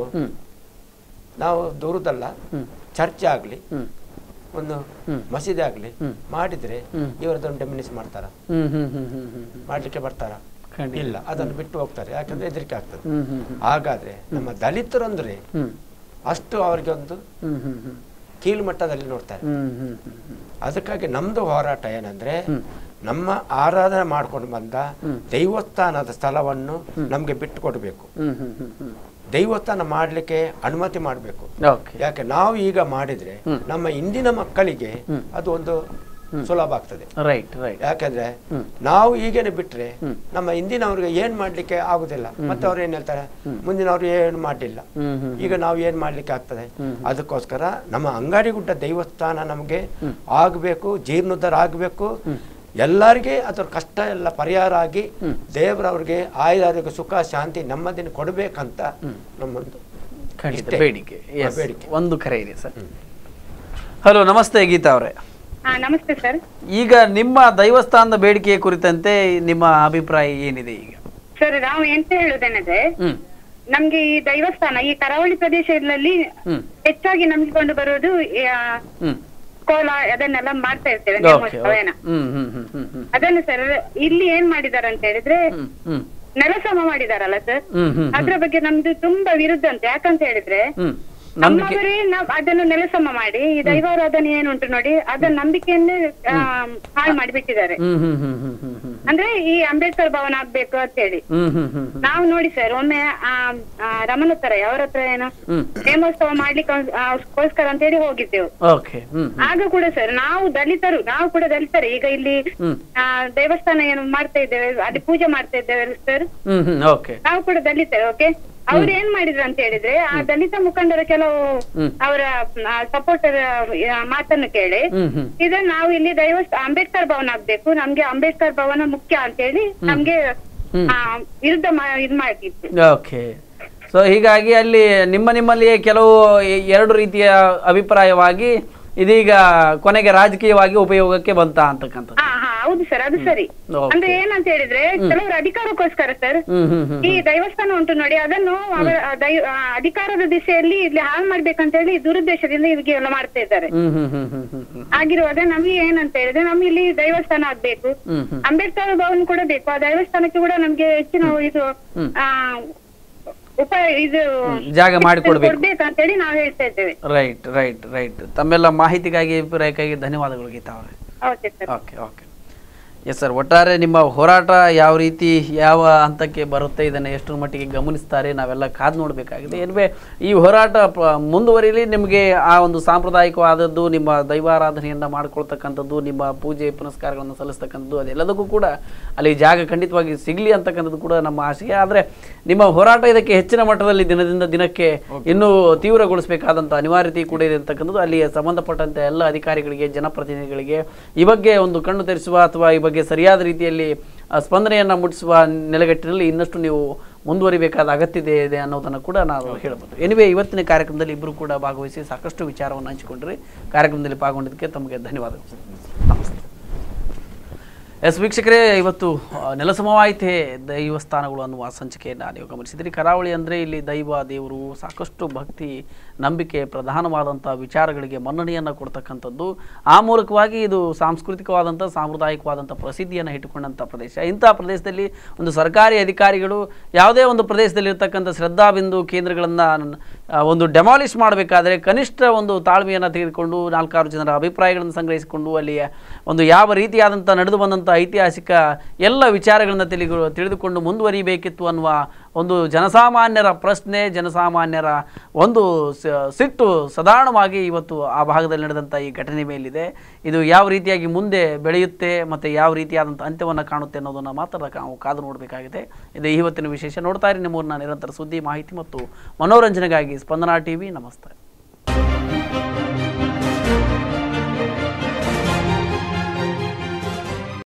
ನಾವು ದೂರದಲ್ಲ ಚರ್ಚ್ ಆಗ್ಲಿ ಒಂದು ಮಸೀದಿ ಆಗ್ಲಿ ಮಾಡಿದ್ರೆ ಇವರದನ್ನು ಡೆಮಿನಿಸ್ ಮಾಡ್ತಾರ ಹ್ಮ್ ಹ್ಮ್ ಹ್ಮ್ ಹ್ಮ್ ಹ್ಮ್ ಹ್ಮ್ ಮಾಡ್ಲಿಕ್ಕೆ ಬರ್ತಾರ ಖಂಡಿತ. ಇಲ್ಲ ಅದನ್ನು ಬಿಟ್ಟು ಹೋಗ್ತಾರೆ ಯಾಕಂದ್ರೆ ಹೆದರಿಕೆ ಆಗ್ತದೆ ಹ್ಮ್ ಹ್ಮ್ ಹ್ಮ್ ಹಾಗಾದ್ರೆ ನಮ್ಮ ದಲಿತರು ಅಂದ್ರೆ ಹ್ಮ್ ಅಷ್ಟು ಅವರಿಗೆ ಒಂದು ಹ್ಮ್ ಹ್ಮ್ ಹ್ಮ್ ಕೀಳು ಮಟ್ಟದಲ್ಲಿ ನೋಡ್ತಾರೆ ಹ್ಮ್ ಹ್ಮ್ ಹ್ಮ್ ಹ್ಮ್ ಅದಕ್ಕಾಗಿ ನಮ್ದು ಹೋರಾಟ ಏನಂದ್ರೆ ನಮ್ಮ ಆರಾಧನೆ ಮಾಡ್ಕೊಂಡು ಬಂದ ದೈವಸ್ಥಾನದ ಸ್ಥಳವನ್ನು ನಮ್ಗೆ ಬಿಟ್ಟು ಕೊಡಬೇಕು ಹ್ಮ್ ಹ್ಮ್ ಹ್ಮ್ ಹ್ಮ್ ದೈವಸ್ಥಾನ ಮಾಡ್ಲಿಕ್ಕೆ ಅನುಮತಿ ಮಾಡಬೇಕು ಓಕೆ ಯಾಕೆ ನಾವು ಈಗ ಮಾಡಿದ್ರೆ ನಮ್ಮ ಇಂದಿನ ಮಕ್ಕಳಿಗೆ ಅದು ಒಂದು ಸುಲಭ ಆಗ್ತದೆ ರೈಟ್ ರೈಟ್ ಯಾಕಂದ್ರೆ ನಾವು ಈಗೇನೆ ಬಿಟ್ರೆ ನಮ್ಮ ಹಿಂದಿನವ್ರಿಗೆ ಏನ್ ಮಾಡ್ಲಿಕ್ಕೆ ಆಗುದಿಲ್ಲ ಮತ್ತೆ ಅವ್ರು ಏನ್ ಹೇಳ್ತಾರೆ ಮುಂದಿನವ್ರು ಏನು ಮಾಡ್ಲಿಲ್ಲ ಹ್ಮ್ ಹ್ಮ್ ಈಗ ನಾವು ಏನ್ ಮಾಡ್ಲಿಕ್ಕೆ ಆಗ್ತದೆ ಅದಕ್ಕೋಸ್ಕರ ನಮ್ಮ ಅಂಗಾಡಿಗುಡ್ಡ ದೇವಸ್ಥಾನ ನಮಗೆ ಆಗ್ಬೇಕು ಜೀರ್ಣೋದ್ಧಾರ ಆಗ್ಬೇಕು ಎಲ್ಲರಿಗೆ ಅದ್ರ ಕಷ್ಟ ಎಲ್ಲ ಪರಿಹಾರ ಆಗಿ ದೇವರವ್ರಿಗೆ ಆಯುಧಾರಿಗೆ ಸುಖ ಶಾಂತಿ ನೆಮ್ಮದಿನ ಕೊಡ್ಬೇಕಂತ ನಮ್ಮೊಂದು ಖಂಡಿತ ಇಷ್ಟೇ. ಬೇಡಿಕೆ ಆ, Yes. ಬೇಡಿಕೆ. ಒಂದು ಕರೆ ಇದೆ ಸರ್ ಹಲೋ ನಮಸ್ತೆ ಗೀತಾ ಅವರೇ ಹಾ ನಮಸ್ತೆ ಸರ್ ಈಗ ನಿಮ್ಮ ದೈವಸ್ಥಾನದ ಬೇಡಿಕೆಯ ಕುರಿತಂತೆ ನಿಮ್ಮ ಅಭಿಪ್ರಾಯ ಏನಿದೆ ಈಗ ಸರ್ ನಾವು ಎಂತ ಹೇಳುದೇನಂದ್ರೆ ಹ್ಮ್ ನಮ್ಗೆ ಈ ದೈವಸ್ಥಾನ ಈ ಕರಾವಳಿ ಪ್ರದೇಶದಲ್ಲಿ ಹ್ಮ್. ಹೆಚ್ಚಾಗಿ ನಂಬಿಕೊಂಡು ಬರುವುದು ಆ, ಹ್ಮ್ ಕೋಲ ಅದನ್ನೆಲ್ಲ ಮಾಡ್ತಾ ಇರ್ತೇವೆ ಓಕೆ ನೇಮೋತ್ಸವನ ಹ್ಮ್ ಹ್ಮ್ ಹ್ಮ್ ಹ್ಮ್ ಹ್ಮ್ ಅದನ್ನು ಸರ್ ಇಲ್ಲಿ ಏನ್ ಮಾಡಿದಾರೆ ಅಂತ ಹೇಳಿದ್ರೆ ಹ್ಮ್ ಹ್ಮ್ ನೆಲಸಮ ಮಾಡಿದಾರಲ್ಲ ಸರ್ ಹ್ಮ್ ಹ್ಮ್ ಅದ್ರ ಬಗ್ಗೆ ನಮ್ದು ತುಂಬಾ ವಿರುದ್ಧ ಅಂತ ಯಾಕಂತ ಹೇಳಿದ್ರೆ ಹ್ಮ್ ನಂಬಿಕೆ ನಮ್ಮವರೇ ನಾವ್ ಅದನ್ನು ನೆಲಸಮ ಮಾಡಿ ಈ ದೈವಾರಾಧನೆ ಏನುಂಟು ನೋಡಿ ಅದನ್ನ ನಂಬಿಕೆಯನ್ನೇ ಆ, ಹಾಳು ಮಾಡಿಬಿಟ್ಟಿದ್ದಾರೆ ಹ್ಮ್ ಹ್ಮ್ ಹ್ಮ್ ಹ್ಮ್ ಹ್ಮ್ ಹ್ಮ್ ಅಂದ್ರೆ ಈ ಅಂಬೇಡ್ಕರ್ ಭವನ ಆಗ್ಬೇಕು ಅಂತ ಹೇಳಿ ಹ್ಮ್ ಹ್ಮ್ ಹ್ಮ್ ನಾವು ನೋಡಿ ಸರ್ ಒಮ್ಮೆ ಆ ಆ, ರಮಣ ಹತ್ರ ಅವರ ಹತ್ರ ಏನು ಹ್ಮ್ ನೇಮೋತ್ಸವ ಮಾಡ್ಲಿಕ್ಕೆ ಗೋಸ್ಕರ ಅಂತ ಹೇಳಿ ಹೋಗಿದ್ದೆವು ಓಕೆ ಹ್ಮ್ ಆಗ ಕೂಡ ಸರ್ ನಾವು ದಲಿತರು ನಾವು ಕೂಡ ದಲಿತರು ಈಗ ಇಲ್ಲಿ ಹ್ಮ್. ಆ, ದೇವಸ್ಥಾನ ಏನು ಮಾಡ್ತಾ ಇದ್ದೇವೆ ಅಲ್ಲಿ ಪೂಜೆ ಮಾಡ್ತಾ ಇದ್ದೇವೆ ಸರ್ ಹ್ಮ್ ಹ್ಮ್ ಓಕೆ ನಾವು ಕೂಡ ದಲಿತರು ಓಕೆ ಅವ್ರು ಏನ್ ಮಾಡಿದ್ರು ಅಂತ ಹೇಳಿದ್ರೆ ಆ ದಲಿತ ಮುಖಂಡರ ಕೆಲವು ಹ್ಮ್. ಅವರ ಸಪೋರ್ಟರ್ ಮಾತನ್ನು ಕೇಳಿ ಹ್ಮ್ ಹ್ಮ್ ಇದನ್ನ ನಾವು ಇಲ್ಲಿ ದೈವಸ್ಥ ಅಂಬೇಡ್ಕರ್ ಭವನ ಆಗ್ಬೇಕು ನಮ್ಗೆ ಅಂಬೇಡ್ಕರ್ ಭವನ ಮುಖ್ಯ ಅಂತ ಹೇಳಿ ನಮ್ಗೆ ಆ, ವಿರುದ್ಧ ಮಾ- ಇದ್ ಮಾಡಿತ್ತು ಓಕೆ ಸೊ ಹೀಗಾಗಿ ಅಲ್ಲಿ ನಿಮ್ಮ ನಿಮ್ಮಲ್ಲಿಯೇ ಕೆಲವು ಎ- ಎರಡು ರೀತಿಯ ಅಭಿಪ್ರಾಯವಾಗಿ ಇದೀಗ ಕೊನೆಗೆ ರಾಜಕೀಯವಾಗಿ ಉಪಯೋಗಕ್ಕೆ ಬಂತ ಅಂತಕ್ಕಂಥದ್ದು ಹಾ ಹಾ ಹೌದು ಸರ್ ಅದು ಸರಿ Okay. ಅಂದ್ರೆ ಏನಂತ ಹೇಳಿದ್ರೆ ಕೆಲವರು ಅಧಿಕಾರಕ್ಕೋಸ್ಕರ ಸರ್ ಹ್ಮ್ ಹ್ಮ್ ಹ್ಮ್ ಈ ದೈವಸ್ಥಾನ ಉಂಟು ನೋಡಿ ಅದನ್ನು ಅವರ ದೈ ಆ, ಅಧಿಕಾರದ ದಿಶೆಯಲ್ಲಿ ಇಲ್ಲಿ ಹಾಳು ಮಾಡ್ಬೇಕಂತ ಹೇಳಿ ದುರುದ್ದೇಶದಿಂದ ಇವ್ರಿಗೆ ಎಲ್ಲ ಮಾಡ್ತಾ ಇದ್ದಾರೆ ಹ್ಮ್ ಹ್ಮ್ ಹ್ಮ್ ಹ್ಮ್ ಹ್ಮ್ ಹ್ಮ್ ಆಗಿರುವಾಗ ನಮ್ಗೆ ಏನಂತ ಹೇಳಿದ್ರೆ ನಮ್ಗೆ ಇಲ್ಲಿ ದೈವಸ್ಥಾನ ಆಗ್ಬೇಕು ಹ್ಮ್ ಹ್ಮ್ ಅಂಬೇಡ್ಕರ್ ಭವನ್ ಕೂಡ ಬೇಕು ಆ ದೈವಸ್ಥಾನಕ್ಕೆ ಕೂಡ ನಮ್ಗೆ ಹೆಚ್ಚಿನ ಇದು ಆ ಉಪ ಇದು ಜಾಗ ಮಾಡಿಕೊಡ್ಬೇಕು. ಕೊಡ್ಬೇಕಂತ ಹೇಳಿ ನಾವು ಹೇಳ್ತಾ ಇದ್ದೇವೆ ರೈಟ್ ರೈಟ್ ರೈಟ್ ತಮ್ಮೆಲ್ಲ ಮಾಹಿತಿಗಾಗಿ ಅಭಿಪ್ರಾಯಕ್ಕಾಗಿ ಧನ್ಯವಾದಗಳು ಗೀತಾ ಅವರೇ okay sir okay okay yes sir ಒಟ್ಟಾರೆ ನಿಮ್ಮ ಹೋರಾಟ ಯಾವ ರೀತಿ ಯಾವ ಹಂತಕ್ಕೆ ಬರುತ್ತೆ ಇದನ್ನು ಎಷ್ಟರ ಮಟ್ಟಿಗೆ ಗಮನಿಸ್ತಾರೆ ನಾವೆಲ್ಲ ಕಾದು ನೋಡಬೇಕಾಗಿದೆ ಏನ್ವೇ ಈ ಹೋರಾಟ ಪ- ಮುಂದುವರಿಲಿ ನಿಮಗೆ ಆ ಒಂದು ಸಾಂಪ್ರದಾಯಿಕವಾದದ್ದು ನಿಮ್ಮ ದೈವಾರಾಧನೆಯನ್ನು ಮಾಡ್ಕೊಳ್ತಕ್ಕಂಥದ್ದು ನಿಮ್ಮ ಪೂಜೆ ಪುನಸ್ಕಾರಗಳನ್ನು ಸಲ್ಲಿಸ್ತಕ್ಕಂಥದ್ದು ಅದೆಲ್ಲದಕ್ಕೂ ಕೂಡ ಅಲ್ಲಿ ಜಾಗ ಖಂಡಿತವಾಗಿ ಸಿಗಲಿ ಅಂತಕ್ಕಂಥದ್ದು ಕೂಡ ನಮ್ಮ ಆಶಯ ಆದರೆ ನಿಮ್ಮ ಹೋರಾಟ ಇದಕ್ಕೆ ಹೆಚ್ಚಿನ ಮಟ್ಟದಲ್ಲಿ ದಿನದಿಂದ ದಿನಕ್ಕೆ ಇನ್ನೂ ತೀವ್ರಗೊಳಿಸಬೇಕಾದಂಥ ಅನಿವಾರ್ಯತೆ ಕೂಡ ಇದೆ ಅಂತಕ್ಕಂಥದ್ದು ಅಲ್ಲಿ ಸಂಬಂಧಪಟ್ಟಂತೆ ಎಲ್ಲ ಅಧಿಕಾರಿಗಳಿಗೆ ಜನಪ್ರತಿನಿಧಿಗಳಿಗೆ ಈ ಬಗ್ಗೆ ಒಂದು ಕಣ್ಣು ತೆರೆಸುವ ಅಥವಾ ಈ ಬಗ್ಗೆ ಸರಿಯಾದ ರೀತಿಯಲ್ಲಿ ಆ, ಸ್ಪಂದನೆಯನ್ನು ಮುಟ್ಟಿಸುವ ನೆಲೆಗಟ್ಟಿನಲ್ಲಿ ಇನ್ನಷ್ಟು ನೀವು ಮುಂದುವರಿಬೇಕಾದ ಅಗತ್ಯತೆ ಇದೆ ಅನ್ನೋದನ್ನು ಕೂಡ ನಾವು ಹೇಳ್ಬೋದು ಎನಿವೆ ಇವತ್ತಿನ ಕಾರ್ಯಕ್ರಮದಲ್ಲಿ ಇಬ್ಬರು ಕೂಡ ಭಾಗವಹಿಸಿ ಸಾಕಷ್ಟು ವಿಚಾರವನ್ನು ಹಂಚಿಕೊಂಡ್ರಿ ಕಾರ್ಯಕ್ರಮದಲ್ಲಿ ಪಾಲ್ಗೊಂಡಿದ್ದಕ್ಕೆ ತಮಗೆ ಧನ್ಯವಾದಗಳು ನಮಸ್ತೆ ಎಸ್ ವೀಕ್ಷಕರೇ ಇವತ್ತು ಆ, ನೆಲಸಮವಾಯಿತೆ ದೈವಸ್ಥಾನಗಳು ಅನ್ನುವ ಸಂಚಿಕೆಯನ್ನು ನೀವು ಗಮನಿಸಿದ್ರಿ ಕರಾವಳಿ ಅಂದರೆ ಇಲ್ಲಿ ದೈವ ದೇವರು ಸಾಕಷ್ಟು ಭಕ್ತಿ ನಂಬಿಕೆ ಪ್ರಧಾನವಾದಂಥ ವಿಚಾರಗಳಿಗೆ ಮನ್ನಣೆಯನ್ನು ಕೊಡ್ತಕ್ಕಂಥದ್ದು ಆ ಮೂಲಕವಾಗಿ ಇದು ಸಾಂಸ್ಕೃತಿಕವಾದಂಥ ಸಾಂಪ್ರದಾಯಿಕವಾದಂಥ ಪ್ರಸಿದ್ಧಿಯನ್ನು ಇಟ್ಟುಕೊಂಡಂಥ ಪ್ರದೇಶ ಇಂಥ ಪ್ರದೇಶದಲ್ಲಿ ಒಂದು ಸರ್ಕಾರಿ ಅಧಿಕಾರಿಗಳು ಯಾವುದೇ ಒಂದು ಪ್ರದೇಶದಲ್ಲಿ ಇರ್ತಕ್ಕಂಥ ಶ್ರದ್ಧಾಬಿಂದು ಕೇಂದ್ರಗಳನ್ನು ಒಂದು ಡೆಮಾಲಿಷ್ ಮಾಡಬೇಕಾದ್ರೆ ಕನಿಷ್ಠ ಒಂದು ತಾಳ್ಮೆಯನ್ನು ತೆಗೆದುಕೊಂಡು ನಾಲ್ಕಾರು ಜನರ ಅಭಿಪ್ರಾಯಗಳನ್ನು ಸಂಗ್ರಹಿಸಿಕೊಂಡು ಅಲ್ಲಿಯ ಒಂದು ಯಾವ ರೀತಿಯಾದಂಥ ನಡೆದು ಬಂದಂಥ ಐತಿಹಾಸಿಕ ಎಲ್ಲ ವಿಚಾರಗಳನ್ನು ತಿಳಿದು ತಿಳಿದುಕೊಂಡು ಮುಂದುವರಿಬೇಕಿತ್ತು ಅನ್ನುವ ಒಂದು ಜನಸಾಮಾನ್ಯರ ಪ್ರಶ್ನೆ ಜನಸಾಮಾನ್ಯರ ಒಂದು ಸ- ಸಿಟ್ಟು ಸಾಧಾರಣವಾಗಿ ಇವತ್ತು ಆ ಭಾಗದಲ್ಲಿ ನಡೆದಂಥ ಈ ಘಟನೆ ಮೇಲಿದೆ ಇದು ಯಾವ ರೀತಿಯಾಗಿ ಮುಂದೆ ಬೆಳೆಯುತ್ತೆ ಮತ್ತು ಯಾವ ರೀತಿಯಾದಂಥ ಅಂತ್ಯವನ್ನು ಕಾಣುತ್ತೆ ಅನ್ನೋದನ್ನು ಮಾತ್ರ ನಾವು ಕಾದು ನೋಡಬೇಕಾಗಿದೆ ಇದು ಇವತ್ತಿನ ವಿಶೇಷ ನೋಡ್ತಾ ಇರಿ ನಿಮ್ಮೂರಿನ ನಿರಂತರ ಸುದ್ದಿ ಮಾಹಿತಿ ಮತ್ತು ಮನೋರಂಜನೆಗಾಗಿ ಸ್ಪಂದನಾ ಟಿವಿ ನಮಸ್ತೆ